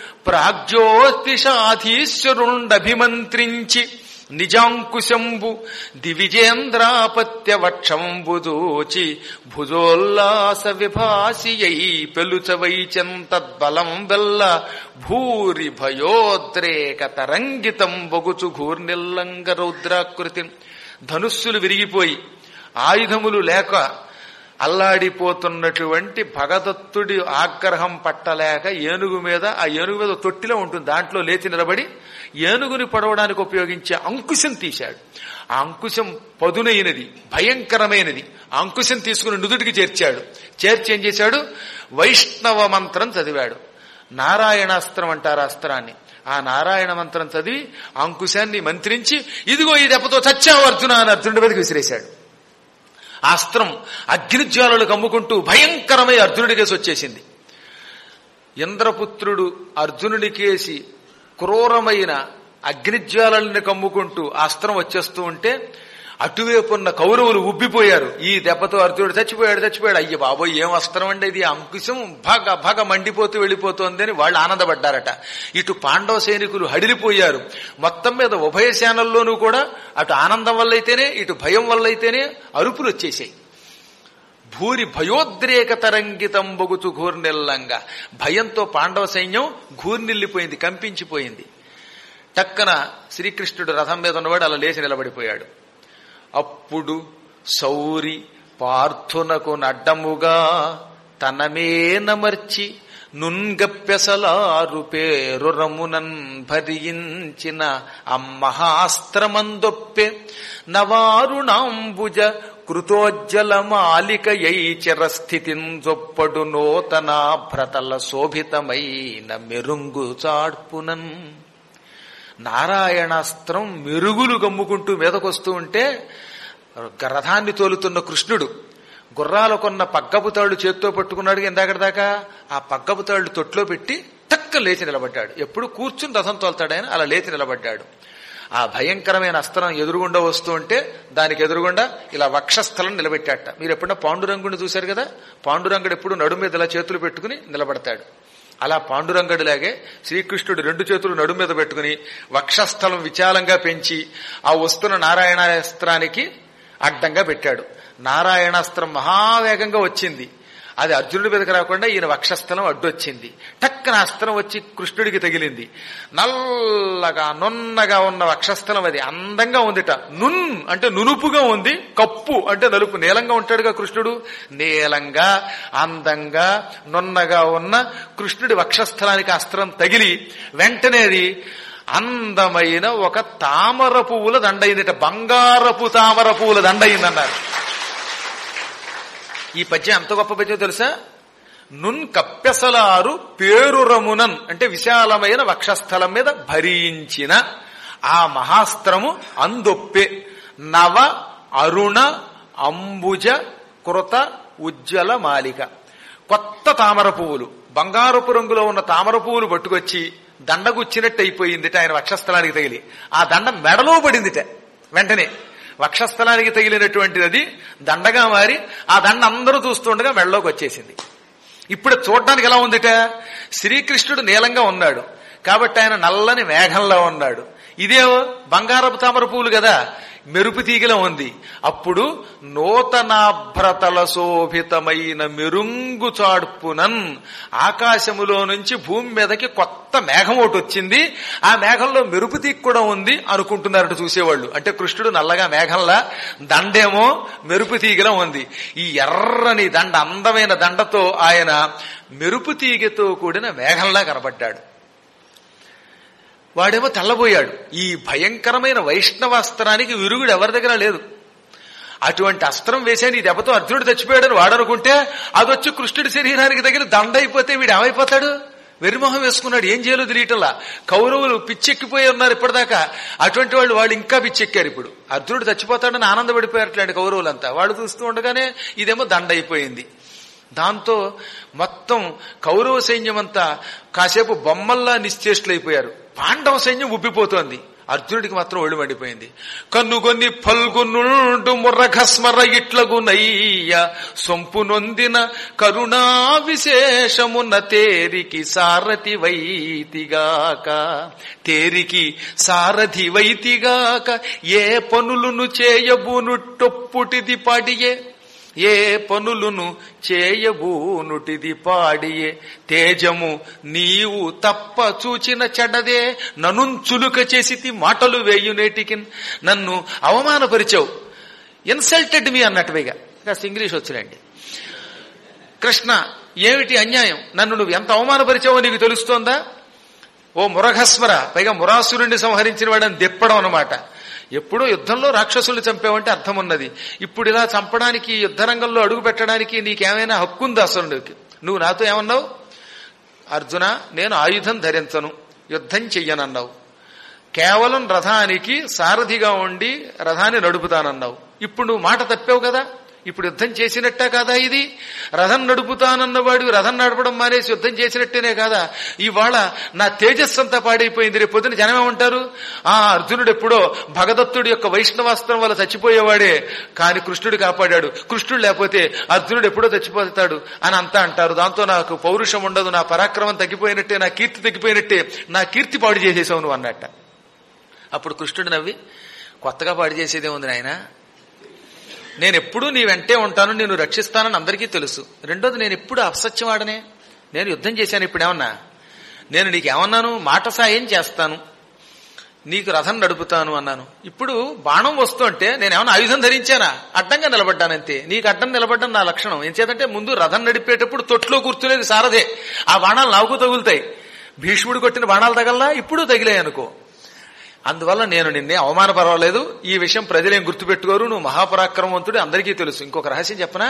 ప్రాగ్జ్యోతిషాధీశ్వరుండభిమంత్రించి నిజాంకుశంబు దివిజేంద్రాపత్య వక్షంబు దోచి భుజోల్లాస విభాసియై పెలుచవైచంతద్బలం వెల్ల భూరి భయోద్రేక తరంగితం బొగుచు ఘూర్నిల్లంగ రౌద్రాకృతి ధనుస్సులు విరిగిపోయి ఆయుధములు లేక అల్లాడిపోతున్నటువంటి భగదత్తుడి ఆగ్రహం పట్టలేక ఏనుగు మీద ఆ ఏనుగు మీద తొట్టిలో ఉంటుంది దాంట్లో లేచి నిలబడి ఏనుగుని పడవడానికి ఉపయోగించే అంకుశం తీశాడు ఆ అంకుశం పదునైనది భయంకరమైనది ఆ అంకుశం తీసుకుని నుదుటికి చేర్చాడు చేర్చి ఏం చేశాడు వైష్ణవ మంత్రం చదివాడు నారాయణాస్త్రం అంటారు ఆ అస్త్రాన్ని ఆ నారాయణ మంత్రం చదివి ఆ అంకుశాన్ని మంత్రించి ఇదిగో ఈ దెబ్బతో చచ్చావు అర్జున అని అర్జునుడి మీదకి విసిరేశాడు ఆ అస్త్రం అగ్నిజ్వాలలు కమ్ముకుంటూ భయంకరమై అర్జునుడికేసి వచ్చేసింది ఇంద్రపుత్రుడు అర్జునుడికేసి క్రూరమైన అగ్నిజ్వాలని కమ్ముకుంటూ ఆ అస్త్రం వచ్చేస్తూ ఉంటే అటువైపు ఉన్న కౌరవులు ఉబ్బిపోయారు ఈ దెబ్బతో అర్జునుడు చచ్చిపోయాడు చచ్చిపోయాడు అయ్య బాబోయ్ ఏం అస్త్రం అండి ఇది అంకుశం భగ భగ మండిపోతూ వెళ్ళిపోతోంది అని వాళ్ళు ఆనందపడ్డారట ఇటు పాండవ సైనికులు హడిలిపోయారు మొత్తం మీద ఉభయ సేనల్లోనూ కూడా అటు ఆనందం వల్ల అయితేనే ఇటు భయం వల్ల అయితేనే అరుపులు వచ్చేసాయి భూరి భయోద్రేక తరంగితం బొగుచు ఘూర్నిల్లంగా భయంతో పాండవ సైన్యం ఘూర్నిల్లిపోయింది కంపించిపోయింది టక్కన శ్రీకృష్ణుడు రథం మీద ఉన్నవాడు అలా లేచి నిలబడిపోయాడు అప్పుడు సౌరి పార్థునకు నడ్డముగా తనమే నమర్చి నున్గప్పెసలారు పేరు రమునన్ భరించిన అమ్మహాస్త్రమందొప్పె నవారుణాంబుజ కృతోజ్జల మాలికయై చిరస్థితిన్ జొప్పడు నూతనాభ్రతల శోభితమైన మెరుంగు చాడ్పునన్ నారాయణాస్త్రం మెరుగులు గమ్ముకుంటూ మీదకొస్తూ ఉంటే రథాన్ని తోలుతున్న కృష్ణుడు గుర్రాలు కొన్న పగ్గపు తాళ్ళు చేత్తో పట్టుకున్నాడు ఇందాక దాకా ఆ పగ్గపు తాళ్ళు తొట్లో పెట్టి టక్క లేచి నిలబడ్డాడు ఎప్పుడు కూర్చుని రథం తోలుతాడు ఆయన అలా లేచి నిలబడ్డాడు ఆ భయంకరమైన అస్త్రం ఎదురుగుండా వస్తూ ఉంటే దానికి ఎదురుగుండా ఇలా వక్షస్థలం నిలబెట్టాట మీరు ఎప్పుడన్నా పాండురంగుని చూశారు కదా పాండురంగుడు ఎప్పుడు నడుము మీద ఇలా చేతులు పెట్టుకుని నిలబడతాడు అలా పాండురంగడిలాగే శ్రీకృష్ణుడు రెండు చేతులు నడుము మీద పెట్టుకుని వక్షస్థలం విశాలంగా పెంచి ఆ వస్తున్న నారాయణాస్త్రానికి అడ్డంగా పెట్టాడు నారాయణాస్త్రం మహావేగంగా వచ్చింది అది అర్జునుడి మీదకి రాకుండా ఈయన వక్షస్థలం అడ్డొచ్చింది టక్కన అస్త్రం వచ్చి కృష్ణుడికి తగిలింది నల్లగా నున్నగా ఉన్న వక్షస్థలం అది అందంగా ఉందిట నున్ అంటే నునుపుగా ఉంది కప్పు అంటే నలుపు నీలంగా ఉంటాడుగా కృష్ణుడు నీలంగా అందంగా నున్నగా ఉన్న కృష్ణుడి వక్షస్థలానికి అస్త్రం తగిలి వెంటనే అది అందమైన ఒక తామర పువ్వుల దండయిందిట బంగారపు తామర పువ్వుల దండయిందన్నారు ఈ పద్యం ఎంత గొప్ప పద్యం తెలుసా నున్ కప్పెసలారు పేరురమునన్ అంటే విశాలమైన వక్షస్థలం మీద భరించిన ఆ మహాస్త్రము అందొప్పే నవ అరుణ అంబుజ కృత ఉజ్వల మాలిక కొత్త తామర పువ్వులు బంగారపు రంగులో ఉన్న తామర పువ్వులు పట్టుకొచ్చి దండగుచ్చినట్టు అయిపోయిందిట ఆయన వక్షస్థలానికి తగిలి ఆ దండ మెడలో పడిందిట వెంటనే వక్షస్థలానికి తగిలినటువంటిది అది దండగా మారి ఆ దండ అందరూ చూస్తుండగా మెడలోకి వచ్చేసింది ఇప్పుడు చూడడానికి ఎలా ఉందిట శ్రీకృష్ణుడు నీలంగా ఉన్నాడు కాబట్టి ఆయన నల్లని మేఘంలో ఉన్నాడు ఇదేమో బంగారపు తామర పువ్వులు కదా మెరుపు తీగల ఉంది అప్పుడు నూతనాభ్రతల శోభితమైన మెరుంగు చాడ్పునన్ ఆకాశములో నుంచి భూమి మీదకి కొత్త మేఘం ఒకటి వచ్చింది ఆ మేఘంలో మెరుపు తీగ కూడా ఉంది అనుకుంటున్నారట చూసేవాళ్ళు అంటే కృష్ణుడు నల్లగా మేఘంలా దండేమో మెరుపు తీగలా ఉంది ఈ ఎర్రని దండ అందమైన దండతో ఆయన మెరుపు తీగతో కూడిన మేఘంలా కనబడ్డాడు వాడేమో తెల్లబోయాడు ఈ భయంకరమైన వైష్ణవాస్త్రానికి విరుగుడు ఎవరి దగ్గర లేదు అటువంటి అస్త్రం వేసాను ఈ దెబ్బతో అర్జునుడు చచ్చిపోయాడని వాడనుకుంటే అదొచ్చి కృష్ణుడి శరీరానికి తగిలి దండ అయిపోతే వీడు ఏమైపోతాడు వెరిమొహం వేసుకున్నాడు ఏం చేయాలో తెలియటంలా కౌరవులు పిచ్చెక్కిపోయి ఉన్నారు ఇప్పటిదాకా అటువంటి వాళ్ళు వాళ్ళు ఇంకా పిచ్చెక్కారు ఇప్పుడు అర్జునుడు చచ్చిపోతాడని ఆనందపడిపోయారట్లాంటి కౌరవులంతా వాళ్ళు చూస్తూ ఉండగానే ఇదేమో దండ అయిపోయింది దాంతో మొత్తం కౌరవ సైన్యం అంతా కాసేపు బొమ్మల్లా నిశ్చేష్లైపోయారు పాండవ సైన్యం ఉబ్బిపోతోంది అర్జునుడికి మాత్రం ఒళ్ళు మండిపోయింది కన్నుగొన్ని ఫల్గునుండు ముర్రఘస్మర ఇట్లగు నయ్య సొంపు నొందిన కరుణా విశేషమున తేరికి సారథి వైతిగాక తేరికి సారథి వైతిగాక ఏ పనులను చేయబూనుట్టొప్పుటిది పాడియే ఏ పనులును చేయబూనుటిది పాడియే తేజము నీవు తప్ప చూచిన చెడ్డదే నను చులుక చేసి మాటలు వేయునేటికి నన్ను అవమానపరిచావు ఇన్సల్టెడ్ మీ అన్నట్టుగా కాస్త ఇంగ్లీష్ వచ్చినండి కృష్ణ ఏమిటి అన్యాయం నన్ను నువ్వు ఎంత అవమానపరిచావో నీకు తెలుస్తోందా ఓ మురఘస్మర పైగా మురాసురుణ్ణి సంహరించిన వాడని దెప్పడం అనమాట ఎప్పుడో యుద్ధంలో రాక్షసులు చంపావంటే అర్థం ఉన్నది ఇప్పుడు ఇలా చంపడానికి యుద్ధరంగంలో అడుగు పెట్టడానికి నీకేమైనా హక్కు ఉందా అసలు నీకు నువ్వు నాతో ఏమన్నావు అర్జున నేను ఆయుధం ధరించను యుద్ధం చెయ్యనన్నావు కేవలం రథానికి సారథిగా ఉండి రథాన్ని నడుపుతానన్నావు ఇప్పుడు నువ్వు మాట తప్పావు కదా ఇప్పుడు యుద్ధం చేసినట్టే కాదా ఇది రథం నడుపుతానన్నవాడు రథం నడపడం మానేసి యుద్ధం చేసినట్టేనే కాదా ఇవాళ నా తేజస్సు అంతా పాడైపోయింది రేపు పొద్దున జనం ఏమంటారు ఆ అర్జునుడు ఎప్పుడో భగదత్తుడి యొక్క వైష్ణవాస్త్రం వల్ల చచ్చిపోయేవాడే కాని కృష్ణుడు కాపాడాడు కృష్ణుడు లేకపోతే అర్జునుడు ఎప్పుడో చచ్చిపోతాడు అని అంతా అంటారు దాంతో నాకు పౌరుషం ఉండదు నా పరాక్రమం తగ్గిపోయినట్టే నా కీర్తి తగ్గిపోయినట్టే నా కీర్తి పాడు చేసేసావు నువ్వు అన్నట్ట అప్పుడు కృష్ణుడు నవ్వి కొత్తగా పాడు చేసేదే ఉంది నాయన నేను ఎప్పుడూ నీ వెంటే ఉంటాను నేను రక్షిస్తానని అందరికీ తెలుసు రెండోది నేను ఎప్పుడు అసత్యవాడనే నేను యుద్ధం చేశాను ఇప్పుడు ఏమన్నా నేను నీకు ఏమన్నాను మాట సాయం చేస్తాను నీకు రథం నడుపుతాను అన్నాను ఇప్పుడు బాణం వస్తుంటే నేను ఏమన్నా ఆయుధం ధరించానా అడ్డంగా నిలబడ్డానంతే నీకు అడ్డం నిలబడ్డం నా లక్షణం ఎంచేతంటే ముందు రథం నడిపేటప్పుడు తొట్లో కూర్చునేది సారదే ఆ బాణాలు నాకు తగులుతాయి భీష్ముడు కొట్టిన బాణాలు తగలలా ఇప్పుడు తగిలాయి అనుకో అందువల్ల నేను నిన్నే అవమానపరవలేదు ఈ విషయం ప్రజలేం గుర్తుపెట్టుకోరు నువ్వు మహాపరాక్రమవంతుడు అందరికీ తెలుసు ఇంకొక రహస్యం చెప్పనా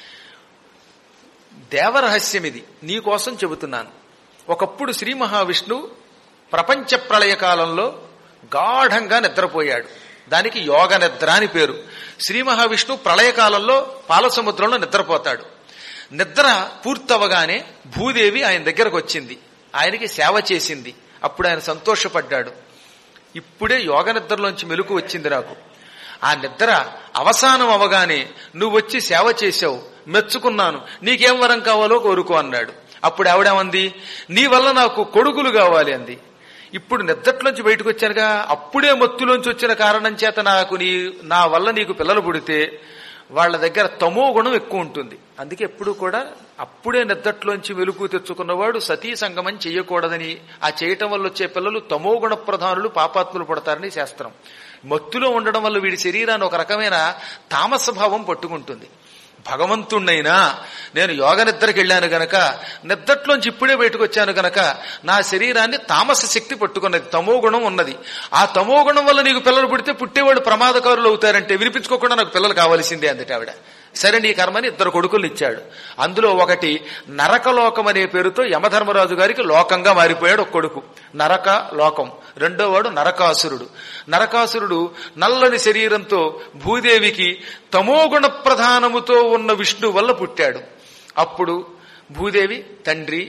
దేవరహస్యం ఇది నీ కోసం చెబుతున్నాను ఒకప్పుడు శ్రీ మహావిష్ణువు ప్రపంచ ప్రళయ కాలంలో గాఢంగా నిద్రపోయాడు దానికి యోగ నిద్ర అని పేరు శ్రీ మహావిష్ణువు ప్రళయకాలంలో పాలసముద్రంలో నిద్రపోతాడు నిద్ర పూర్తవగానే భూదేవి ఆయన దగ్గరకు వచ్చింది ఆయనకి సేవ చేసింది అప్పుడు ఆయన సంతోషపడ్డాడు ఇప్పుడే యోగ నిద్రలోంచి మెలకు వచ్చింది నాకు ఆ నిద్ర అవసానం అవగానే నువ్వు వచ్చి సేవ చేశావు మెచ్చుకున్నాను నీకేం వరం కావాలో కోరుకో అన్నాడు అప్పుడు ఆవిడేమంది నీ వల్ల నాకు కొడుకులు కావాలి అంది ఇప్పుడు నిద్రలోంచి బయటకు వచ్చానుగా అప్పుడే మత్తులోంచి వచ్చిన కారణం చేత నాకు నీ నా వల్ల నీకు పిల్లలు పుడితే వాళ్ళ దగ్గర తమో గుణం ఎక్కువ ఉంటుంది అందుకే ఎప్పుడు కూడా అప్పుడే నిద్రట్లోంచి వెలుగు తెచ్చుకున్నవాడు సతీ సంగమం చేయకూడదని ఆ చేయటం వల్ల వచ్చే పిల్లలు తమో గుణ ప్రధానులు పాపాత్ములు పడతారని శాస్త్రం మత్తులో ఉండడం వల్ల వీడి శరీరాన్ని ఒక రకమైన తామసభావం పట్టుకుంటుంది భగవంతుణ్ణైనా నేను యోగ నిద్రకి వెళ్ళాను గనక నిద్రట్లోంచి ఇప్పుడే బయటకు వచ్చాను గనక నా శరీరాన్ని తామస శక్తి పట్టుకున్నది తమో గుణం ఉన్నది ఆ తమో గుణం వల్ల నీకు పిల్లలు పుడితే పుట్టేవాడు ప్రమాదకారులు అవుతారంటే వినిపించుకోకుండా నాకు పిల్లలు కావాల్సిందే అందుట ఆవిడ సరే నీ కర్మని ఇద్దరు కొడుకులు ఇచ్చాడు అందులో ఒకటి నరకలోకం అనే పేరుతో యమధర్మరాజు గారికి లోకంగా మారిపోయాడు ఒక కొడుకు నరక లోకం రెండో వాడు నరకాసురుడు నరకాసురుడు నల్లని శరీరంతో భూదేవికి తమోగుణ ప్రధానముతో ఉన్న విష్ణు వల్ల పుట్టాడు అప్పుడు భూదేవి తండ్రి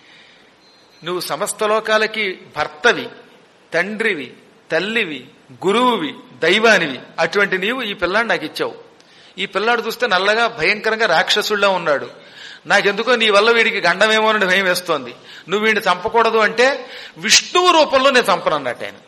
నువ్వు సమస్త లోకాలకి భర్తవి తండ్రివి తల్లివి గురువువి దైవానివి అటువంటి నీవు ఈ పిల్లాన్ని నాకు ఇచ్చావు ఈ పిల్లాడు చూస్తే నల్లగా భయంకరంగా రాక్షసుల్లా ఉన్నాడు నాకెందుకో నీ వల్ల వీడికి గండమేమో అని భయం వేస్తోంది నువ్వు వీడిని చంపకూడదు అంటే విష్ణువు రూపంలో నేను చంపనన్నట్టు ఆయన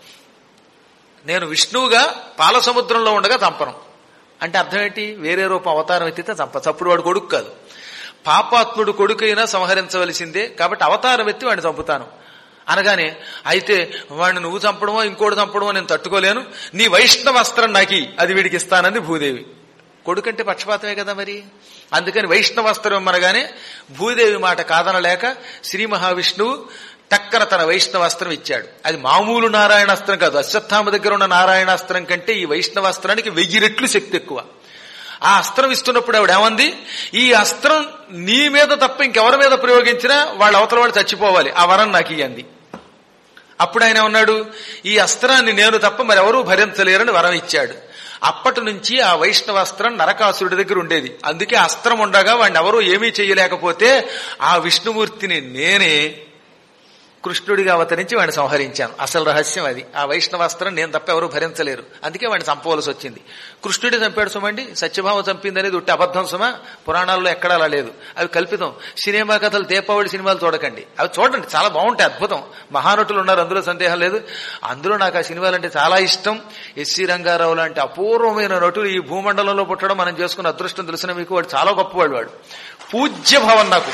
నేను విష్ణువుగా పాల సముద్రంలో ఉండగా చంపను అంటే అర్థం ఏంటి వేరే రూపం అవతారం ఎత్తితే చంపచ్చు అప్పుడు వాడు కొడుకు కాదు పాపాత్ముడు కొడుకైనా సంహరించవలసిందే కాబట్టి అవతారం ఎత్తి వాడిని చంపుతాను అనగానే అయితే వాడిని నువ్వు చంపడమో ఇంకోటి చంపడమో నేను తట్టుకోలేను నీ వైష్ణవ అస్త్రం నాకి అది వీడికి ఇస్తానంది భూదేవి కొడుకంటే పక్షపాతమే కదా మరి అందుకని వైష్ణవాస్త్రం ఇమ్మనగానే భూదేవి మాట కాదనలేక శ్రీ మహావిష్ణువు టక్కన తన వైష్ణవాస్త్రం ఇచ్చాడు అది మామూలు నారాయణాస్త్రం కాదు అశ్వత్థామ దగ్గర ఉన్న నారాయణాస్త్రం కంటే ఈ వైష్ణవాస్త్రానికి వెయ్యి రెట్లు శక్తి ఎక్కువ ఆ అస్త్రం ఇస్తున్నప్పుడు ఆవిడ ఏమంది ఈ అస్త్రం నీ మీద తప్ప ఇంకెవరి మీద ప్రయోగించినా వాళ్ళ అవతల వాళ్ళు చచ్చిపోవాలి ఆ వరం నాకు ఇయ్యంది అప్పుడు ఆయన ఉన్నాడు ఈ అస్త్రాన్ని నేను తప్ప మరెవరూ భరించలేరని వరం ఇచ్చాడు అప్పటి నుంచి ఆ వైష్ణవాస్త్రం నరకాసురుడి దగ్గర ఉండేది అందుకే అస్త్రం ఉండగా వాడిని ఎవరూ ఏమీ చేయలేకపోతే ఆ విష్ణుమూర్తిని నేనే కృష్ణుడిగా అవతరించి వాడిని సంహరించాను అసలు రహస్యం అది ఆ వైష్ణవాస్త్రం నేను తప్ప ఎవరు భరించలేరు అందుకే వాడిని చంపవలసి వచ్చింది కృష్ణుడి చంపాడు సుమండి సత్యభామ చంపింది అనేది ఉట్టి అబద్ధం సుమా పురాణాల్లో ఎక్కడా అలా లేదు అవి కల్పితం సినిమా కథలు దీపావళి సినిమాలు చూడకండి అవి చూడండి చాలా బాగుంటాయి అద్భుతం మహానటులు ఉన్నారు అందులో సందేహం లేదు అందులో నాకు ఆ సినిమాలు అంటే చాలా ఇష్టం ఎస్సి రంగారావు లాంటి అపూర్వమైన నటులు ఈ భూమండలంలో పుట్టడం మనం చేసుకున్న అదృష్టం తెలిసిన మీకు వాడు చాలా గొప్పవాడు వాడు పూజ్య భావం నాకు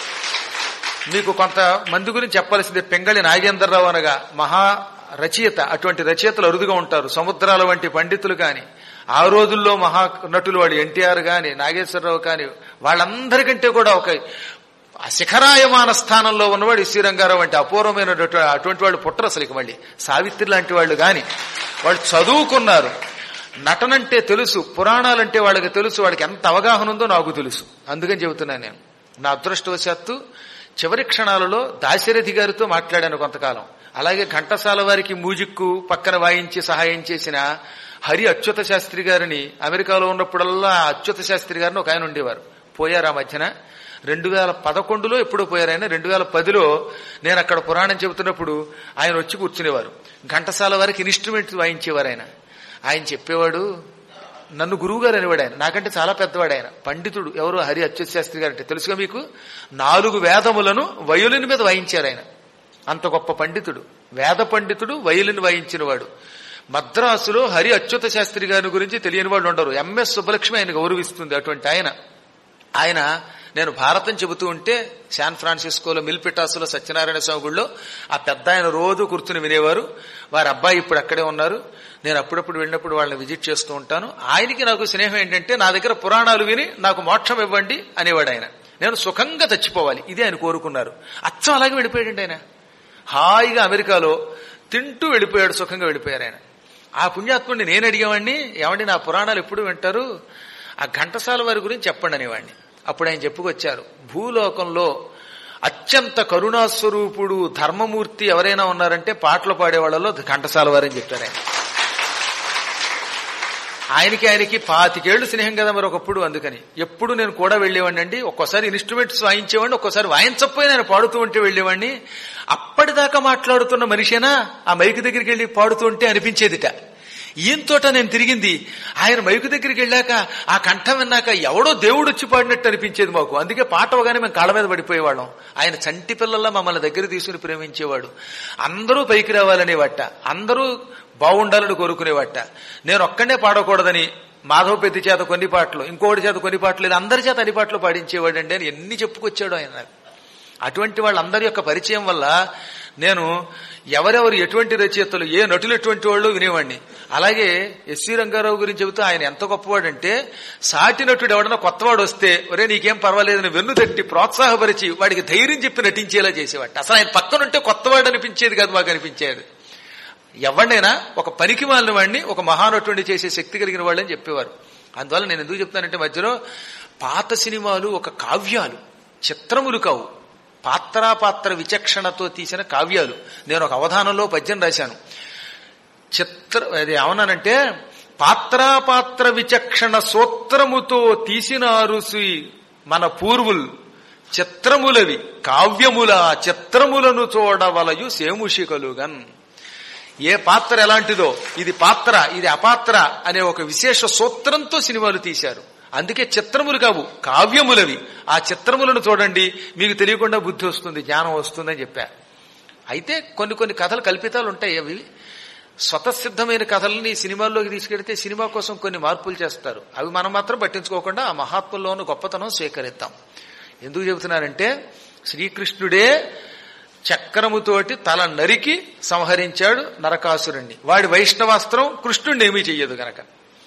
మీకు కొంత మంది గురించి చెప్పాల్సింది పెంగళి నాగేంద్రరావు అనగా మహా రచయిత అటువంటి రచయితలు అరుదుగా ఉంటారు సముద్రాల వంటి పండితులు కాని ఆ రోజుల్లో మహా నటులు వాడు ఎన్టీఆర్ గాని నాగేశ్వరరావు కాని వాళ్ళందరికంటే కూడా ఒక ఆ శిఖరాయమాన స్థానంలో ఉన్నవాడు శ్రీరంగారావు అంటే అపూర్వమైన అటువంటి వాళ్ళు పుట్టరు అసలు ఇక మళ్ళీ సావిత్రి లాంటి వాళ్ళు గాని వాళ్ళు చదువుకున్నారు నటనంటే తెలుసు పురాణాలంటే వాళ్ళకి తెలుసు వాడికి ఎంత అవగాహన ఉందో నాకు తెలుసు అందుకని చెబుతున్నాను నేను నా అదృష్టవశాత్తు చివరి క్షణాలలో దాశరథి గారితో మాట్లాడాను కొంతకాలం అలాగే ఘంటసాల వారికి మ్యూజిక్ పక్కన వాయించి సహాయం చేసిన హరి అచ్యుత శాస్త్రి గారిని అమెరికాలో ఉన్నప్పుడల్లా ఆ అచ్యుత శాస్త్రి గారిని ఒక ఆయన ఉండేవారు పోయారు ఆ మధ్యన రెండు వేల పదకొండులో ఎప్పుడో పోయారు ఆయన రెండు వేల పదిలో నేను అక్కడ పురాణం చెబుతున్నప్పుడు ఆయన వచ్చి కూర్చునేవారు ఘంటసాల వారికి ఇన్స్ట్రుమెంట్స్ వాయించేవారు ఆయన ఆయన చెప్పేవాడు నన్ను గురువు గారు అనేవాడు ఆయన నాకంటే చాలా పెద్దవాడు ఆయన పండితుడు ఎవరు హరి అచ్యుత శాస్త్రి గారు అంటే తెలుసుగా మీకు నాలుగు వేదములను వయోలిన్ మీద వాయించారు ఆయన అంత గొప్ప పండితుడు వేద పండితుడు వయోలిన్ వాయించినవాడు మద్రాసులో హరి అచ్యుత శాస్త్రి గారి గురించి తెలియని వాళ్ళు ఉండరు ఎంఎస్ సుబ్బలక్ష్మి ఆయన గౌరవిస్తుంది అటువంటి ఆయన ఆయన నేను భారతం చెబుతూ ఉంటే శాన్ ఫ్రాన్సిస్కోలో మిల్పిటాసులో సత్యనారాయణ స్వామి గుళ్ళో ఆ పెద్ద ఆయన రోజు కూర్చుని వినేవారు వారి అబ్బాయి ఇప్పుడు అక్కడే ఉన్నారు నేను అప్పుడప్పుడు వెళ్ళినప్పుడు వాళ్ళని విజిట్ చేస్తూ ఉంటాను ఆయనకి నాకు స్నేహం ఏంటంటే నా దగ్గర పురాణాలు విని నాకు మోక్షం ఇవ్వండి అనేవాడు ఆయన నేను సుఖంగా చచ్చిపోవాలి ఇది ఆయన కోరుకున్నారు అచ్చం అలాగే వెళ్ళిపోయాడండి ఆయన హాయిగా అమెరికాలో తింటూ వెళ్ళిపోయాడు సుఖంగా వెళ్ళిపోయారు ఆయన ఆ పుణ్యాత్ముడిని నేను అడిగేవాడిని ఏమండి నా పురాణాలు ఎప్పుడు వింటారు ఆ ఘంటసాల వారి గురించి చెప్పండి అనేవాడిని అప్పుడు ఆయన చెప్పుకొచ్చారు భూలోకంలో అత్యంత కరుణాస్వరూపుడు ధర్మమూర్తి ఎవరైనా ఉన్నారంటే పాటలు పాడేవాళ్ళలో ఘంటసాల వారని చెప్పారు ఆయన ఆయనకి ఆయనకి పాతికేళ్లు స్నేహం కదా మరి ఒకప్పుడు అందుకని ఎప్పుడు నేను కూడా వెళ్ళేవాడిని అండి ఒక్కోసారి ఇన్స్ట్రుమెంట్స్ వాయించేవాడిని ఒక్కోసారి వాయించకపోయినా ఆయన పాడుతూ ఉంటే వెళ్ళేవాడిని అప్పటిదాకా మాట్లాడుతున్న మనిషేనా ఆ మైకు దగ్గరికి వెళ్ళి పాడుతూ ఉంటే అనిపించేదిట ఈయంతోట నేను తిరిగింది ఆయన మైకు దగ్గరికి వెళ్ళాక ఆ కంఠం విన్నాక ఎవడో దేవుడు వచ్చి పాడినట్టు అనిపించేది మాకు అందుకే పాట అవగానే మేము కాళ్ళ మీద పడిపోయేవాళ్ళం ఆయన చంటి పిల్లల్లా మమ్మల్ని దగ్గర తీసుకుని ప్రేమించేవాడు అందరూ పైకి రావాలనేవట అందరూ బాగుండాలని కోరుకునేవట నేను ఒక్కడే పాడకూడదని మాధవ పెద్ది చేత కొన్ని పాటలు ఇంకోటి చేత కొన్ని పాటలు ఇలా అందరి చేత అన్ని పాటలు పాడించేవాడండి అని ఎన్ని చెప్పుకొచ్చాడు ఆయన నాకు అటువంటి వాళ్ళందరి యొక్క పరిచయం వల్ల నేను ఎవరెవరు ఎటువంటి రచయితలు ఏ నటులు ఎటువంటి వాళ్ళు వినేవాడిని అలాగే ఎస్వి రంగారావు గురించి చెబుతూ ఆయన ఎంత గొప్పవాడంటే సాటి నటుడు ఎవడన్నా కొత్తవాడు వస్తే ఒరే నీకేం పర్వాలేదని వెన్ను తట్టి ప్రోత్సాహపరిచి వాడికి ధైర్యం చెప్పి నటించేలా చేసేవాడు అసలు ఆయన పక్కనుంటే కొత్తవాడు అనిపించేది కాదు మాకు అనిపించేది ఎవరినైనా ఒక పనికి మాలిన వాడిని ఒక మహానటుడిని చేసే శక్తి కలిగిన వాళ్ళని చెప్పేవారు అందువల్ల నేను ఎందుకు చెప్తానంటే మధ్యలో పాత సినిమాలు ఒక కావ్యాలు చిత్రములు కావు పాత్రాపాత్ర విచక్షణతో తీసిన కావ్యాలు నేను ఒక అవధానంలో పద్యం రాశాను చిత్ర అది ఏమన్నానంటే పాత్రాపాత్ర విచక్షణ సూత్రముతో తీసినారు శ్రీ మన పూర్వులు చిత్రములవి కావ్యముల చిత్రములను చూడవలయు సేముషికలుగన్ ఏ పాత్ర ఎలాంటిదో ఇది పాత్ర ఇది అపాత్ర అనే ఒక విశేష సూత్రంతో సినిమాలు తీశారు అందుకే చిత్రములు కావు కావ్యములవి ఆ చిత్రములను చూడండి మీకు తెలియకుండా బుద్ధి వస్తుంది జ్ఞానం వస్తుందని చెప్పా అయితే కొన్ని కొన్ని కథలు కల్పితాలు ఉంటాయి అవి స్వతసిద్ధమైన కథలని సినిమాల్లోకి తీసుకెడితే సినిమా కోసం కొన్ని మార్పులు చేస్తారు అవి మనం మాత్రం పట్టించుకోకుండా ఆ మహాత్ముల్లోని గొప్పతనం స్వీకరిద్దాం ఎందుకు చెబుతున్నారంటే శ్రీకృష్ణుడే చక్రముతోటి తల నరికి సంహరించాడు నరకాసురుణ్ణి వాడి వైష్ణవాస్త్రం కృష్ణుణ్ణి ఏమీ చెయ్యదు గనక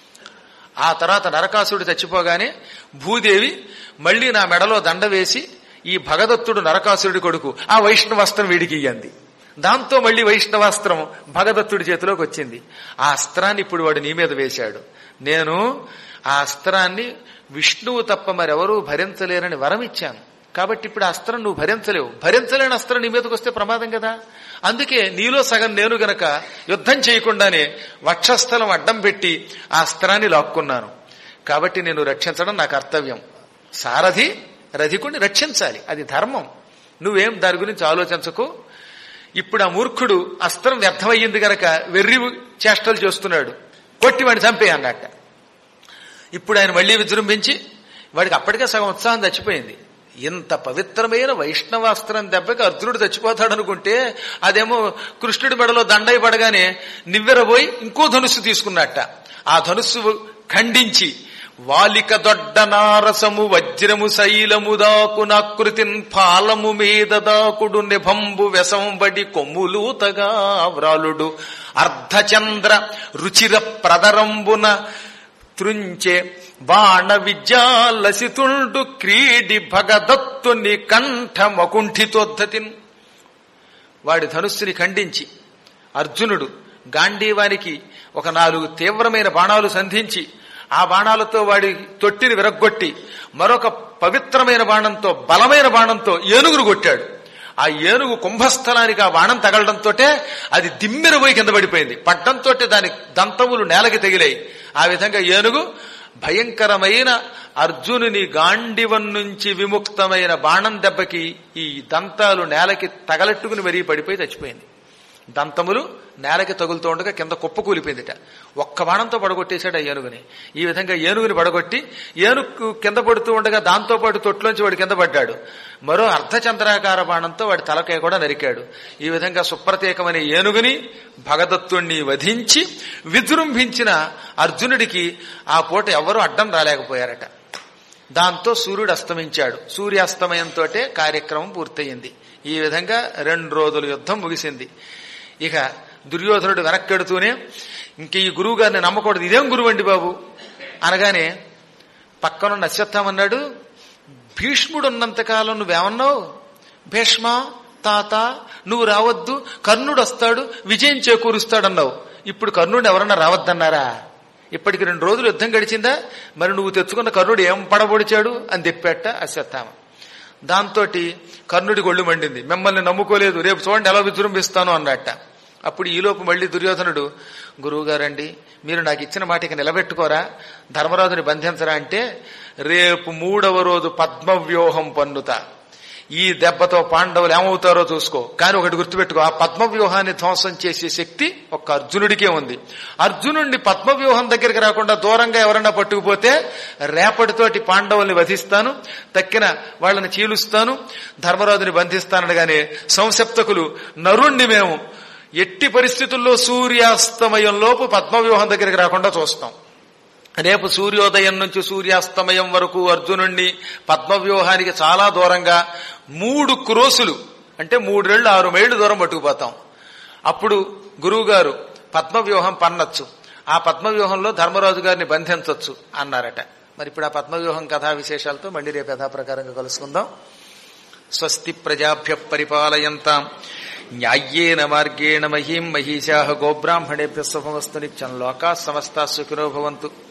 ఆ తర్వాత నరకాసురుడు చచ్చిపోగానే భూదేవి మళ్లీ నా మెడలో దండ వేసి ఈ భగదత్తుడు నరకాసురుడి కొడుకు ఆ వైష్ణవాస్త్రం వీడికి ఇయ్యంది దాంతో మళ్లీ వైష్ణవాస్త్రం భగదత్తుడి చేతిలోకి వచ్చింది ఆ అస్త్రాన్ని ఇప్పుడు వాడు నీ మీద వేశాడు నేను ఆ అస్త్రాన్ని విష్ణువు తప్ప మరెవరూ భరించలేరని వరం ఇచ్చాను కాబట్టి ఇప్పుడు ఆ అస్త్రం నువ్వు భరించలేవు భరించలేని అస్త్రం నీ మీదకి వస్తే ప్రమాదం కదా అందుకే నీలో సగం నేను గనక యుద్ధం చేయకుండానే వక్షస్థలం అడ్డం పెట్టి ఆ అస్త్రాన్ని లాక్కున్నాను కాబట్టి నేను రక్షించడం నా కర్తవ్యం సారథి రధికుణ్ణి రక్షించాలి అది ధర్మం నువ్వేం దాని గురించి ఆలోచించకు ఇప్పుడు ఆ మూర్ఖుడు అస్త్రం వ్యర్థమయ్యింది గనక వెర్రి చేష్టలు చేస్తున్నాడు కొట్టి వాడిని చంపే అన్నట్ట ఇప్పుడు ఆయన మళ్లీ విజృంభించి వాడికి అప్పటికే సగం ఉత్సాహం చచ్చిపోయింది ఇంత పవిత్రమైన వైష్ణవాస్త్రం దెబ్బకి అర్జునుడు చచ్చిపోతాడు అనుకుంటే అదేమో కృష్ణుడి మెడలో దండై పడగానే నివ్వెరబోయి ఇంకో ధనుస్సు తీసుకున్నట్ట ఆ ధనుస్సు ఖండించి వాలిక దొడ్డ నారసము వజ్రము శైలము దాకునాకృతిన్ ఫాలము మీద దాకుడు నిభంబు వెసంబడి కొమ్ములూతగా వ్రాలుడు అర్ధచంద్ర రుచిర ప్రదరంబున త్రుంచే బాణ విద్యాలసితుండు క్రీడి భగదత్తుని కంఠమకుంఠితోద్ధతిన్ వాడి ధనుస్సుని ఖండించి అర్జునుడు గాంధీవానికి ఒక నాలుగు తీవ్రమైన బాణాలు సంధించి ఆ బాణాలతో వాడి తొట్టిని విరగ్గొట్టి మరొక పవిత్రమైన బాణంతో బలమైన బాణంతో ఏనుగును కొట్టాడు ఆ ఏనుగు కుంభస్థలానికి ఆ బాణం తగలడంతో అది దిమ్మెరపోయి కింద పడిపోయింది పడ్డంతో దాని దంతములు నేలకి తగిలాయి ఆ విధంగా ఏనుగు భయంకరమైన అర్జునుని గాండివం నుంచి విముక్తమైన బాణం దెబ్బకి ఈ దంతాలు నేలకి తగలట్టుకుని మరీ పడిపోయి చచ్చిపోయింది దంతములు నేలకి తగులుతూ ఉండగా కింద కుప్ప కూలిపోయిందిట ఒక్క బాణంతో పడగొట్టేశాడు ఆ ఏనుగుని ఈ విధంగా ఏనుగుని పడగొట్టి ఏనుగు కింద పడుతూ ఉండగా దాంతో పాటు తొట్లోంచి వాడు కింద పడ్డాడు మరో అర్ధచంద్రాకార బాణంతో వాడి తలకాయ కూడా నరికాడు ఈ విధంగా సుప్రత్యేకమైన ఏనుగుని భగదత్తుణ్ణి వధించి విజృంభించిన అర్జునుడికి ఆ పూట ఎవరూ అడ్డం రాలేకపోయారట దాంతో సూర్యుడు అస్తమించాడు సూర్యాస్తమయంతో కార్యక్రమం పూర్తయింది ఈ విధంగా రెండు రోజుల యుద్ధం ముగిసింది ఇక దుర్యోధనుడు వెనక్కెడుతూనే ఇంక ఈ గురువు గారిని నమ్మకూడదు ఇదేం గురువు అండి బాబు అనగానే పక్కనున్న అశ్వత్థమన్నాడు భీష్ముడు ఉన్నంతకాలం నువ్వేమన్నావు భీష్మ తాత నువ్వు రావద్దు కర్ణుడు వస్తాడు విజయం చేకూరుస్తాడన్నావు ఇప్పుడు కర్ణుడు ఎవరన్నా రావద్దన్నారా ఇప్పటికి రెండు రోజులు యుద్ధం గడిచిందా మరి నువ్వు తెచ్చుకున్న కర్ణుడు ఏం పడబొడిచాడు అని తెప్పేట అశ్వత్థామ దాంతో కర్ణుడి గొళ్ళు మండింది మిమ్మల్ని నమ్ముకోలేదు రేపు చూడండి ఎలా విజృంభిస్తాను అన్నట్ట అప్పుడు ఈలోపు మళ్ళీ దుర్యోధనుడు గురువుగారండి మీరు నాకు ఇచ్చిన మాట ఇక నిలబెట్టుకోరా ధర్మరాజుని బంధించరా అంటే రేపు మూడవ రోజు పద్మవ్యూహం పన్నుతా ఈ దెబ్బతో పాండవులు ఏమవుతారో చూసుకో కానీ ఒకటి గుర్తుపెట్టుకో ఆ పద్మవ్యూహాన్ని ధ్వంసం చేసే శక్తి ఒక్క అర్జునుడికే ఉంది అర్జునుడిని పద్మవ్యూహం దగ్గరికి రాకుండా దూరంగా ఎవరన్నా పట్టుకుపోతే రేపటితోటి పాండవుల్ని వధిస్తాను తక్కిన వాళ్ళని చీలుస్తాను ధర్మరాజుని బంధిస్తాననగానే సంసప్తకులు నరుణ్ణి మేము ఎట్టి పరిస్థితుల్లో సూర్యాస్తమయంలోపు పద్మవ్యూహం దగ్గరికి రాకుండా చూస్తాం రేపు సూర్యోదయం నుంచి సూర్యాస్తమయం వరకు అర్జునుణ్ణి పద్మవ్యూహానికి చాలా దూరంగా మూడు క్రోసులు అంటే మూడేళ్లు ఆరు మైళ్ళు దూరం పట్టుకుపోతాం అప్పుడు గురువుగారు పద్మవ్యూహం పన్నచ్చు ఆ పద్మవ్యూహంలో ధర్మరాజు గారిని బంధించవచ్చు అన్నారట మరి ఇప్పుడు ఆ పద్మవ్యూహం కథా విశేషాలతో మళ్ళీ రేపు యథాప్రకారంగా కలుసుకుందాం స్వస్తి ప్రజాభ్య పరిపాలయంతాం న్యాయ్యేన మార్గేణ మహీం మహిషా గోబ్రాహ్మణేభ్య శుభమస్తు నిత్యం లోకా సమస్తా సుఖినో భవంతు